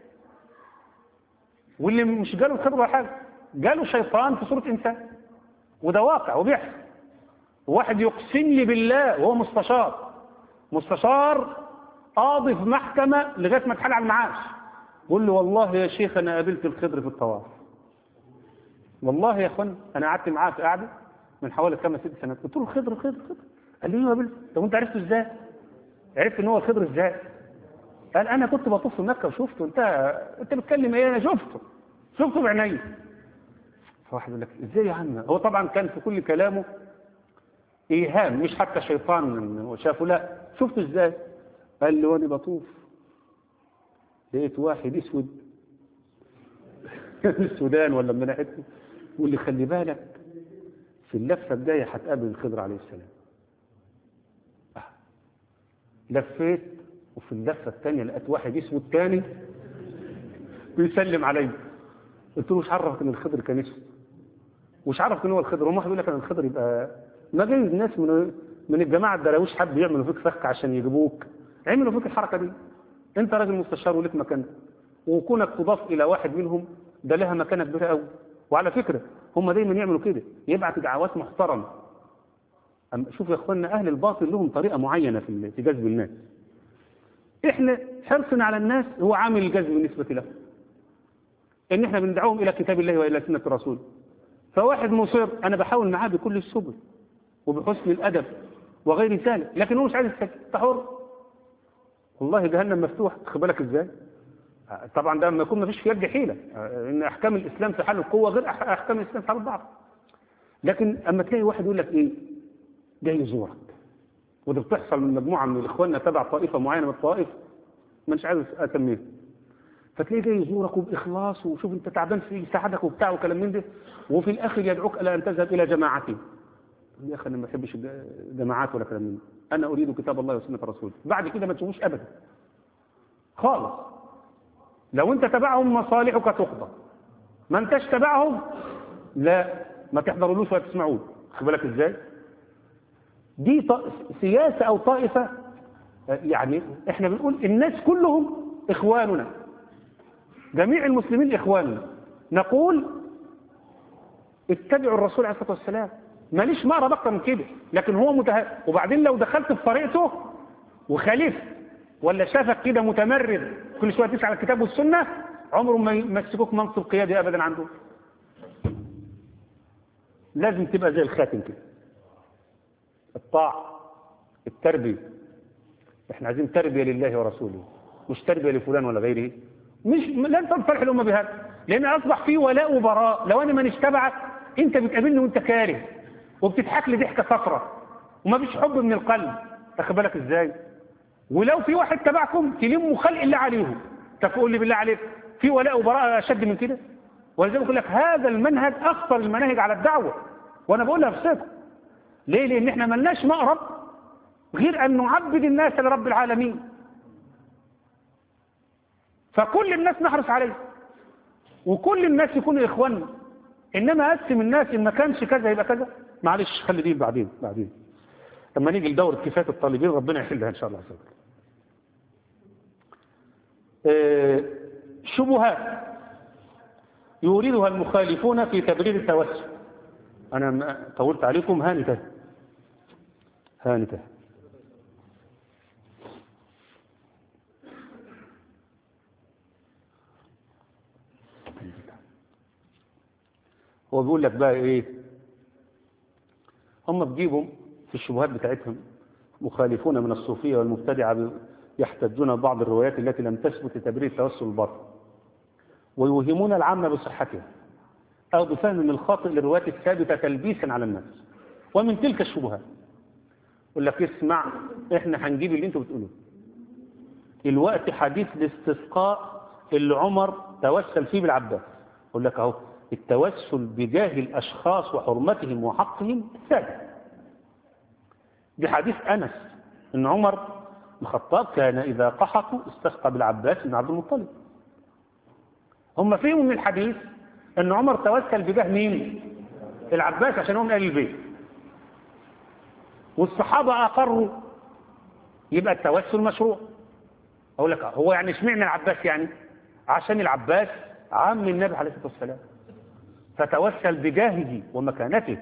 واللي مش جاله الخضر ولا حاجه جاله شيطان في صورة انسان وده واقع وبيحصل واحد يقسم لي بالله وهو مستشار مستشار قاضي في محكمة لغاية ما اتحال على المعاش بقول له والله يا شيخ انا قابلت الخضر في الطواف والله يا اخوان انا قعدت معاه في قعده من حوالي خمس ست سنوات قلت له الخضر خضر خضر قال لي ايوه قابلته طب انت عرفته ازاي؟ عرفت ان هو الخضر ازاي؟ قال انا كنت بطوف في مكه وشفته انت انت بتكلم ايه انا شفته شفته بعيني فواحد يقول لك ازاي يا عم هو طبعا كان في كل كلامه ايهام مش حتى شيطان وشافه لا شفته ازاي؟ قال لي وانا بطوف لقيت واحد اسود من السودان ولا من ناحيته يقول لي خلي بالك في اللفه الجايه هتقابل الخضر عليه السلام آه. لفيت وفي اللفه الثانيه لقيت واحد اسود تاني بيسلم علي قلت له مش عرفك ان الخضر كان اسود وش عرفك ان هو الخضر هم واحد يقول لك ان الخضر يبقى ما جاي الناس من من الجماعه الدراويش حب يعملوا فيك فخ عشان يجيبوك عملوا فيك الحركه دي انت راجل مستشار ولك مكان وكونك تضاف الى واحد منهم ده لها مكانه كبيره قوي وعلى فكره هم دايما يعملوا كده يبعت دعوات محترمه أم شوف يا اخوانا اهل الباطل لهم طريقه معينه في في جذب الناس احنا حرصنا على الناس هو عامل الجذب بالنسبه له ان احنا بندعوهم الى كتاب الله والى سنه الرسول فواحد مصر انا بحاول معاه بكل السبل وبحسن الادب وغير ذلك لكن هو مش عايز يستفيد حر والله جهنم مفتوح خد بالك ازاي طبعا ده لما يكون ما فيش في يد حيله ان احكام الاسلام في حال القوه غير احكام الاسلام في حال الضعف لكن اما تلاقي واحد يقول لك ايه جاي يزورك وده بتحصل من مجموعه من اخواننا تبع طائفه معينه من الطوائف مش عايز اسميها فتلاقيه جاي يزورك وباخلاص وشوف انت تعبان في يساعدك وبتاع وكلام من ده وفي الاخر يدعوك الى ان تذهب الى جماعتي يا اخي انا ما بحبش الجماعات ولا كلام من ده انا اريد كتاب الله وسنه الرسول بعد كده ما تشوفوش ابدا خالص لو انت تبعهم مصالحك تقضى ما انتش تبعهم لا ما تحضرولوش ولا تسمعوه خد بالك ازاي دي ط... سياسه او طائفه يعني احنا بنقول الناس كلهم اخواننا جميع المسلمين اخواننا نقول اتبعوا الرسول عليه الصلاه والسلام ماليش مقرب اكتر من كده لكن هو مته... وبعدين لو دخلت في طريقته وخالفت ولا شافك كده متمرد كل شويه تسعى على الكتاب والسنه عمره ما يمسكوك منصب قيادي ابدا عنده لازم تبقى زي الخاتم كده الطاعه التربيه احنا عايزين تربيه لله ورسوله مش تربيه لفلان ولا غيره مش لن تنفرح الامه بهذا لان اصبح في ولاء وبراء لو انا مانيش تبعك انت بتقابلني وانت كاره وبتضحك لي ضحكه صفرة وما فيش حب من القلب تاخد بالك ازاي ولو في واحد تبعكم تلموا خلق الله عليهم تقول لي بالله عليك في ولاء وبراء اشد من كده ولذلك بقول لك هذا المنهج اخطر المناهج على الدعوه وانا بقولها بصدق ليه لان احنا ملناش مقرب غير ان نعبد الناس لرب العالمين فكل الناس نحرص عليه وكل الناس يكونوا اخواننا انما اقسم الناس ان ما كانش كذا يبقى كذا معلش خلي دي بعدين بعدين لما نيجي لدورة كفاية الطالبين ربنا يحلها ان شاء الله عز وجل آه، شبهات يريدها المخالفون في تبرير التوسل انا ما- طولت عليكم هانته هانته هو بيقول لك بقى ايه هم بيجيبوا في الشبهات بتاعتهم مخالفون من الصوفية والمبتدعة ب- يحتجون بعض الروايات التي لم تثبت لتبرير التوسل الباطل ويوهمون العامة بصحتها أو بفهم من الخاطئ للروايات الثابتة تلبيسا على الناس ومن تلك الشبهات يقول لك اسمع احنا هنجيب اللي انتوا بتقولوه الوقت حديث الاستسقاء اللي عمر توسل فيه بالعباس يقول لك اهو التوسل بجاه الاشخاص وحرمتهم وحقهم ثابت دي حديث انس ان عمر بن الخطاب كان اذا قحطوا استسقى بالعباس بن عبد المطلب هم فهموا من الحديث ان عمر توسل بجاه مين العباس عشان هو من اهل البيت والصحابه اقروا يبقى التوسل مشروع اقول لك هو يعني اشمعنى العباس يعني عشان العباس عم النبي عليه الصلاه والسلام فتوسل بجاهه ومكانته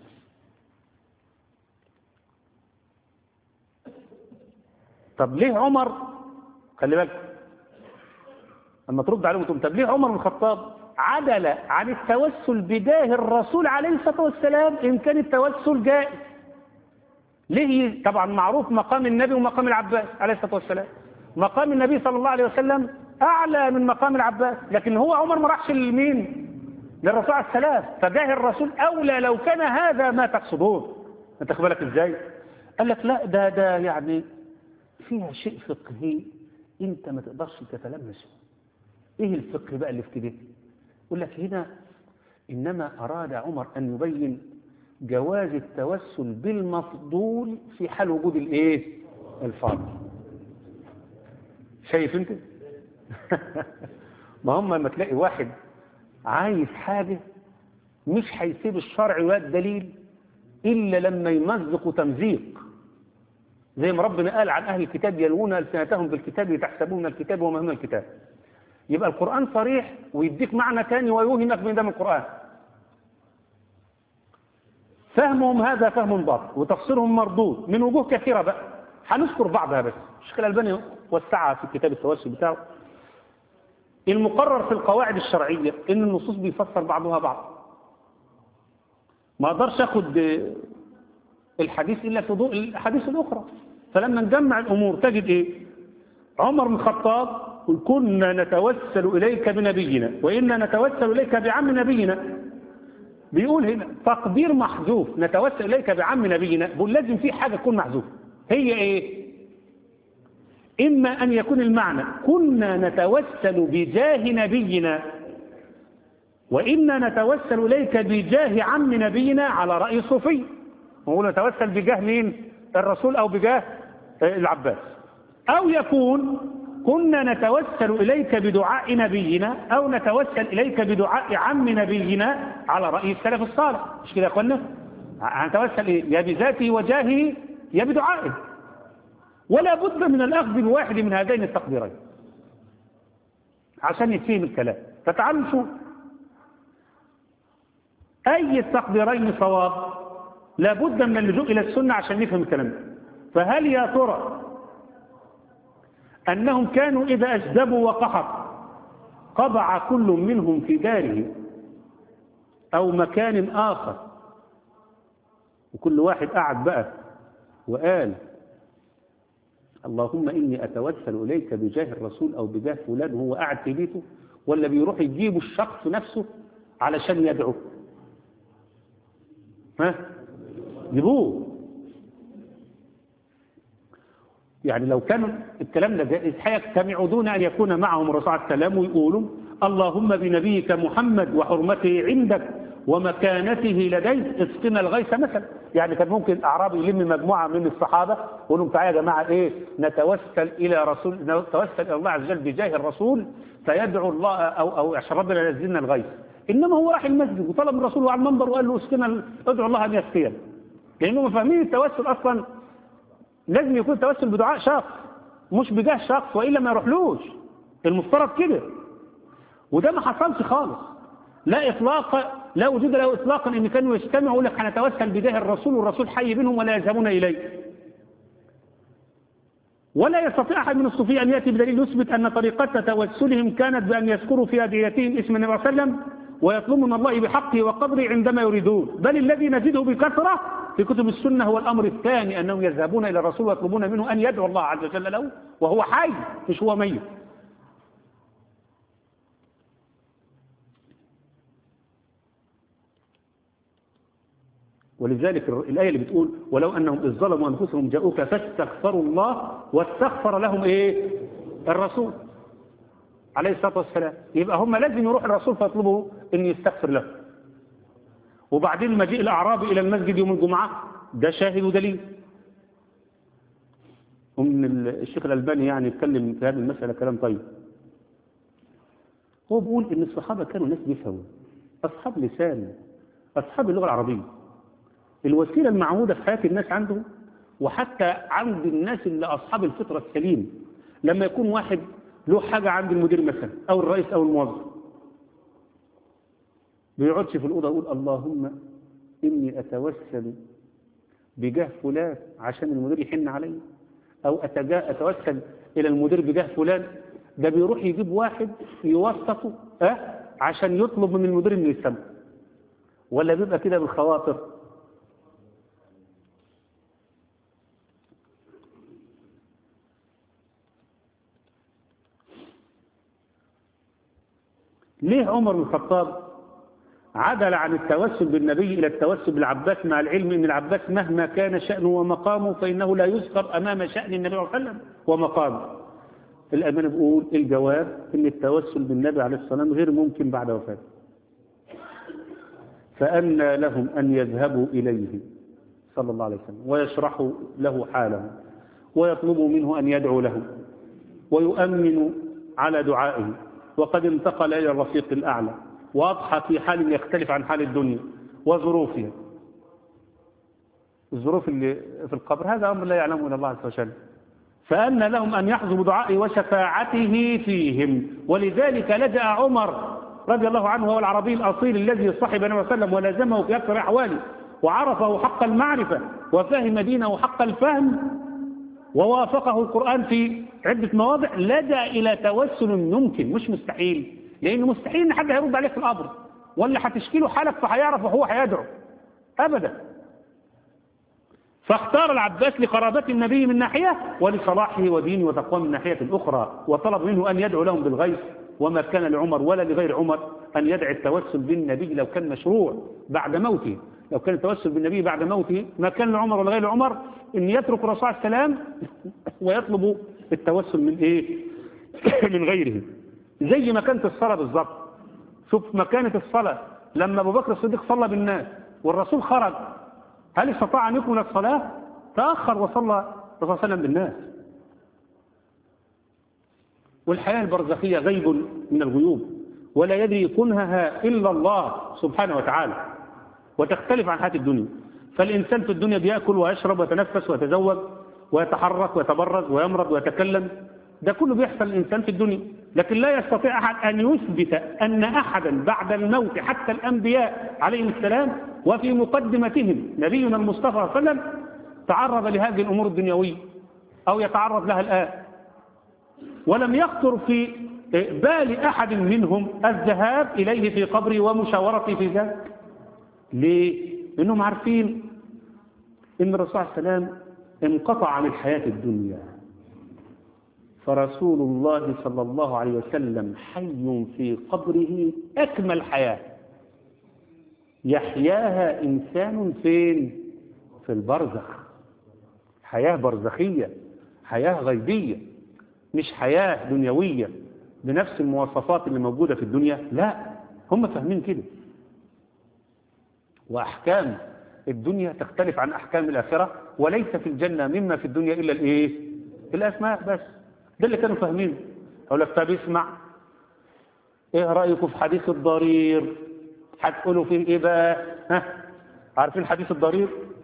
طب ليه عمر خلي بالك اما ترد عليهم تقول طب ليه عمر بن الخطاب عدل عن التوسل بجاه الرسول عليه الصلاه والسلام ان كان التوسل جائز ليه طبعا معروف مقام النبي ومقام العباس عليه الصلاه والسلام مقام النبي صلى الله عليه وسلم اعلى من مقام العباس لكن هو عمر ما راحش لمين للرسول عليه السلام فجاه الرسول اولى لو كان هذا ما تقصدون انت خد بالك ازاي قال لك لا ده ده يعني فيها شيء فقهي انت ما تقدرش تتلمسه ايه الفقه بقى اللي في كده يقول لك هنا انما اراد عمر ان يبين جواز التوسل بالمفضول في حال وجود الايه الفاضل شايف انت ما هم لما تلاقي واحد عايز حاجة مش هيسيب الشرع والدليل إلا لما يمزق تمزيق زي ما ربنا قال عن أهل الكتاب يلوون ألسنتهم بالكتاب لتحسبون الكتاب وما هم الكتاب يبقى القرآن صريح ويديك معنى تاني ويوهمك من ده من القرآن فهمهم هذا فهم باطل وتفسيرهم مردود من وجوه كثيرة بقى هنذكر بعضها بس الشيخ الألباني وسعها في كتاب التوسل بتاعه المقرر في القواعد الشرعية ان النصوص بيفسر بعضها بعض ما اقدرش اخد الحديث الا في ضوء الاحاديث الاخرى فلما نجمع الامور تجد ايه عمر بن الخطاب قل كنا نتوسل اليك بنبينا وانا نتوسل اليك بعم نبينا بيقول هنا تقدير محذوف نتوسل اليك بعم نبينا بيقول لازم في حاجه تكون محذوفه هي ايه إما أن يكون المعنى كنا نتوسل بجاه نبينا وإنا نتوسل إليك بجاه عم نبينا على رأي صوفي نقول نتوسل بجاه مين الرسول أو بجاه العباس أو يكون كنا نتوسل إليك بدعاء نبينا أو نتوسل إليك بدعاء عم نبينا على رأي السلف الصالح مش كده يا أخوانا هنتوسل إيه؟ يا بذاته وجاهه يا بدعائه ولا بد من الأخذ بواحد من هذين التقديرين عشان يتفهم الكلام فتعالوا نشوف أي التقديرين صواب لا بد من اللجوء إلى السنة عشان نفهم الكلام ده فهل يا ترى أنهم كانوا إذا أجدبوا وقحط قضع كل منهم في داره أو مكان آخر وكل واحد قعد بقى وقال اللهم إني أتوسل إليك بجاه الرسول أو بجاه فلان وهو قاعد في بيته ولا بيروح يجيب الشخص نفسه علشان يدعو ها جيبوه يعني لو كان الكلام ده جائز هيجتمعوا دون أن يكون معهم الرسول عليه السلام ويقولوا اللهم بنبيك محمد وحرمته عندك ومكانته لديك اسقنا الغيث مثلا يعني كان ممكن اعرابي يلم مجموعه من الصحابه ويقول لهم تعالوا يا جماعه ايه نتوسل الى رسول نتوسل الى الله عز وجل بجاه الرسول فيدعو الله او او عشان ربنا ينزل لنا الغيث انما هو راح المسجد وطلب من الرسول على المنبر وقال له اسقنا ادعو الله ان يسقينا لانهم فاهمين التوسل اصلا لازم يكون التوسل بدعاء شخص مش بجاه شخص والا ما يروحلوش المفترض كده وده ما حصلش خالص لا اطلاق لا وجود له اطلاقا ان كانوا يجتمعوا يقول لك هنتوسل بجاه الرسول والرسول حي بينهم ولا يذهبون اليه ولا يستطيع احد من الصوفيه ان ياتي بدليل يثبت ان طريقه توسلهم كانت بان يذكروا في ادعيتهم اسم النبي صلى الله عليه وسلم ويطلبوا من الله بحقه وقدره عندما يريدون بل الذي نجده بكثره في كتب السنه هو الامر الثاني انهم يذهبون الى الرسول ويطلبون منه ان يدعو الله عز وجل له وهو حي مش هو ميت ولذلك الآية اللي بتقول ولو أنهم إذ ظلموا أنفسهم جاءوك فاستغفروا الله واستغفر لهم إيه الرسول عليه الصلاة والسلام يبقى هم لازم يروح الرسول فيطلبوا أن يستغفر له وبعدين مجيء الأعرابي إلى المسجد يوم الجمعة ده شاهد ودليل ومن الشيخ الألباني يعني يتكلم في هذه المسألة كلام طيب هو بيقول إن الصحابة كانوا ناس بيفهموا أصحاب لسان أصحاب اللغة العربية الوسيلة المعهودة في حياة الناس عندهم وحتى عند الناس اللي أصحاب الفطرة السليم لما يكون واحد له حاجة عند المدير مثلا أو الرئيس أو الموظف بيقعدش في الأوضة يقول اللهم إني أتوسل بجاه فلان عشان المدير يحن علي أو أتجا أتوسل إلى المدير بجاه فلان ده بيروح يجيب واحد يوسطه أه عشان يطلب من المدير إنه يسمع ولا بيبقى كده بالخواطر ليه عمر بن الخطاب عدل عن التوسل بالنبي إلى التوسل بالعباس مع العلم أن العباس مهما كان شأنه ومقامه فإنه لا يذكر أمام شأن النبي صلى الله عليه وسلم ومقامه الأمانة بيقول الجواب أن التوسل بالنبي عليه الصلاة والسلام غير ممكن بعد وفاته فأنى لهم أن يذهبوا إليه صلى الله عليه وسلم ويشرحوا له حاله ويطلبوا منه أن يدعو له ويؤمن على دعائه وقد انتقل إلى الرفيق الأعلى وأضحى في حال يختلف عن حال الدنيا وظروفها الظروف اللي في القبر هذا أمر لا يعلمه إلا الله عز وجل فأن لهم أن يحظوا بدعائه وشفاعته فيهم ولذلك لجأ عمر رضي الله عنه هو العربي الأصيل الذي صحب النبي صلى الله عليه وسلم ولازمه في أكثر أحواله وعرفه حق المعرفة وفهم دينه حق الفهم ووافقه القرآن في عدة مواضع لجأ إلى توسل ممكن مش مستحيل لأنه مستحيل إن حد هيرد عليك في القبر ولا هتشكي له حالك فهيعرف وهو هيدعو أبدا فاختار العباس لقرابة النبي من ناحية ولصلاحه ودينه وتقوى من ناحية أخرى وطلب منه أن يدعو لهم بالغيث وما كان لعمر ولا لغير عمر أن يدعي التوسل بالنبي لو كان مشروع بعد موته لو كان التوسل بالنبي بعد موته ما كان لعمر ولا غير عمر ان يترك الرسول عليه السلام ويطلب التوسل من ايه من غيره زي ما كانت الصلاة بالظبط شوف مكانة الصلاة لما ابو بكر الصديق صلى بالناس والرسول خرج هل استطاع ان يكمل الصلاة تأخر وصلى الرسول صلى الله عليه وسلم بالناس والحياة البرزخية غيب من الغيوب ولا يدري كنهها إلا الله سبحانه وتعالى وتختلف عن حياة الدنيا فالإنسان في الدنيا بيأكل ويشرب ويتنفس ويتزوج ويتحرك ويتبرز ويمرض ويتكلم ده كله بيحصل الإنسان في الدنيا لكن لا يستطيع أحد أن يثبت أن أحدا بعد الموت حتى الأنبياء عليهم السلام وفي مقدمتهم نبينا المصطفى صلى الله عليه وسلم تعرض لهذه الأمور الدنيوية أو يتعرض لها الآن ولم يخطر في بال أحد منهم الذهاب إليه في قبره ومشاورته في ذلك ليه؟ لأنهم عارفين إن الرسول عليه السلام انقطع عن الحياة الدنيا فرسول الله صلى الله عليه وسلم حي في قبره أكمل حياة يحياها إنسان فين؟ في في البرزخ حياة برزخية حياة غيبية مش حياة دنيوية بنفس المواصفات اللي موجودة في الدنيا لا هم فاهمين كده وأحكام الدنيا تختلف عن أحكام الآخرة وليس في الجنة مما في الدنيا إلا الإيه الأسماء بس ده اللي كانوا فاهمينه أقول لك طب اسمع إيه رأيكم في حديث الضرير هتقولوا فيه إيه بقى ها عارفين حديث الضرير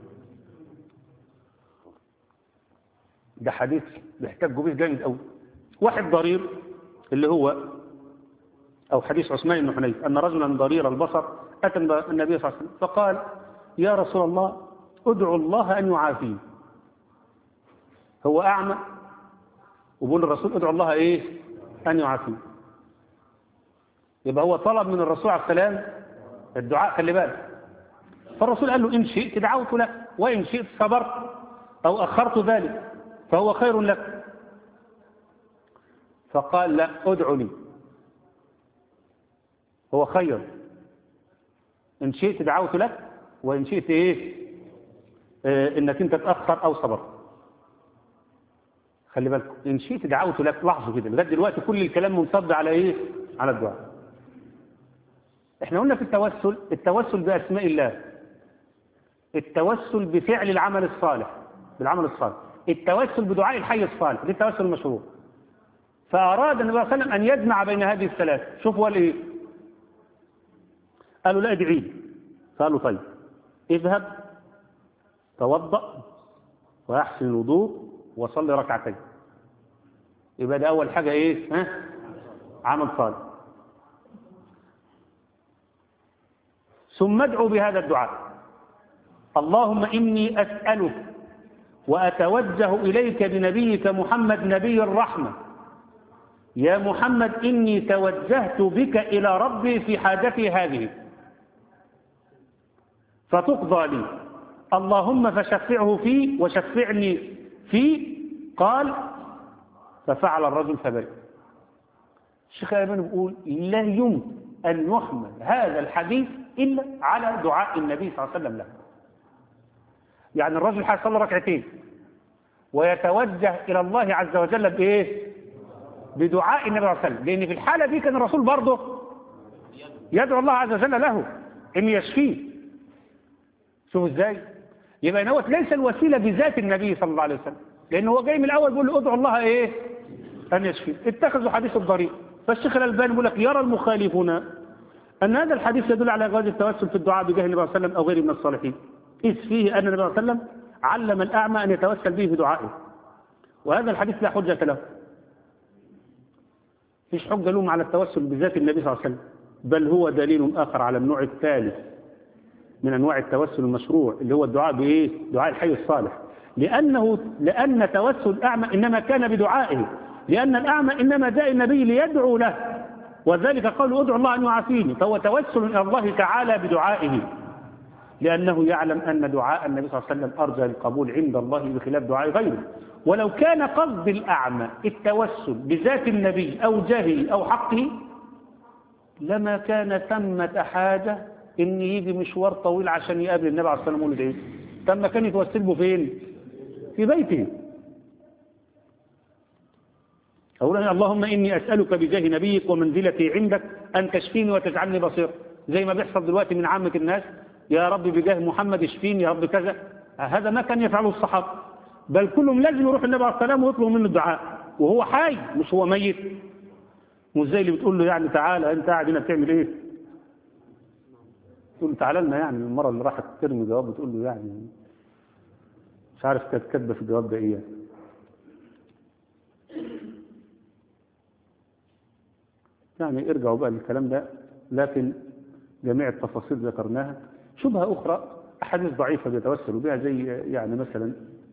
ده حديث بيحتاجوا به جامد قوي واحد ضرير اللي هو أو حديث عثمان بن حنيف أن رجلا ضرير البصر أتى النبي صلى الله عليه وسلم فقال يا رسول الله ادعو الله أن يعافيه هو أعمى وبقول الرسول ادعو الله إيه أن يعافيه يبقى هو طلب من الرسول عليه السلام الدعاء خلي بالك فالرسول قال له إن شئت دعوت لك وإن شئت صبرت أو أخرت ذلك فهو خير لك فقال لا ادعو لي هو خير إن شئت دعوت لك وإن شئت إيه آه إنك أنت تأخر أو صبر خلي بالك إن شئت دعوت لك لاحظوا كده لغاية دلوقتي كل الكلام منصب على إيه على الدعاء إحنا قلنا في التوسل التوسل بأسماء الله التوسل بفعل العمل الصالح بالعمل الصالح التوسل بدعاء الحي الصالح ده التوسل المشروع فأراد النبي صلى الله عليه وسلم أن يجمع بين هذه الثلاث شوفوا قال إيه قالوا لا ادعي لي قالوا طيب اذهب توضأ وأحسن الوضوء وصلي ركعتين يبقى ده أول حاجة إيه ها عمل صالح ثم ادعوا بهذا الدعاء اللهم إني أسألك وأتوجه إليك بنبيك محمد نبي الرحمة يا محمد إني توجهت بك إلى ربي في حاجتي هذه فتقضى لي اللهم فشفعه في وشفعني في قال ففعل الرجل فبرئ الشيخ الألباني بيقول لا يمكن أن يحمل هذا الحديث إلا على دعاء النبي صلى الله عليه وسلم له يعني الرجل هيصلي ركعتين ويتوجه إلى الله عز وجل بإيه بدعاء النبي صلى الله عليه وسلم لأن في الحالة دي كان الرسول برضه يدعو الله عز وجل له أن يشفيه شوف ازاي يبقى نوت ليس الوسيلة بذات النبي صلى الله عليه وسلم لأنه هو جاي من الأول بيقول له ادعو الله إيه أن يشفيه اتخذوا حديث الضريق فالشيخ الألباني بيقول لك يرى المخالفون أن هذا الحديث يدل على جواز التوسل في الدعاء بجاه النبي صلى الله عليه وسلم أو غيره من الصالحين إذ فيه أن النبي صلى الله عليه وسلم علم الأعمى أن يتوسل به في دعائه وهذا الحديث لا حجة له فيش حجة لهم على التوسل بذات النبي صلى الله عليه وسلم بل هو دليل آخر على النوع الثالث من أنواع التوسل المشروع اللي هو الدعاء بإيه؟ دعاء الحي الصالح لأنه لأن توسل الأعمى إنما كان بدعائه لأن الأعمى إنما جاء النبي ليدعو له وذلك قالوا ادعو الله أن يعافيني فهو توسل إلى الله تعالى بدعائه لأنه يعلم أن دعاء النبي صلى الله عليه وسلم أرجى القبول عند الله بخلاف دعاء غيره ولو كان قصد الأعمى التوسل بذات النبي أو جاهه أو حقه لما كان ثمة حاجة إن يجي مشوار طويل عشان يقابل النبي عليه الصلاة والسلام يقول له ثم كان يتوسل به فين؟ في بيته أقول اللهم إني أسألك بجاه نبيك ومنزلتي عندك أن تشفيني وتجعلني بصير زي ما بيحصل دلوقتي من عامة الناس يا رب بجاه محمد اشفيني يا رب كذا هذا ما كان يفعله الصحابة بل كلهم لازم يروح النبي عليه السلام ويطلبوا منه الدعاء وهو حي مش هو ميت مش زي اللي بتقول له يعني تعالى انت قاعد هنا بتعمل ايه تقول له تعالى لنا يعني المره اللي راحت ترمي جواب بتقول له يعني مش عارف كانت كاتبه في الجواب ده ايه يعني ارجعوا بقى للكلام ده لكن جميع التفاصيل ذكرناها شبهة أخرى أحاديث ضعيفة بيتوسلوا بها زي يعني مثلا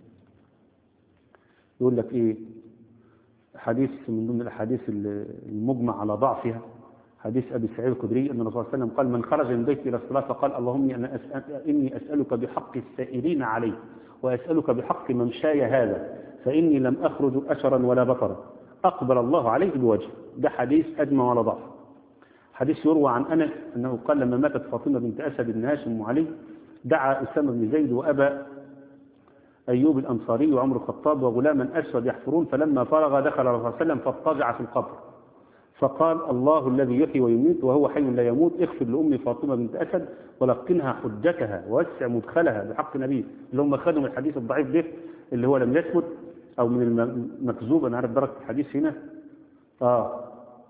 يقول لك إيه حديث من ضمن الأحاديث المجمع على ضعفها حديث أبي سعيد الخدري أن الرسول صلى الله عليه وسلم قال من خرج من بيته إلى الصلاة فقال اللهم أنا أسأل إني أسألك بحق السائلين عليه وأسألك بحق ممشاي هذا فإني لم أخرج أشرا ولا بطرا أقبل الله عليه بوجه ده حديث أجمع ولا ضعف حديث يروى عن أنس أنه قال لما ماتت فاطمة بنت أسد بن هاشم وعلي دعا أسامة بن زيد وأبى أيوب الأنصاري وعمر الخطاب وغلاما أسود يحفرون فلما فرغ دخل الرسول صلى الله عليه وسلم فاضطجع في القبر فقال الله الذي يحيي ويميت وهو حي لا يموت اغفر لأمي فاطمة بنت أسد ولقنها حجتها ووسع مدخلها بحق نبيه اللي هم خدوا من الحديث الضعيف ده اللي هو لم يثبت أو من المكذوب أنا عارف درجة الحديث هنا آه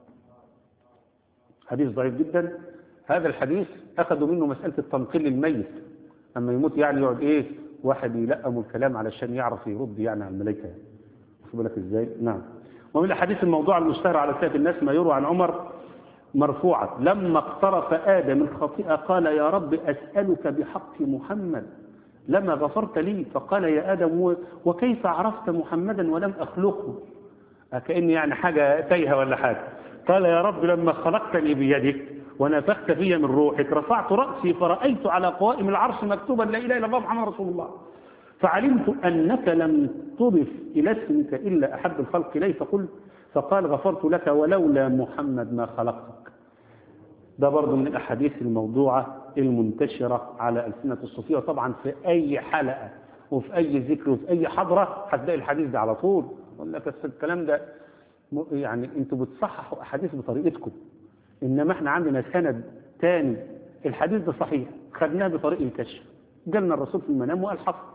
حديث ضعيف جدا هذا الحديث أخذوا منه مسألة التنقيل للميت أما يموت يعني يقعد إيه واحد يلقم الكلام علشان يعرف يرد يعني على الملائكة واخد بالك إزاي نعم ومن الحديث الموضوع المشتهر على سيف الناس ما يروى عن عمر مرفوعا لما اقترف آدم الخطيئة قال يا رب أسألك بحق محمد لما غفرت لي فقال يا آدم وكيف عرفت محمدا ولم أخلقه كأن يعني حاجة تايهة ولا حاجة قال يا رب لما خلقتني بيدك ونفخت في من روحك رفعت رأسي فرأيت على قوائم العرش مكتوبا لا إله إلا الله محمد رسول الله فعلمت أنك لم تضف إلى اسمك إلا أحب الخلق إليه فقلت فقال غفرت لك ولولا محمد ما خلقتك ده برضه من الأحاديث الموضوعة المنتشرة على ألسنة الصوفية وطبعا في أي حلقة وفي أي ذكر وفي أي حضرة هتلاقي الحديث ده على طول ولا بس الكلام ده يعني انتوا بتصححوا أحاديث بطريقتكم إنما احنا عندنا سند تاني الحديث ده صحيح خدناه بطريق الكشف جالنا الرسول في المنام وقال حصل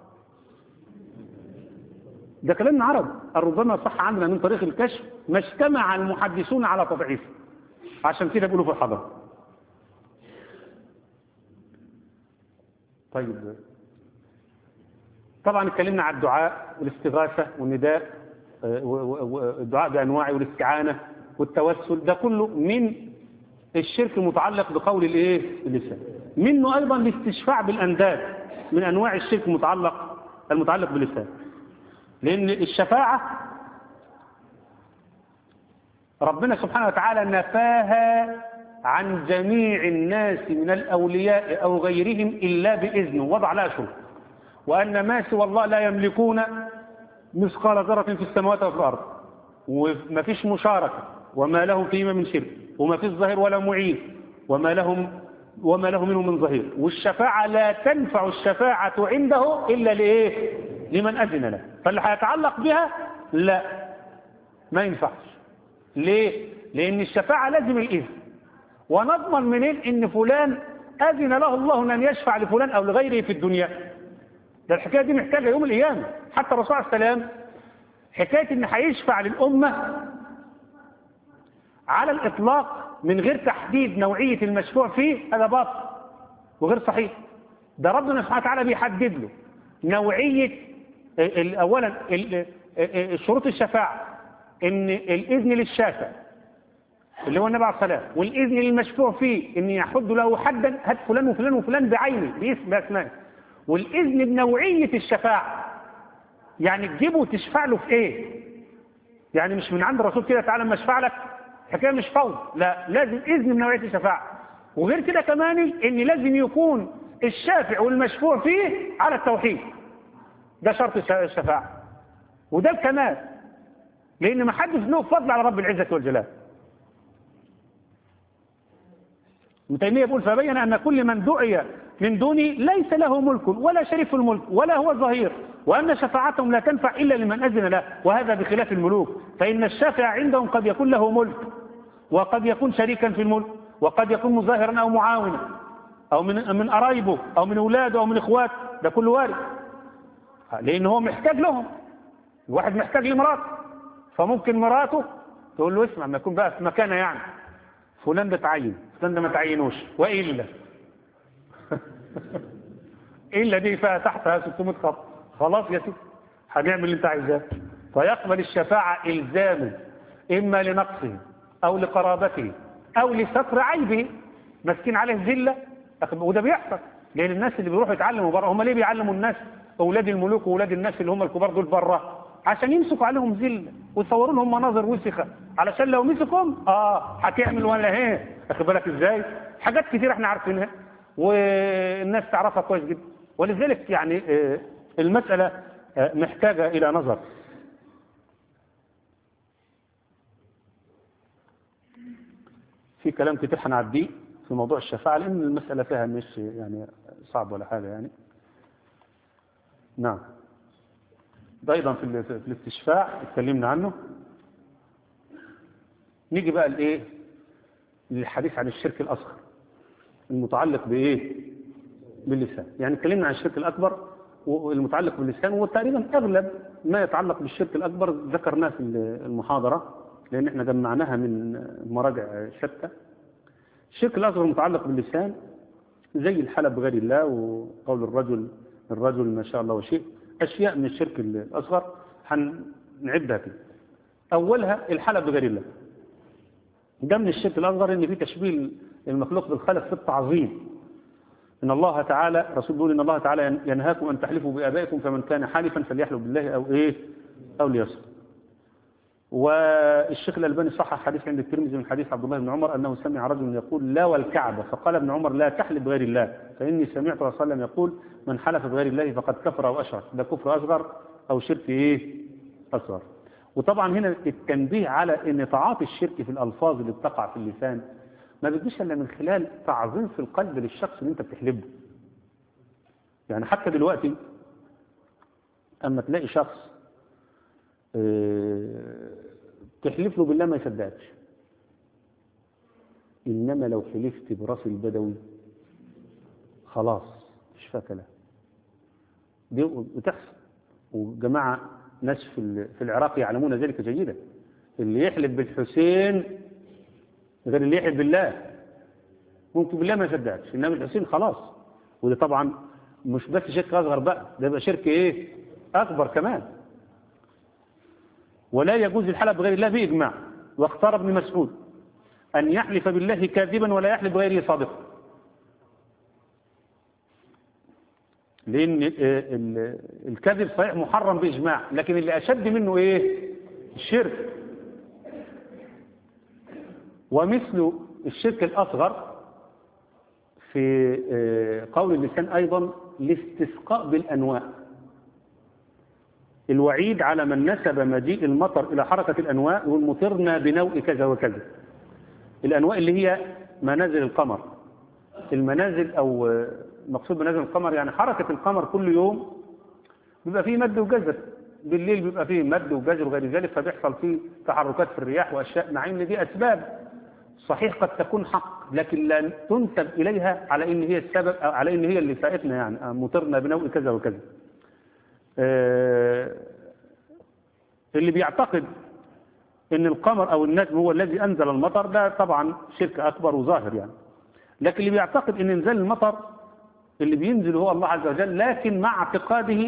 ده كلامنا عرب ربما صح عندنا من طريق الكشف ما اجتمع المحدثون على تضعيفه عشان كده بيقولوا في الحضر طيب طبعا اتكلمنا على الدعاء والاستغاثة والنداء والدعاء بأنواعه والاستعانة والتوسل ده كله من الشرك المتعلق بقول الايه اللسان منه ايضا الاستشفاع بالانداد من انواع الشرك المتعلق المتعلق باللسان لأن الشفاعة ربنا سبحانه وتعالى نفاها عن جميع الناس من الأولياء أو غيرهم إلا بإذنه وضع لها شروط وأن ما سوى الله لا يملكون مثقال ذرة في السماوات وفي الأرض وما فيش مشاركة وما لهم فيما من شرك وما فيش ظاهر ولا معين وما لهم وما له منه من ظهير والشفاعة لا تنفع الشفاعة عنده إلا لإيه لمن أذن له فاللي هيتعلق بها لا ما ينفعش ليه لأن الشفاعة لازم الإذن ونضمن منين إن فلان أذن له الله أن يشفع لفلان أو لغيره في الدنيا ده الحكاية دي محتاجة يوم القيامة حتى الرسول عليه السلام حكاية إن هيشفع للأمة على الإطلاق من غير تحديد نوعية المشفوع فيه هذا باطل وغير صحيح ده ربنا سبحانه وتعالى بيحدد له نوعية أولا شروط الشفاعة إن الإذن للشافع اللي هو النبي عليه الصلاة والإذن للمشفوع فيه إن يحد له حدا هات فلان وفلان وفلان بعينه باسم بأسمائه والإذن بنوعية الشفاعة يعني تجيبه وتشفع له في إيه يعني مش من عند الرسول كده تعالى ما اشفع لك حكاية مش فوض لا لازم إذن بنوعية الشفاعة وغير كده كمان إن لازم يكون الشافع والمشفوع فيه على التوحيد ده شرط الشفاعة وده الكمال لأن ما حدش له فضل على رب العزة والجلال ابن تيمية يقول فبين أن كل من دعي من دوني ليس له ملك ولا شريف الملك ولا هو ظهير وأن شفاعتهم لا تنفع إلا لمن أذن له وهذا بخلاف الملوك فإن الشافع عندهم قد يكون له ملك وقد يكون شريكا في الملك وقد يكون مظاهرا أو معاونا أو من من قرايبه أو من أولاده أو من إخواته ده كله وارد لأن هو محتاج لهم الواحد محتاج لمراته فممكن مراته تقول له اسمع ما يكون بقى في مكانه يعني فلان ده تعين فلان ده ما تعينوش وإلا إلا دي فيها تحتها 600 خط خلاص يا سيدي هنعمل اللي انت عايزاه فيقبل الشفاعة إلزاما إما لنقصه أو لقرابته أو لستر عيبه ماسكين عليه ذلة وده بيحصل لأن الناس اللي بيروحوا يتعلموا بره هم ليه بيعلموا الناس أولاد الملوك وأولاد الناس اللي هم الكبار دول بره عشان يمسكوا عليهم ذلة ويصوروا لهم مناظر وسخة علشان لو مسكهم اه هتعمل ولا ايه واخد بالك ازاي حاجات كتير احنا عارفينها والناس تعرفها كويس جدا ولذلك يعني آه المسألة آه محتاجة إلى نظر في كلام كتير هنعديه في موضوع الشفاعة لأن المسألة فيها مش يعني صعب ولا حاجة يعني نعم ده أيضا في, ال- في الاستشفاع اتكلمنا عنه نيجي بقى لإيه للحديث عن الشرك الأصغر المتعلق بإيه باللسان يعني اتكلمنا عن الشرك الأكبر والمتعلق باللسان وتقريبا أغلب ما يتعلق بالشرك الأكبر ذكرناه في المحاضرة لأن احنا جمعناها من مراجع شتى الشرك الأصغر المتعلق باللسان زي الحلف بغير الله وقول الرجل الرجل ما شاء الله وشيء أشياء من الشرك الأصغر هنعدها كده أولها الحلف بغير الله ده من الشرك الأصغر إن في تشبيه المخلوق بالخلق في التعظيم إن الله تعالى رسول بيقول إن الله تعالى ينهاكم أن تحلفوا بآبائكم فمن كان حالفا فليحلف بالله أو إيه أو ليصل والشيخ الألباني صحح حديث عند الترمذي من حديث عبد الله بن عمر أنه سمع رجل يقول لا والكعبة فقال ابن عمر لا تحلف بغير الله فإني سمعت رسول الله يقول من حلف بغير الله فقد كفر أو أشرك ده كفر أصغر أو شرك إيه أصغر وطبعا هنا التنبيه على أن تعاطي الشرك في الألفاظ اللي بتقع في اللسان ما بتجيش إلا من خلال تعظيم في القلب للشخص اللي أنت بتحلبه يعني حتى دلوقتي أما تلاقي شخص اه تحلف له بالله ما يصدقكش إنما لو حلفت براس البدوي خلاص مش فاكله دي بتحصل وجماعة ناس في في العراق يعلمون ذلك جيدا اللي يحلف بالحسين غير اللي يحلف بالله ممكن بالله ما يصدقش انما الحسين خلاص وده طبعا مش بس شرك اصغر بقى ده يبقى شرك ايه اكبر كمان ولا يجوز الحلف بغير الله بإجماع واختار ابن مسعود أن يحلف بالله كاذبا ولا يحلف بغيره صادقا لأن الكذب صحيح محرم بإجماع لكن اللي أشد منه إيه الشرك ومثل الشرك الأصغر في قول اللسان أيضا الاستسقاء بالأنواع الوعيد على من نسب مجيء المطر إلى حركة الأنواء والمطرنا بنوء كذا وكذا الأنواء اللي هي منازل القمر المنازل أو مقصود منازل القمر يعني حركة القمر كل يوم بيبقى فيه مد وجزر بالليل بيبقى فيه مد وجزر وغير ذلك فبيحصل فيه تحركات في الرياح وأشياء مع إن دي أسباب صحيح قد تكون حق لكن لا تنسب إليها على إن هي السبب أو على إن هي اللي فائتنا يعني مطرنا بنوء كذا وكذا اللي بيعتقد ان القمر او النجم هو الذي انزل المطر ده طبعا شرك اكبر وظاهر يعني لكن اللي بيعتقد ان انزال المطر اللي بينزل هو الله عز وجل لكن مع اعتقاده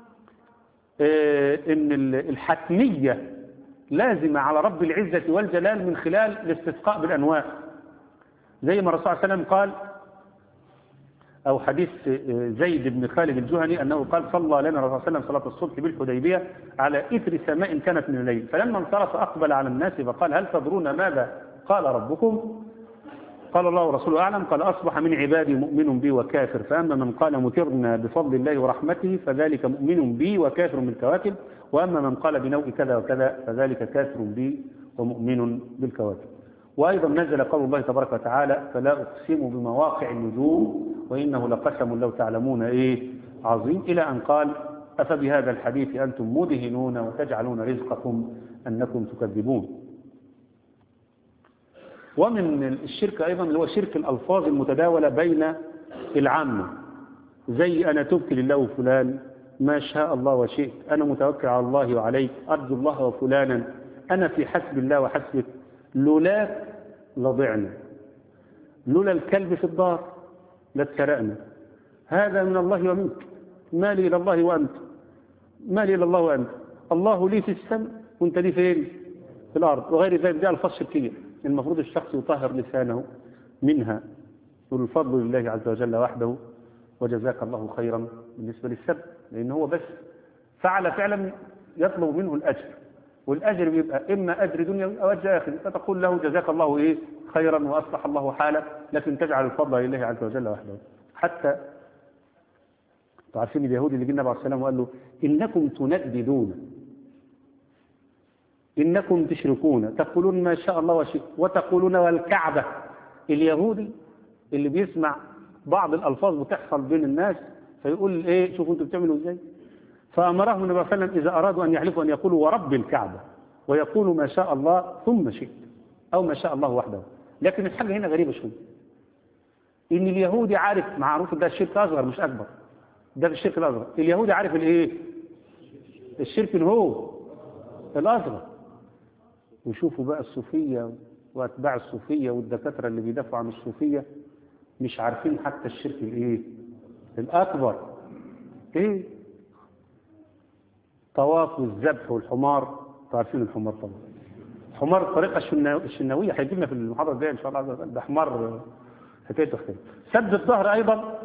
ان الحتمية لازمة على رب العزة والجلال من خلال الاستسقاء بالانواع زي ما الرسول صلى الله عليه وسلم قال أو حديث زيد بن خالد الجهني أنه قال صلى لنا الرسول صلى الله عليه وسلم صلاة الصبح بالحديبية على إثر سماء كانت من الليل فلما انصرف أقبل على الناس فقال هل تدرون ماذا قال ربكم قال الله ورسوله أعلم قال أصبح من عبادي مؤمن بي وكافر فأما من قال مترنا بفضل الله ورحمته فذلك مؤمن بي وكافر بالكواكب وأما من قال بنوء كذا وكذا فذلك كافر بي ومؤمن بالكواكب وأيضا نزل قول الله تبارك وتعالى فلا أقسم بمواقع النجوم وإنه لقسم لو تعلمون إيه عظيم إلى أن قال أفبهذا الحديث أنتم مدهنون وتجعلون رزقكم أنكم تكذبون ومن الشرك أيضا اللي هو شرك الألفاظ المتداولة بين العامة زي أنا تبت لله وفلان ما شاء الله وشئت أنا متوكل على الله وعليك أرجو الله وفلانا أنا في حسب الله وحسبك لولاك لضعنا لولا الكلب في الدار لاتسرقنا هذا من الله ومنك ما لي إلى الله وأنت ما لي إلى الله وأنت الله لي في السماء وانت لي فين في الأرض وغير ذلك ده الفصل الشركية المفروض الشخص يطهر لسانه منها والفضل لله عز وجل وحده وجزاك الله خيرا بالنسبة للسب لأن هو بس فعل فعلا يطلب منه الأجر والأجر بيبقى إما أجر دنيا أو أجر آخر فتقول له جزاك الله إيه خيرا وأصلح الله حالك لكن تجعل الفضل لله عز وجل وحده حتى تعرفين اليهودي اللي جه النبي عليه السلام وقال له إنكم تنددون إنكم تشركون تقولون ما شاء الله وشئت وتقولون والكعبة اليهودي اللي بيسمع بعض الألفاظ بتحصل بين الناس فيقول إيه شوفوا أنتوا بتعملوا إزاي فأمرهم النبي صلى الله عليه وسلم إذا أرادوا أن يحلفوا أن يقولوا ورب الكعبة ويقولوا ما شاء الله ثم شئت أو ما شاء الله وحده لكن الحاجة هنا غريبة شوية إن اليهودي عارف معروف ده الشرك أصغر مش أكبر ده في الشرك الأصغر اليهودي عارف الإيه الشرك اللي هو الأصغر وشوفوا بقى الصوفية وأتباع الصوفية والدكاترة اللي بيدافعوا عن الصوفية مش عارفين حتى الشرك الإيه الأكبر إيه طواف والذبح والحمار عارفين الحمار طبعا حمار الطريقة الشناوية هيجيبنا في المحاضرة الجاية إن شاء الله عز وجل ده حمار حكايته حكاية سد الظهر أيضا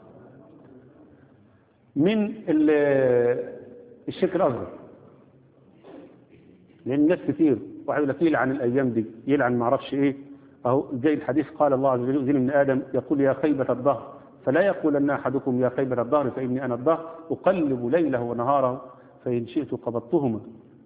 من الشرك الأصغر لأن الناس كتير واحد يقول لك يلعن الأيام دي يلعن ما اعرفش إيه أهو زي الحديث قال الله عز وجل يؤذن من آدم يقول يا خيبة الظهر فلا يقولن أحدكم يا خيبة الظهر فإني أنا الظهر أقلب ليله ونهاره فإن شئت قبضتهما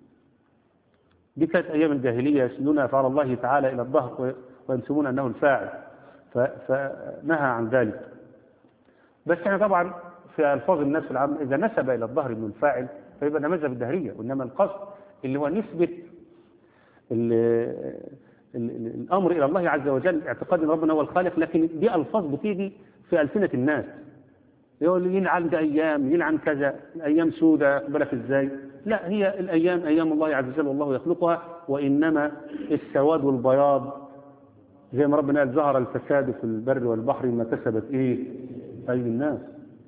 دي كانت أيام الجاهلية يسندون أفعال الله تعالى إلى الظهر وينسبون أنه الفاعل فنهى عن ذلك بس احنا طبعا في ألفاظ الناس العامة إذا نسب إلى الظهر أنه الفاعل فيبقى ده مذهب الدهرية وإنما القصد اللي هو نسبة ال ال الأمر إلى الله عز وجل اعتقاد أن ربنا هو الخالق لكن دي ألفاظ بتيجي في ألسنة الناس يقول يلعن ده أيام يلعن كذا أيام سودة بالك إزاي لا هي الأيام أيام الله عز وجل والله يخلقها وإنما السواد والبياض زي ما ربنا قال ظهر الفساد في البر والبحر ما كسبت إيه أي الناس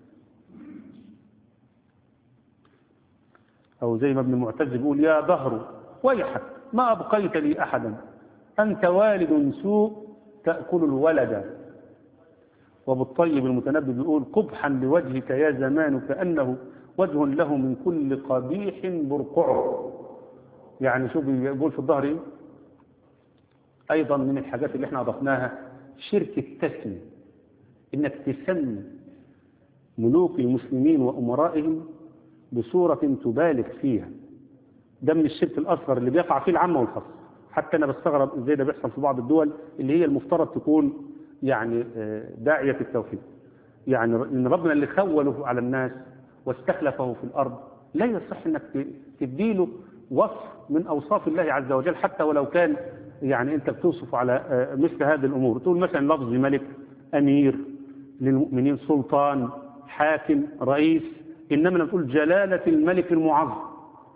أو زي ما ابن معتز بيقول يا دهر ويحك ما أبقيت لي أحدا أنت والد سوء تأكل الولد وبالطيب المتنبي بيقول قبحا لوجهك يا زمان كأنه وجه له من كل قبيح برقعه يعني شوف بيقول في الظهر ايه أيضا من الحاجات اللي احنا أضفناها شرك التسمية إنك تسمي ملوك المسلمين وأمرائهم بصورة تبالغ فيها ده من الشرك الأصغر اللي بيقع فيه العامة والخاصة حتى أنا بستغرب إزاي ده بيحصل في بعض الدول اللي هي المفترض تكون يعني داعية التوحيد يعني إن ربنا اللي خوله على الناس واستخلفه في الأرض لا يصح أنك تديله وصف من أوصاف الله عز وجل حتى ولو كان يعني أنت بتوصف على مثل هذه الأمور تقول مثلا لفظ ملك أمير للمؤمنين سلطان حاكم رئيس إنما نقول جلالة الملك المعظم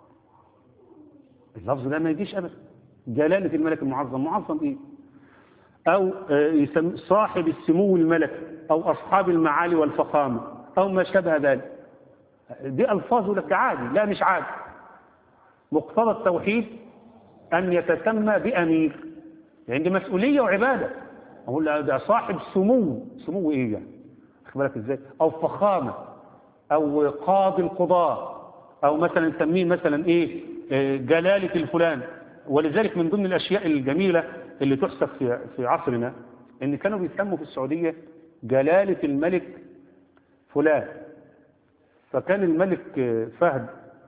اللفظ ده ما يجيش أبدا جلالة الملك المعظم معظم إيه أو صاحب السمو الملكي أو أصحاب المعالي والفخامة أو ما شابه ذلك دي ألفاظ لك عادي لا مش عادي مقتضى التوحيد أن يتسمى بأمير يعني دي مسؤولية وعبادة أقول له ده صاحب سمو سمو إيه يعني بالك إزاي أو فخامة أو قاضي القضاء أو مثلا نسميه مثلا إيه جلالة الفلان ولذلك من ضمن الأشياء الجميلة اللي تحسب في في عصرنا ان كانوا بيسموا في السعودية جلالة الملك فلان فكان الملك فهد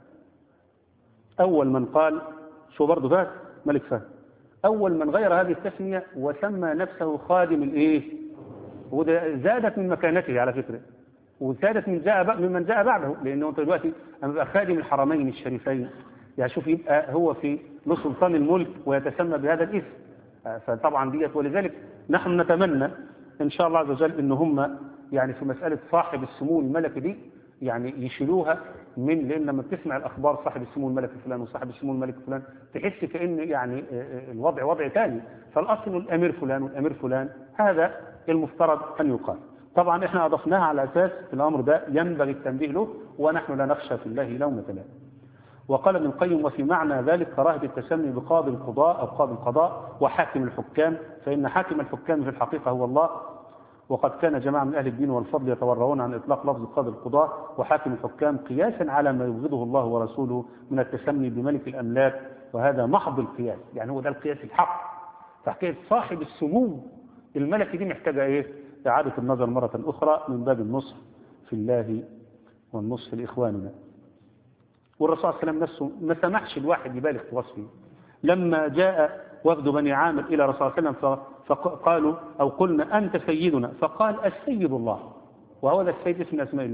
أول من قال شو برضه فهد ملك فهد أول من غير هذه التسمية وسمى نفسه خادم الإيه وده زادت من مكانته على فكرة وزادت من جاء ممن جاء بعده لأنه أنت دلوقتي أما بقى خادم الحرمين الشريفين يعني شوف يبقى هو في سلطان الملك ويتسمى بهذا الاسم فطبعا ديت ولذلك نحن نتمنى ان شاء الله عز وجل ان هم يعني في مسألة صاحب السمو الملكي دي يعني يشيلوها من لان لما بتسمع الاخبار صاحب السمو الملكي فلان وصاحب السمو الملكي فلان تحس كأن يعني الوضع وضع ثاني فالاصل الامير فلان والامير فلان هذا المفترض ان يقال طبعا احنا اضفناها على اساس الامر ده ينبغي التنبيه له ونحن لا نخشى في الله لومة لائم وقال ابن القيم وفي معنى ذلك كراهة التسمي بقاضي القضاء أو قاضي القضاء وحاكم الحكام فإن حاكم الحكام في الحقيقة هو الله وقد كان جماعة من أهل الدين والفضل يتورعون عن إطلاق لفظ قاضي القضاء وحاكم الحكام قياسا على ما يبغضه الله ورسوله من التسمي بملك الأملاك وهذا محض القياس يعني هو ده القياس الحق فحكاية صاحب السمو الملكي دي محتاجة إيه إعادة النظر مرة أخرى من باب النصح في الله والنصح لإخواننا والرسول صلى الله عليه وسلم نفسه ما سمحش الواحد يبالغ في وصفه لما جاء وفد بني عامر إلى الرسول صلى الله عليه وسلم فقالوا أو قلنا أنت سيدنا فقال السيد الله وهو ذا السيد اسم أسماء الله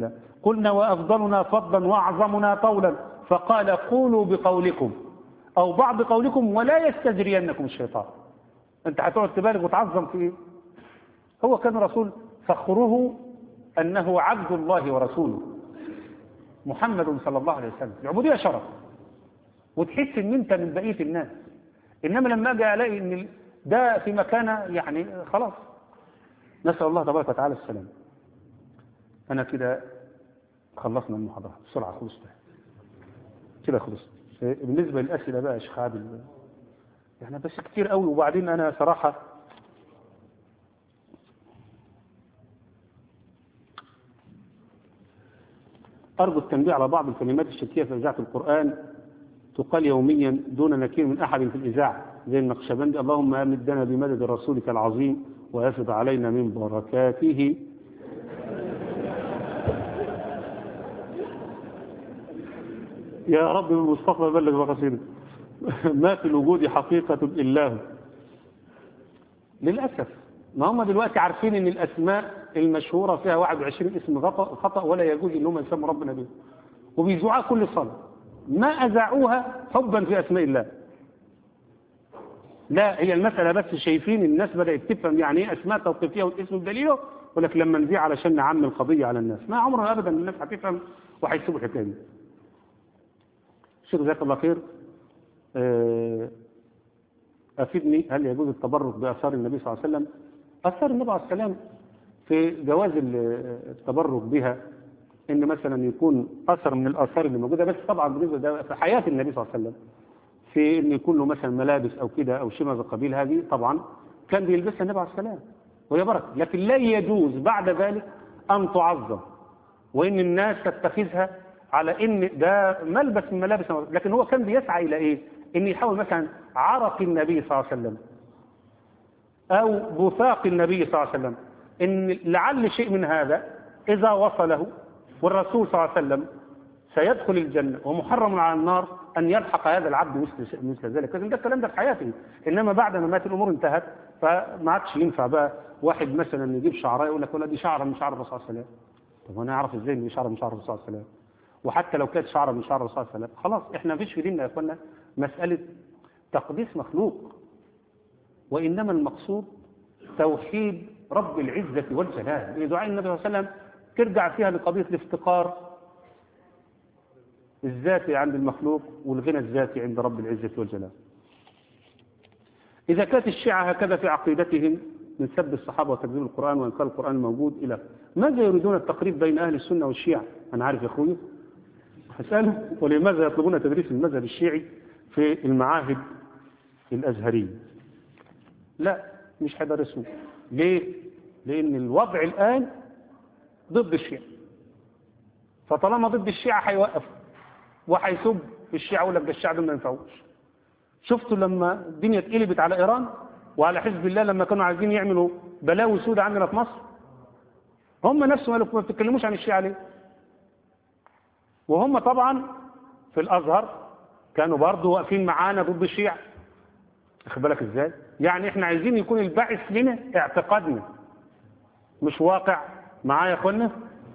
قلنا وأفضلنا فضلا وأعظمنا طولا فقال قولوا بقولكم أو بعض قولكم ولا يستجرينكم الشيطان أنت هتقعد تبالغ وتعظم في إيه هو كان رسول فخره أنه عبد الله ورسوله محمد صلى الله عليه وسلم العبودية شرف وتحس ان انت من بقية الناس انما لما اجي الاقي ان ده في مكانه يعني خلاص نسأل الله تبارك وتعالى السلام انا كده خلصنا المحاضرة بسرعة خلصت كده خلصت بالنسبة للأسئلة بقى يا شيخ عادل يعني بس كتير قوي وبعدين انا صراحة أرجو التنبيه على بعض الكلمات الشتية في إذاعة القرآن تقال يوميا دون نكير من أحد في الإذاعة زي النقشبندي اللهم أمدنا بمدد رسولك العظيم ويفض علينا من بركاته يا رب المصطفى بلغ بقصيده ما في الوجود حقيقة إلا هو للأسف ما هم دلوقتي عارفين ان الأسماء المشهورة فيها 21 اسم خطأ ولا يجوز انهم يسموا ربنا به وبيذوعها كل صلاة ما أذاعوها حبا في أسماء الله لا هي المسألة بس شايفين الناس بدأت تفهم يعني ايه أسماء توقيفية والاسم بدليله ولكن لما نذيع علشان نعمم القضية على الناس ما عمرنا أبدا الناس هتفهم وهيسيبوا الحكاية دي الشيخ جزاك الله خير أفيدني هل يجوز التبرك بآثار النبي صلى الله عليه وسلم أثار النبي عليه السلام في جواز التبرك بها ان مثلا يكون اثر من الاثار اللي موجوده بس طبعا بالنسبه ده في حياه النبي صلى الله عليه وسلم في ان يكون له مثلا ملابس او كده او شيء من القبيل هذه طبعا كان بيلبسها النبي عليه السلام وهي بركه لكن لا يجوز بعد ذلك ان تعظم وان الناس تتخذها على ان ده ملبس من ملابس لكن هو كان بيسعى الى ايه؟ ان يحاول مثلا عرق النبي صلى الله عليه وسلم او بثاق النبي صلى الله عليه وسلم ان لعل شيء من هذا اذا وصله والرسول صلى الله عليه وسلم سيدخل الجنة ومحرم على النار أن يلحق هذا العبد مثل مثل ذلك لكن ده الكلام ده في حياته إنما بعد ما مات الأمور انتهت فما عادش ينفع بقى واحد مثلا يجيب شعراء يقول لك ولا دي شعرة من شعر الرسول صلى الله عليه وسلم طب أنا أعرف إزاي إن دي شعرة من شعر الرسول صلى الله عليه وسلم وحتى لو كانت شعرة من شعر الرسول صلى الله عليه وسلم خلاص إحنا مفيش في ديننا يا إخوانا مسألة تقديس مخلوق وإنما المقصود توحيد رب العزة والجلال دعاء النبي صلى الله عليه وسلم ترجع فيها لقضية الافتقار الذاتي عند المخلوق والغنى الذاتي عند رب العزة والجلال إذا كانت الشيعة هكذا في عقيدتهم من سب الصحابة وتكذيب القرآن وإنكار القرآن موجود إلى ماذا يريدون التقريب بين أهل السنة والشيعة أنا عارف يا أخوي هسأله ولماذا يطلبون تدريس المذهب الشيعي في المعاهد الأزهرية لا مش هيدرسوه ليه لأن الوضع الآن ضد الشيعة فطالما ضد الشيعة هيوقف وهيسب الشيعة يقول لك ده الشعب ما ينفعوش شفتوا لما الدنيا اتقلبت على إيران وعلى حزب الله لما كانوا عايزين يعملوا بلاوي سودة عندنا في مصر هم نفسهم قالوا ما بتتكلموش عن الشيعة ليه وهم طبعا في الأزهر كانوا برضه واقفين معانا ضد الشيعة واخد بالك ازاي يعني احنا عايزين يكون الباعث لنا اعتقادنا مش واقع معايا يا اخوانا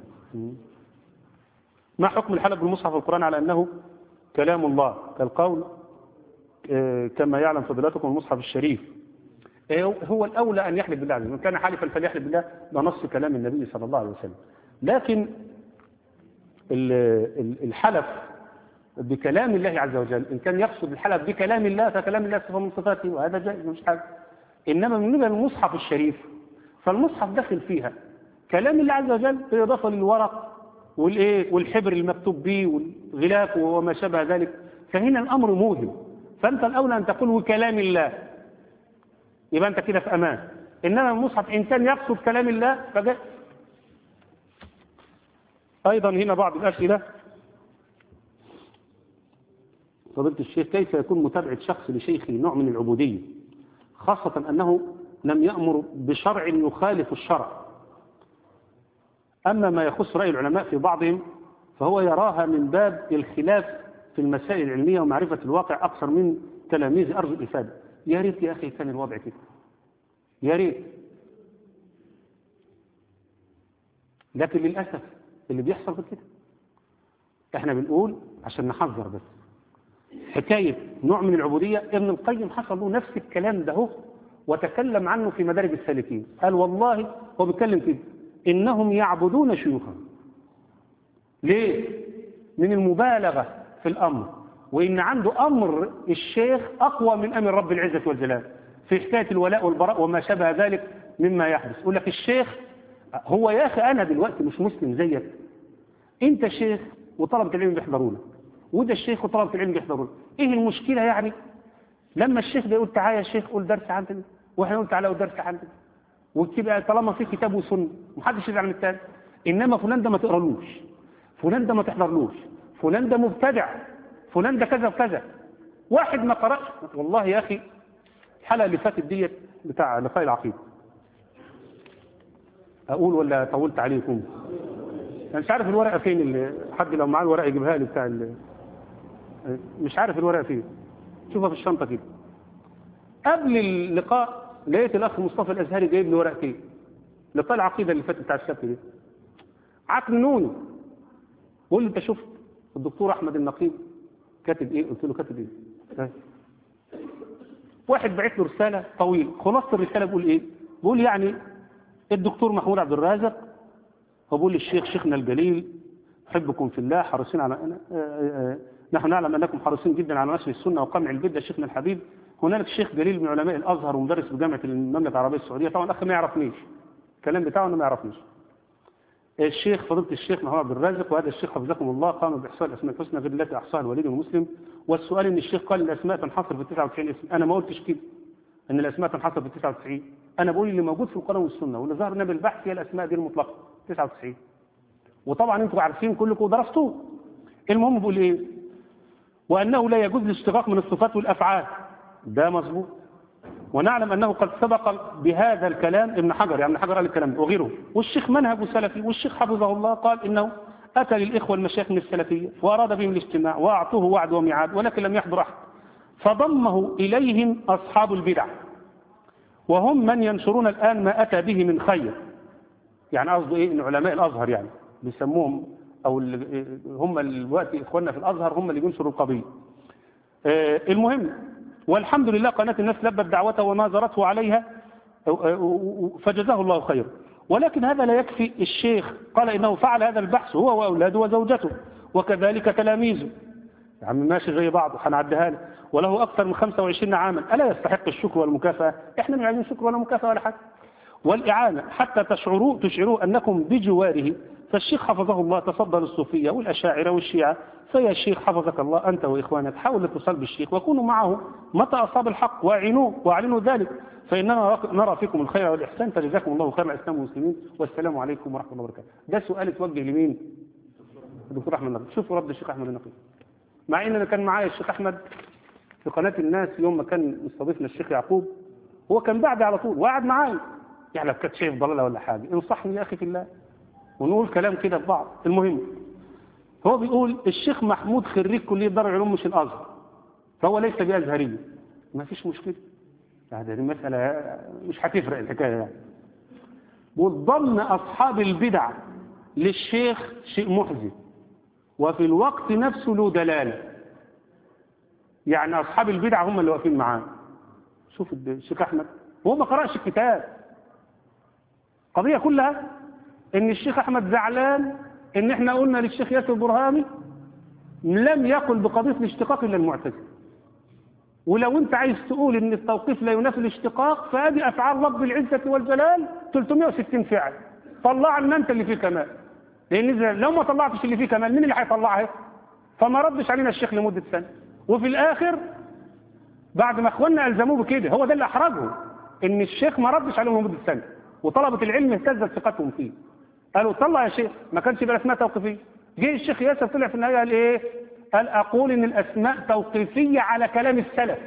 ما حكم الحلف بالمصحف القرآن على أنه كلام الله كالقول كما يعلم فضلاتكم المصحف الشريف هو الأولى أن يحلف بالله عز وجل كان حالفا فليحلف بالله ده نص كلام النبي صلى الله عليه وسلم لكن الحلف بكلام الله عز وجل إن كان يقصد الحلف بكلام الله فكلام الله صفة من صفاته وهذا جائز مش حاجة إنما بالنسبة للمصحف الشريف فالمصحف داخل فيها كلام الله عز وجل بالإضافة للورق والايه والحبر المكتوب به والغلاف وما شابه ذلك فهنا الامر موهم فانت الاولى ان تقول وكلام الله يبقى انت كده في امان انما المصحف ان كان يقصد كلام الله فجاء ايضا هنا بعض الاسئله فضيله الشيخ كيف يكون متابعه شخص لشيخه نوع من العبوديه خاصه انه لم يامر بشرع يخالف الشرع أما ما يخص رأي العلماء في بعضهم فهو يراها من باب الخلاف في المسائل العلمية ومعرفة الواقع أكثر من تلاميذ أرجو الإفادة يا ريت يا أخي كان الوضع كده يا ريت لكن للأسف اللي بيحصل في كده احنا بنقول عشان نحذر بس حكاية نوع من العبودية ابن القيم حصل له نفس الكلام ده هو وتكلم عنه في مدارج السالكين قال والله هو بيتكلم كده إنهم يعبدون شيوخهم ليه؟ من المبالغة في الأمر وإن عنده أمر الشيخ أقوى من أمر رب العزة والجلال في حكاية الولاء والبراء وما شابه ذلك مما يحدث يقول لك الشيخ هو يا أخي أنا دلوقتي مش مسلم زيك أنت شيخ وطلبة العلم بيحضروا لك وده الشيخ وطلبة العلم بيحضروا لك إيه المشكلة يعني لما الشيخ ده يقول تعالى يا شيخ قول درس عندنا واحنا نقول تعالى قول درس عندنا وتبقى طالما في كتاب وسنه محدش يزعل من التاني انما فلان ده ما تقرالوش فلان ده ما تحضرلوش فلان ده مبتدع فلان ده كذا وكذا واحد ما قرأش والله يا أخي الحلقة اللي فاتت ديت بتاع لقاء العقيدة أقول ولا طولت عليكم أنا مش عارف الورقة فين اللي حد لو معاه الورقة يجيبها لي بتاع ال- مش عارف الورقة فين شوفها في الشنطة كده قبل اللقاء لقيت الأخ مصطفى الأزهري جايب لي ورقتين لقاء العقيدة اللي فاتت بتاع السبت دي عكنوني بقول لي انت شفت الدكتور احمد النقيب كاتب ايه قلت له كاتب ايه ها؟ واحد بعت له رساله طويل خلاصه الرساله بيقول ايه بيقول يعني الدكتور محمود عبد الرازق هو بيقول للشيخ شيخنا الجليل احبكم في الله حريصين على آه، آه، نحن نعلم انكم حريصين جدا على نشر السنه وقمع البدع شيخنا الحبيب هنالك شيخ جليل من علماء الازهر ومدرس في جامعه المملكه العربيه السعوديه طبعا الاخ ما يعرفنيش الكلام بتاعه انه ما يعرفنيش الشيخ فضيلة الشيخ محمد عبد الرازق وهذا الشيخ حفظكم الله قام بإحصاء الأسماء الحسنى غير التي أحصاها الوليد المسلم والسؤال إن الشيخ قال الأسماء تنحصر في 99 اسم أنا ما قلتش كده إن الأسماء تنحصر في 99 أنا بقول اللي موجود في القرآن والسنة واللي ظهر لنا بالبحث هي الأسماء دي المطلقة 99 وطبعا أنتم عارفين كلكم درستوه المهم بيقول إيه وأنه لا يجوز الاشتقاق من الصفات والأفعال ده مظبوط ونعلم أنه قد سبق بهذا الكلام ابن حجر يعني ابن حجر قال الكلام ده وغيره والشيخ منهج سلفي والشيخ حفظه الله قال إنه أتى للإخوة المشايخ من السلفية وأراد بهم الاجتماع وأعطوه وعد وميعاد ولكن لم يحضر أحد فضمه إليهم أصحاب البدع وهم من ينشرون الآن ما أتى به من خير يعني قصده إيه إن علماء الأزهر يعني بيسموهم أو ال- هم الوقت إخواننا في الأزهر هم اللي بينشروا القضية آه، المهم والحمد لله قناة الناس لبت دعوته وناظرته عليها فجزاه الله خيرا ولكن هذا لا يكفي الشيخ قال إنه فعل هذا البحث هو وأولاده وزوجته وكذلك تلاميذه يا عم ماشي زي بعض هنعديها له وله أكثر من 25 عاما ألا يستحق الشكر والمكافأة إحنا مش عايزين شكر ولا مكافأة ولا حاجة والإعانة حتى تشعروا تشعروا أنكم بجواره فالشيخ حفظه الله تصدى للصوفية والأشاعرة والشيعة فيا شيخ حفظك الله أنت وإخوانك حاول الاتصال بالشيخ وكونوا معه متى أصاب الحق وأعينوه وأعلنوا ذلك فإننا نرى فيكم الخير والإحسان فجزاكم الله خير الإسلام والمسلمين والسلام عليكم ورحمة الله وبركاته ده سؤال توجه لمين؟ الدكتور أحمد النقي شوفوا رد الشيخ أحمد النقي مع إن أنا كان معايا الشيخ أحمد في قناة الناس يوم ما كان مستضيفنا الشيخ يعقوب هو كان بعدي على طول وقعد معايا يعني لو كانت شايف ضلالة ولا حاجة انصحني يا أخي في الله ونقول كلام كده في بعض المهم هو بيقول الشيخ محمود خريج كلية دار العلوم مش الأزهر فهو ليس بأزهري ما فيش مشكلة يعني دي مسألة مش هتفرق الحكاية يعني وضم أصحاب البدع للشيخ شيء محزن وفي الوقت نفسه له دلالة يعني أصحاب البدع هم اللي واقفين معاه شوف الشيخ أحمد هو ما قرأش الكتاب القضية كلها ان الشيخ احمد زعلان ان احنا قلنا للشيخ ياسر برهامي لم يقل بقضية الاشتقاق الا المعتزله ولو انت عايز تقول ان التوقيف لا ينافي الاشتقاق فادي افعال رب العزة والجلال 360 فعل طلع لنا انت اللي فيه كمال لان إذا لو ما طلعتش اللي فيه كمال مين اللي هيطلعها فما ردش علينا الشيخ لمدة سنة وفي الاخر بعد ما اخواننا الزموه بكده هو ده اللي احرجهم ان الشيخ ما ردش عليهم لمدة سنة وطلبة العلم اهتزت ثقتهم فيه قالوا طلع يا شيخ ما كانش يبقى اسماء توقيفيه جه الشيخ ياسر طلع في النهايه قال ايه قال اقول ان الاسماء توقيفيه على كلام السلف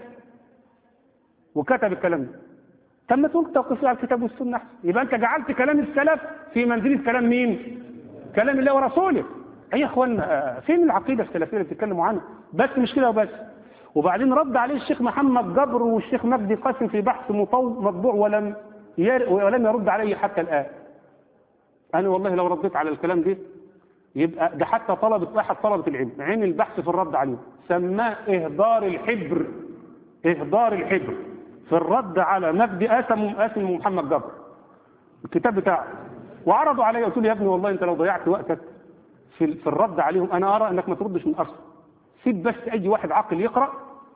وكتب الكلام ده طب ما تقول توقيفيه على الكتاب والسنه احسن يبقى انت جعلت كلام السلف في منزله كلام مين كلام الله ورسوله اي يا اخوانا فين العقيده السلفيه اللي بتتكلموا عنها بس مش كده وبس وبعدين رد عليه الشيخ محمد جبر والشيخ مجدي قاسم في بحث مطو- مطبوع ولم ير... ولم يرد عليه حتى الان انا والله لو رديت على الكلام ده يبقى ده حتى طلبة أحد طلبة العلم عين البحث في الرد عليهم سماه إهدار الحبر إهدار الحبر في الرد على مجدي آسم آسم محمد جبر الكتاب بتاعه وعرضوا علي قلت له يا ابني والله انت لو ضيعت وقتك في, في الرد عليهم انا ارى انك ما تردش من اصل سيب بس اي واحد عاقل يقرا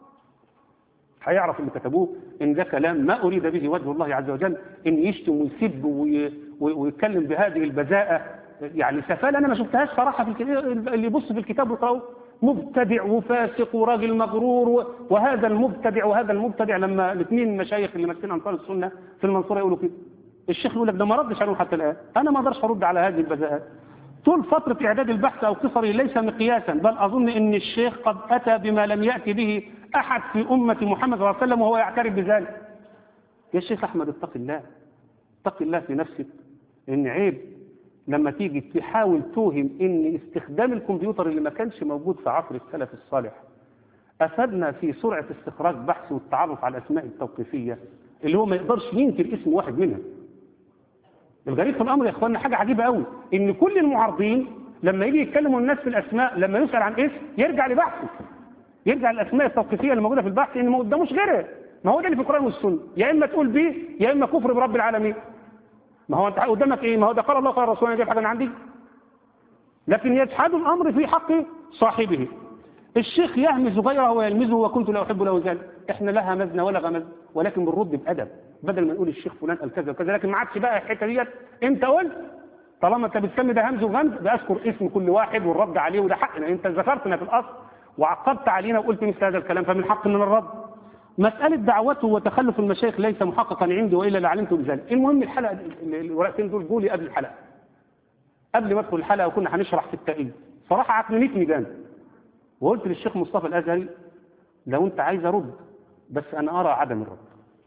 هيعرف اللي كتبوه ان ده كلام ما اريد به وجه الله عز وجل ان يشتم ويسب وي- وي- ويتكلم بهذه البذاءه يعني سفاله انا ما شفتهاش صراحه في الكتاب اللي يبص في الكتاب ويقراه مبتدع وفاسق وراجل مغرور و- وهذا المبتدع وهذا المبتدع لما الاثنين المشايخ اللي ماسكين انصار السنه في المنصوره يقولوا كده الشيخ يقول لك ده ما ردش عليهم حتى الان انا ما اقدرش ارد على هذه البذاءات طول فترة إعداد البحث أو قصري ليس مقياسا بل أظن أن الشيخ قد أتى بما لم يأتي به أحد في أمة محمد صلى الله عليه وسلم وهو يعترف بذلك يا شيخ أحمد اتق الله اتق الله في نفسك إن عيب لما تيجي تحاول توهم إن استخدام الكمبيوتر اللي ما كانش موجود في عصر السلف الصالح أفادنا في سرعة استخراج بحث والتعرف على الأسماء التوقيفية اللي هو ما يقدرش ينكر اسم واحد منها الغريب في الامر يا اخوانا حاجه عجيبه قوي ان كل المعارضين لما يجي يتكلموا الناس في الاسماء لما يسال عن اسم يرجع لبحثه يرجع للاسماء التوقيفيه اللي موجوده في البحث ان ما قداموش غيرها ما هو ده اللي في القران والسنه يا اما تقول به يا اما كفر برب العالمين ما هو انت قدامك ايه ما هو ده قال الله قال الرسول انا جايب حاجه من عندي لكن يجحد الامر في حق صاحبه الشيخ يهمز غيره ويلمزه وكنت لا احب له ذلك احنا لا همزنا ولا غمز ولكن بنرد بادب بدل ما نقول الشيخ فلان قال كذا وكذا لكن ما عادش بقى الحته ديت انت قلت طالما انت بتسمي ده همز وغمز بذكر اسم كل واحد والرد عليه وده حقنا انت ذكرتنا في الاصل وعقبت علينا وقلت مثل هذا الكلام فمن حقنا الرد مسألة دعوته وتخلف المشايخ ليس محققا عندي وإلا لعلمت بذلك المهم الحلقة ال- الورقتين دول جولي قبل الحلقة قبل ما ادخل الحلقة وكنا هنشرح في التأييد صراحة عقلنيتني جامد وقلت للشيخ مصطفى الأزهري لو أنت عايز أرد بس أنا أرى عدم الرد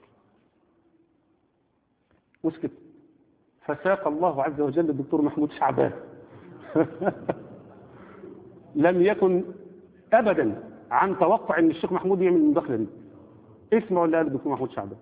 واسكت فساق الله عز وجل الدكتور محمود شعبان لم يكن أبدا عن توقع أن الشيخ محمود يعمل المداخلة دي اسمعوا اللي قال الدكتور محمود شعبان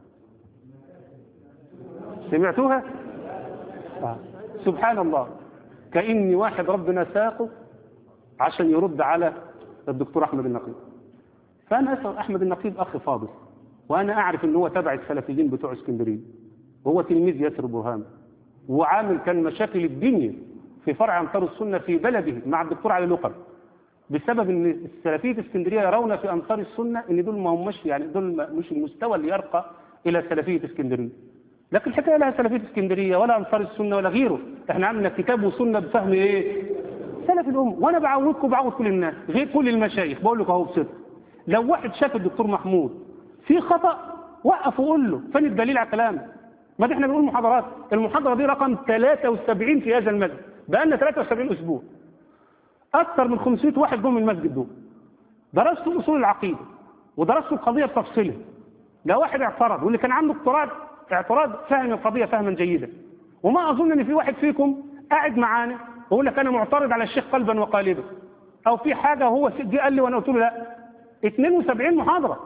سمعتوها؟ آه. سبحان الله كأني واحد ربنا ساقه عشان يرد على الدكتور أحمد النقيب فأنا أسأل أحمد النقيب أخ فاضل وأنا أعرف أنه هو تبع السلفيين بتوع اسكندرية وهو تلميذ ياسر برهان وعامل كان مشاكل الدنيا في فرع أنصار السنة في بلده مع الدكتور علي لقب بسبب ان السلفيه اسكندريه يرون في انصار السنه ان دول ما همش يعني دول ما- مش المستوى اللي يرقى الى سلفيه اسكندريه لكن الحكايه لها سلفيه اسكندريه ولا انصار السنه ولا غيره احنا عندنا كتاب وسنه بفهم ايه سلف الام وانا بعودكم بعود كل الناس غير كل المشايخ بقول لك اهو بصدق لو واحد شاف الدكتور محمود في خطا وقف وقول له فين الدليل على كلامه ما دي احنا بنقول محاضرات المحاضره دي رقم 73 في هذا المسجد بقى لنا 73 اسبوع أكثر من 500 واحد جم من المسجد دول درست أصول العقيدة ودرست القضية بتفصيلها لا واحد اعترض واللي كان عنده اعتراض اعتراض فهم القضية فهما جيدا وما أظن أن في واحد فيكم قاعد معانا ويقول لك أنا معترض على الشيخ قلبا وقالبا أو في حاجة هو جه قال لي وأنا قلت له لا 72 محاضرة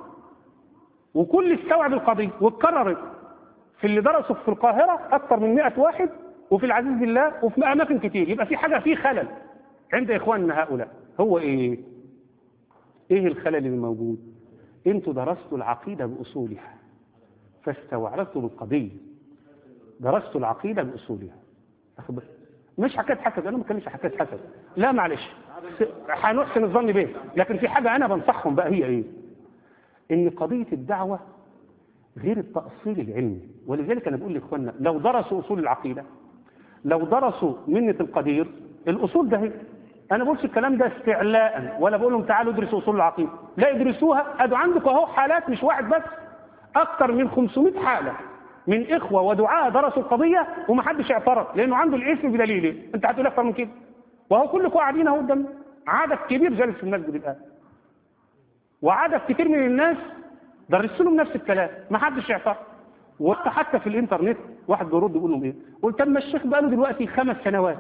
وكل استوعب القضية واتكررت في اللي درسوا في القاهرة أكثر من 100 واحد وفي العزيز بالله وفي أماكن كتير يبقى في حاجة في خلل عند إخواننا هؤلاء هو إيه إيه الخلل اللي موجود أنتوا درستوا العقيدة بأصولها فاستوعبتم القضية درستوا العقيدة بأصولها أخد بالك؟ مش حكاية حسد أنا ما بتكلمش حكاية حسد لا معلش س- هنحسن الظن به لكن في حاجة أنا بنصحهم بقى هي إيه إن قضية الدعوة غير التأصيل العلمي ولذلك أنا بقول لإخواننا لو درسوا أصول العقيدة لو درسوا منة القدير الأصول ده هي أنا بقولش الكلام ده استعلاء ولا بقول لهم تعالوا ادرسوا أصول العقيدة لا ادرسوها أدوا عندكم أهو حالات مش واحد بس أكثر من 500 حالة من إخوة ودعاء درسوا القضية ومحدش اعترض لأنه عنده الاسم بدليله أنت هتقول أكثر من كده وهو كلكم قاعدين أهو قدام عدد كبير جالس في المسجد الآن وعدد كتير من الناس درست لهم نفس الكلام ما حدش اعترض وحتى في الانترنت واحد بيرد يقول لهم ايه قلت اما الشيخ بقى له دلوقتي خمس سنوات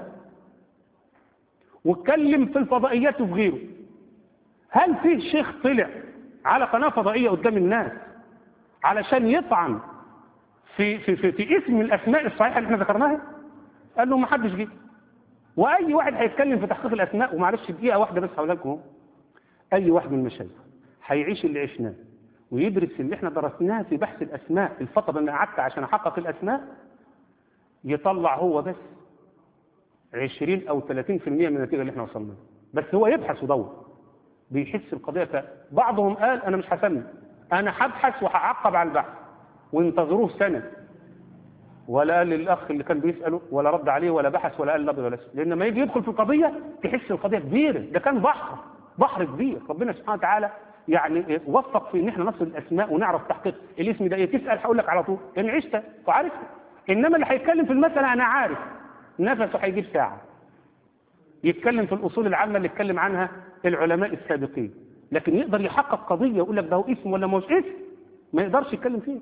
واتكلم في الفضائيات وفي غيره هل في شيخ طلع على قناه فضائيه قدام الناس علشان يطعن في في في, في اسم من الاسماء الصحيحه اللي احنا ذكرناها قال له ما حدش جه واي واحد هيتكلم في تحقيق الاسماء ومعلش دقيقه واحده بس هقولها لكم اهو. اي واحد من المشايخ هيعيش اللي عشناه ويدرس اللي احنا درسناه في بحث الاسماء الفتره اللي أنا قعدت عشان احقق الاسماء يطلع هو بس 20 او 30% من النتيجه اللي احنا وصلنا لها. بس هو يبحث ويدور بيحس القضيه ف... بعضهم قال انا مش هسمي انا هبحث وهعقب على البحث وانتظروه سنه ولا قال للاخ اللي كان بيساله ولا رد عليه ولا بحث ولا قال لا ولا اسم لان ما يجي يدخل في القضيه تحس القضيه كبيره ده كان بحر بحر كبير ربنا سبحانه وتعالى يعني وفق في ان احنا نصل الاسماء ونعرف تحقيق الاسم ده ايه تسال هقول لك على طول لان عشت وعارف انما اللي هيتكلم في المساله انا عارف نفسه هيجيب ساعه يتكلم في الاصول العامه اللي اتكلم عنها العلماء السابقين لكن يقدر يحقق قضيه ويقول لك ده هو اسم ولا مش اسم ما يقدرش يتكلم فيه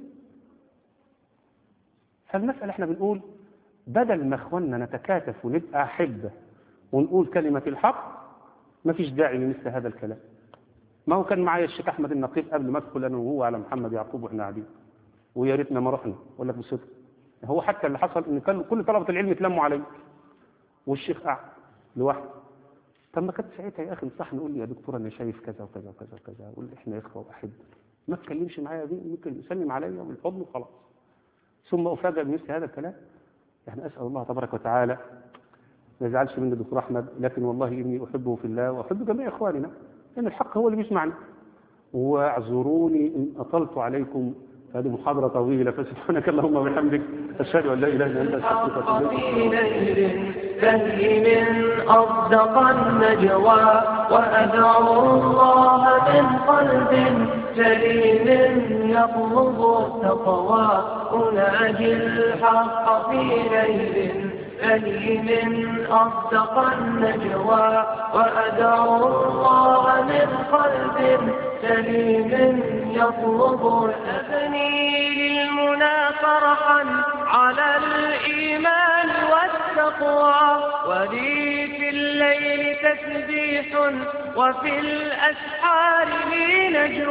فالمسألة احنا بنقول بدل ما اخواننا نتكاتف ونبقى أحبة ونقول كلمة الحق ما فيش داعي لمثل هذا الكلام ما هو كان معايا الشيخ أحمد النقيب قبل ما أدخل أنا وهو على محمد يعقوب وإحنا قاعدين ويا ريتنا ما رحنا ولا بصدق هو حتى اللي حصل إن كان كل طلبة العلم اتلموا علي والشيخ قاعد لوحده طب ما كانت ساعتها يا أخي صح نقول لي يا دكتور أنا شايف كذا وكذا وكذا وكذا أقول إحنا إخوة وأحب ما تكلمش معايا دي ممكن يسلم عليا بالحضن وخلاص ثم أفاجأ بمثل هذا الكلام يعني أسأل الله تبارك وتعالى ما يزعلش مني دكتور أحمد لكن والله إني أحبه في الله وأحب جميع إخواننا لأن الحق هو اللي بيسمعنا واعذروني إن أطلت عليكم هذه محاضرة طويلة فسبحانك اللهم وبحمدك أشهد أن لا إله إلا أنت أستغفرك الحق وأتوب إليك في ليل فهي من أصدق النجوى وأدعو الله من قلب سليم يطلب التقوى أناجي الحق في ليل فهي من أصدق النجوى وأدعو الله من قلب سليم يطلب أبني للمنى فرحا على الإيمان والتقوى ولي في الليل تسبيح وفي الأسحار لي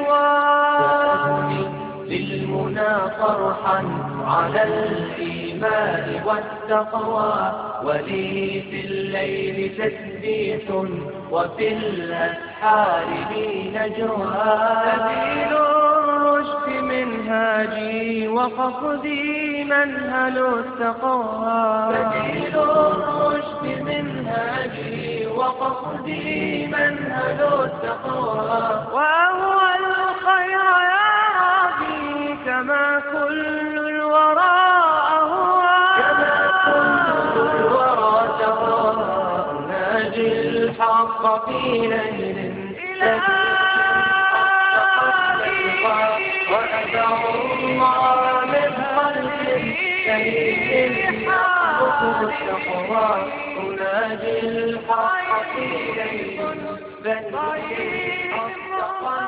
نجوى للمنى فرحا على الإيمان والتقوى ولي في الليل تسبيح وفي الأسحار لي نجوى سبيل الرشد منهاجي وقصدي منهل التقوى سبيل الرشد منهاجي وقصدي منهل التقوى وهو الخير يا ربي كما كل الورى أهوى كما كل الورى تهوى ناجي الحق في ليل إلى وأدعو الله من قلب سليم يحفظ التقوى أناجي الحق في ليل بل أصدق